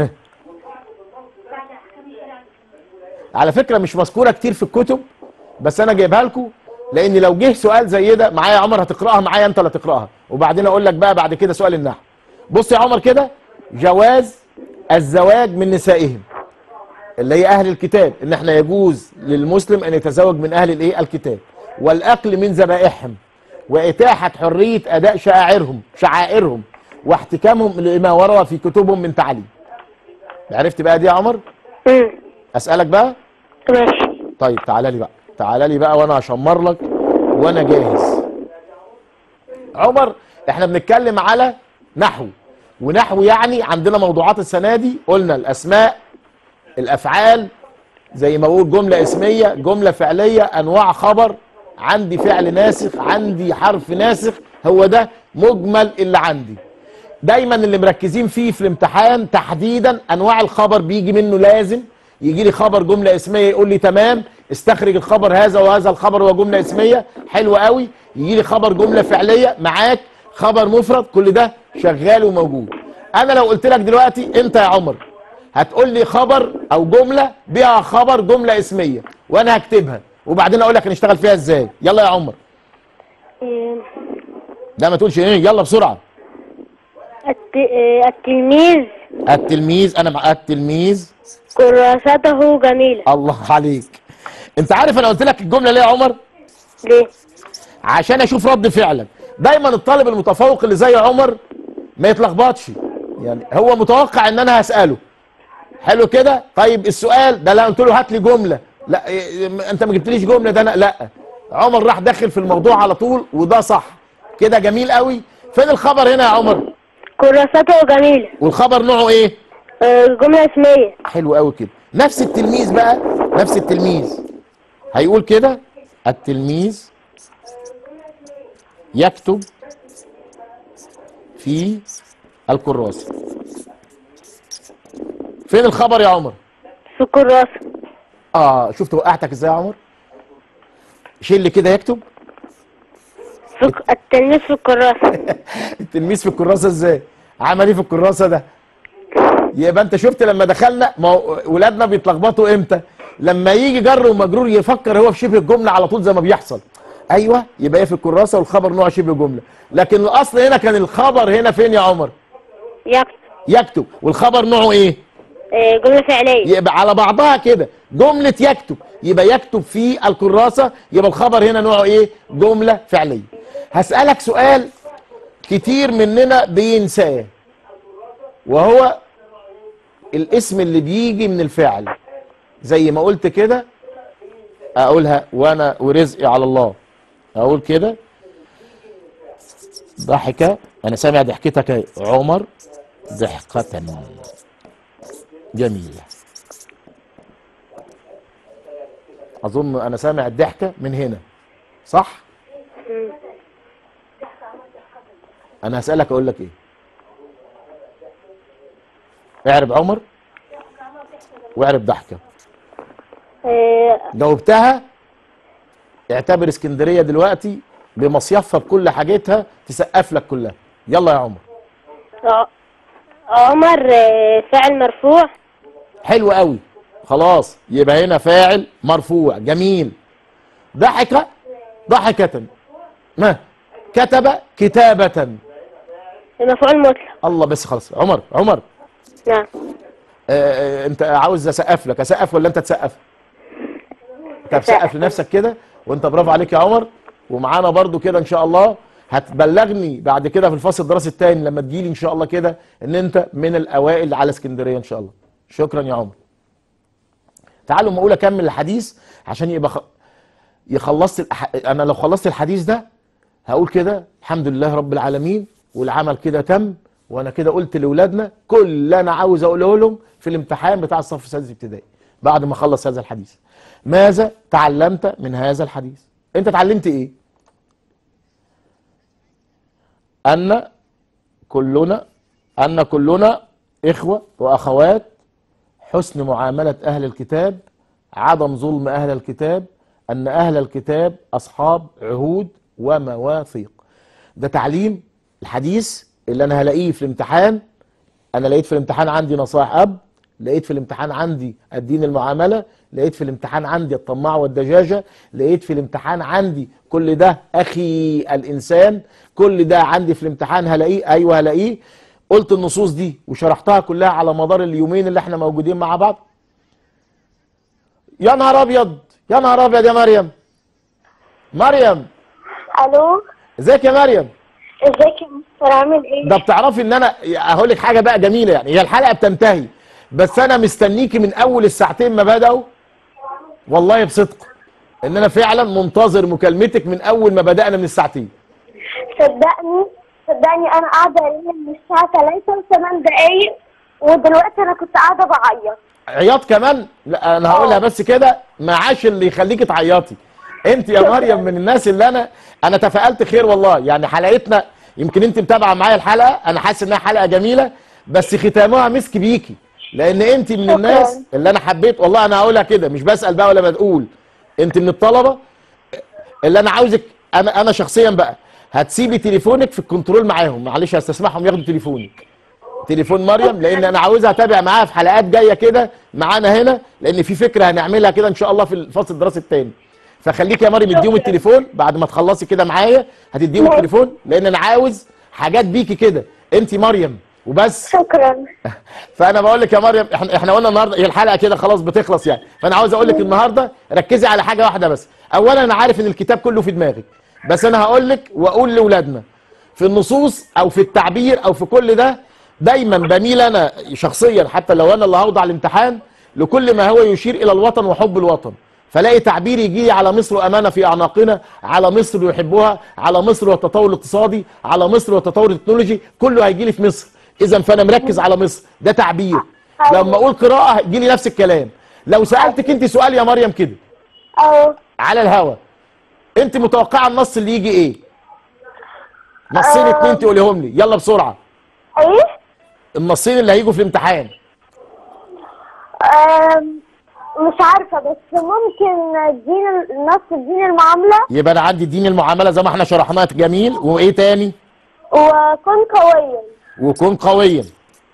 على فكره مش مذكوره كتير في الكتب بس انا جايبها لكم لان لو جه سؤال زي ده معايا يا عمر هتقراها معايا انت اللي تقراها وبعدين اقول لك بقى بعد كده سؤال النحو بص يا عمر كده جواز الزواج من نسائهم اللي هي اهل الكتاب ان احنا يجوز للمسلم ان يتزوج من اهل الايه الكتاب والاكل من ذبائحهم واتاحه حريه اداء شعائرهم شعائرهم واحتكامهم لما ورد في كتبهم من تعليم عرفت بقى دي يا عمر مم. اسالك بقى ماشي طيب تعالى لي بقى تعالى لي بقى وانا هشمر لك وانا جاهز عمر احنا بنتكلم على نحو ونحو يعني عندنا موضوعات السنه دي قلنا الاسماء الافعال زي ما بقول جمله اسميه جمله فعليه انواع خبر عندي فعل ناسخ عندي حرف ناسخ هو ده مجمل اللي عندي دايما اللي مركزين فيه في الامتحان تحديدا انواع الخبر بيجي منه لازم يجي لي خبر جمله اسميه يقول لي تمام استخرج الخبر هذا وهذا الخبر هو جمله اسميه حلو قوي يجي لي خبر جمله فعليه معاك خبر مفرد كل ده شغال وموجود انا لو قلت لك دلوقتي انت يا عمر هتقول لي خبر او جمله بيها خبر جمله اسميه وانا هكتبها وبعدين اقول لك هنشتغل فيها ازاي يلا يا عمر إيه. لا ما تقولش ايه يلا بسرعه الت... إيه، التلميذ التلميذ انا مع التلميذ كراسته جميلة الله عليك انت عارف انا قلت لك الجمله ليه يا عمر ليه؟ عشان اشوف رد فعلك دايما الطالب المتفوق اللي زي عمر ما يتلخبطش يعني هو متوقع ان انا هساله حلو كده طيب السؤال ده لا قلت له هات لي جمله لا إيه، انت ما جبتليش جمله ده انا لا عمر راح داخل في الموضوع على طول وده صح كده جميل قوي فين الخبر هنا يا عمر كراسته جميلة والخبر نوعه ايه آه، جملة اسمية حلو قوي كده نفس التلميذ بقى نفس التلميذ هيقول كده التلميذ يكتب في الكراسة فين الخبر يا عمر في الكراسة اه شفت وقعتك ازاي يا عمر شيل لي كده يكتب في ك- التلميذ في الكراسة التلميذ في الكراسه ازاي عمل ايه في الكراسه ده يبقى انت شفت لما دخلنا ما هو ولادنا بيتلخبطوا امتى لما يجي جر ومجرور يفكر هو في شبه الجمله على طول زي ما بيحصل ايوه يبقى ايه في الكراسه والخبر نوع شبه جمله لكن الاصل هنا كان الخبر هنا فين يا عمر يكتب يكتب والخبر نوعه ايه آه، جملة فعلية يبقى على بعضها كده جملة يكتب يبقى يكتب في الكراسة يبقى الخبر هنا نوعه ايه جملة فعلية هسألك سؤال كتير مننا بينساه وهو الاسم اللي بيجي من الفعل زي ما قلت كده اقولها وانا ورزقي على الله اقول كده ضحك انا سامع ضحكتك اهي. عمر ضحكة جميلة أظن أنا سامع الضحكة من هنا صح؟ أنا هسألك أقول لك إيه؟ اعرب عمر واعرب ضحكة آه، جاوبتها اعتبر اسكندرية دلوقتي بمصيفها بكل حاجتها تسقف لك كلها يلا يا عمر ع- عمر آه، فعل مرفوع حلو قوي خلاص يبقى هنا فاعل مرفوع جميل ضحك ضحكة ما كتب كتابة مفعول مطلق الله بس خلاص عمر عمر نعم آه آه، انت عاوز اسقف لك اسقف ولا انت تسقف طب سقف لنفسك كده وانت برافو عليك يا عمر ومعانا برضو كده ان شاء الله هتبلغني بعد كده في الفصل الدراسي الثاني لما تجيلي ان شاء الله كده ان انت من الاوائل على اسكندريه ان شاء الله شكرا يا عمر تعالوا ما اقول اكمل الحديث عشان يبقى خ... يخلصت الأح... انا لو خلصت الحديث ده هقول كده الحمد لله رب العالمين والعمل كده تم وانا كده قلت لاولادنا كل اللي انا عاوز اقوله لهم في الامتحان بتاع الصف السادس ابتدائي بعد ما اخلص هذا الحديث ماذا تعلمت من هذا الحديث انت اتعلمت ايه ان كلنا ان كلنا اخوه واخوات حسن معامله اهل الكتاب عدم ظلم اهل الكتاب ان اهل الكتاب اصحاب عهود ومواثيق ده تعليم الحديث اللي انا هلاقيه في الامتحان انا لقيت في الامتحان عندي نصائح اب لقيت في الامتحان عندي الدين المعامله لقيت في الامتحان عندي الطماع والدجاجه لقيت في الامتحان عندي كل ده اخي الانسان كل ده عندي في الامتحان هلاقيه ايوه هلاقيه قلت النصوص دي وشرحتها كلها على مدار اليومين اللي احنا موجودين مع بعض يا نهار ابيض يا نهار ابيض يا مريم مريم الو ازيك يا مريم ازيك يا مستر عامل ايه ده بتعرفي ان انا هقول لك حاجه بقى جميله يعني هي الحلقه بتنتهي بس انا مستنيكي من اول الساعتين ما بداوا والله بصدق ان انا فعلا منتظر مكالمتك من اول ما بدانا من الساعتين صدقني صدقني انا قاعده هنا من الساعه 3 و8 دقايق ودلوقتي انا كنت قاعده بعيط عياط كمان لا انا هقولها بس كده معاش اللي يخليكي تعيطي انت يا مريم من الناس اللي انا انا تفائلت خير والله يعني حلقتنا يمكن انت متابعه معايا الحلقه انا حاسس انها حلقه جميله بس ختامها مسك بيكي لان انت من شكراً. الناس اللي انا حبيت والله انا هقولها كده مش بسال بقى ولا بقول انت من الطلبه اللي انا عاوزك انا انا شخصيا بقى هتسيبي تليفونك في الكنترول معاهم معلش هستسمحهم ياخدوا تليفونك تليفون مريم لان انا عاوزها اتابع معاها في حلقات جايه كده معانا هنا لان في فكره هنعملها كده ان شاء الله في الفصل الدراسي الثاني فخليك يا مريم اديهم التليفون بعد ما تخلصي كده معايا هتديهم ماشي. التليفون لان انا عاوز حاجات بيكي كده انت مريم وبس شكرا فانا بقول لك يا مريم احنا احنا قلنا النهارده هي الحلقه كده خلاص بتخلص يعني فانا عاوز اقول لك النهارده ركزي على حاجه واحده بس اولا انا عارف ان الكتاب كله في دماغك بس انا هقول لك واقول لاولادنا في النصوص او في التعبير او في كل ده دايما بميل انا شخصيا حتى لو انا اللي هوضع الامتحان لكل ما هو يشير الى الوطن وحب الوطن فلاقي تعبير يجي على مصر وامانه في اعناقنا على مصر يحبها على مصر والتطور الاقتصادي على مصر والتطور التكنولوجي كله هيجي لي في مصر اذا فانا مركز على مصر ده تعبير لما اقول قراءه هيجي لي نفس الكلام لو سالتك انت سؤال يا مريم كده اه على الهوا انت متوقعه النص اللي يجي ايه نصين اتنين تقوليهم لي يلا بسرعه ايه النصين اللي هيجوا في الامتحان آم، مش عارفة بس ممكن دين النص دين المعاملة يبقى انا عندي دين المعامله زي ما احنا شرحناها جميل وايه تاني وكن قويا وكن قويا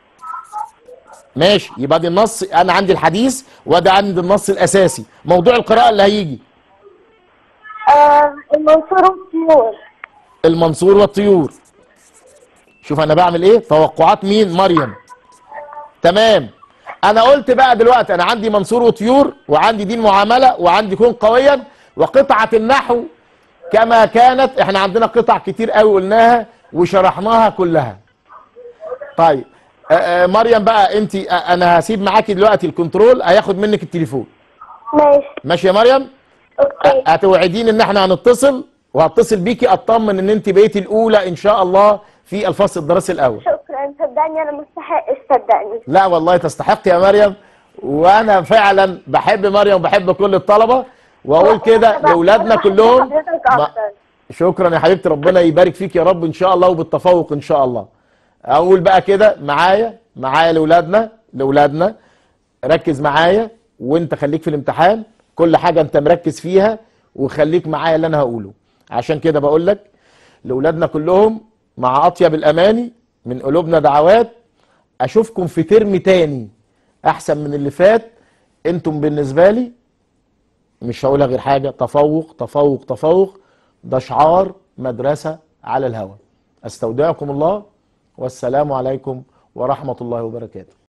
ماشي يبقى دي النص انا عندي الحديث وده عندي النص الاساسي موضوع القراءه اللي هيجي آه، المنصور والطيور المنصور والطيور شوف انا بعمل ايه توقعات مين مريم تمام انا قلت بقى دلوقتي انا عندي منصور وطيور وعندي دين معامله وعندي كون قويا وقطعه النحو كما كانت احنا عندنا قطع كتير قوي قلناها وشرحناها كلها طيب آه، آه، مريم بقى انت انا هسيب معاكي دلوقتي الكنترول هياخد منك التليفون ماشي ماشي يا مريم اوكي هتوعديني ان احنا هنتصل وهتصل بيكي اطمن ان انت بقيتي الاولى ان شاء الله في الفصل الدراسي الاول شكرا صدقني انا مستحقش صدقني لا والله تستحق يا مريم وانا فعلا بحب مريم وبحب كل الطلبه واقول كده لاولادنا كلهم حضرتك ما- اكتر شكرا يا حبيبتي ربنا يبارك فيك يا رب ان شاء الله وبالتفوق ان شاء الله اقول بقى كده معايا معايا لاولادنا لاولادنا ركز معايا وانت خليك في الامتحان كل حاجه انت مركز فيها وخليك معايا اللي انا هقوله عشان كده بقول لك لاولادنا كلهم مع اطيب الاماني من قلوبنا دعوات اشوفكم في ترم تاني احسن من اللي فات انتم بالنسبه لي مش هقولها غير حاجه تفوق تفوق تفوق ده شعار مدرسه على الهوى استودعكم الله والسلام عليكم ورحمه الله وبركاته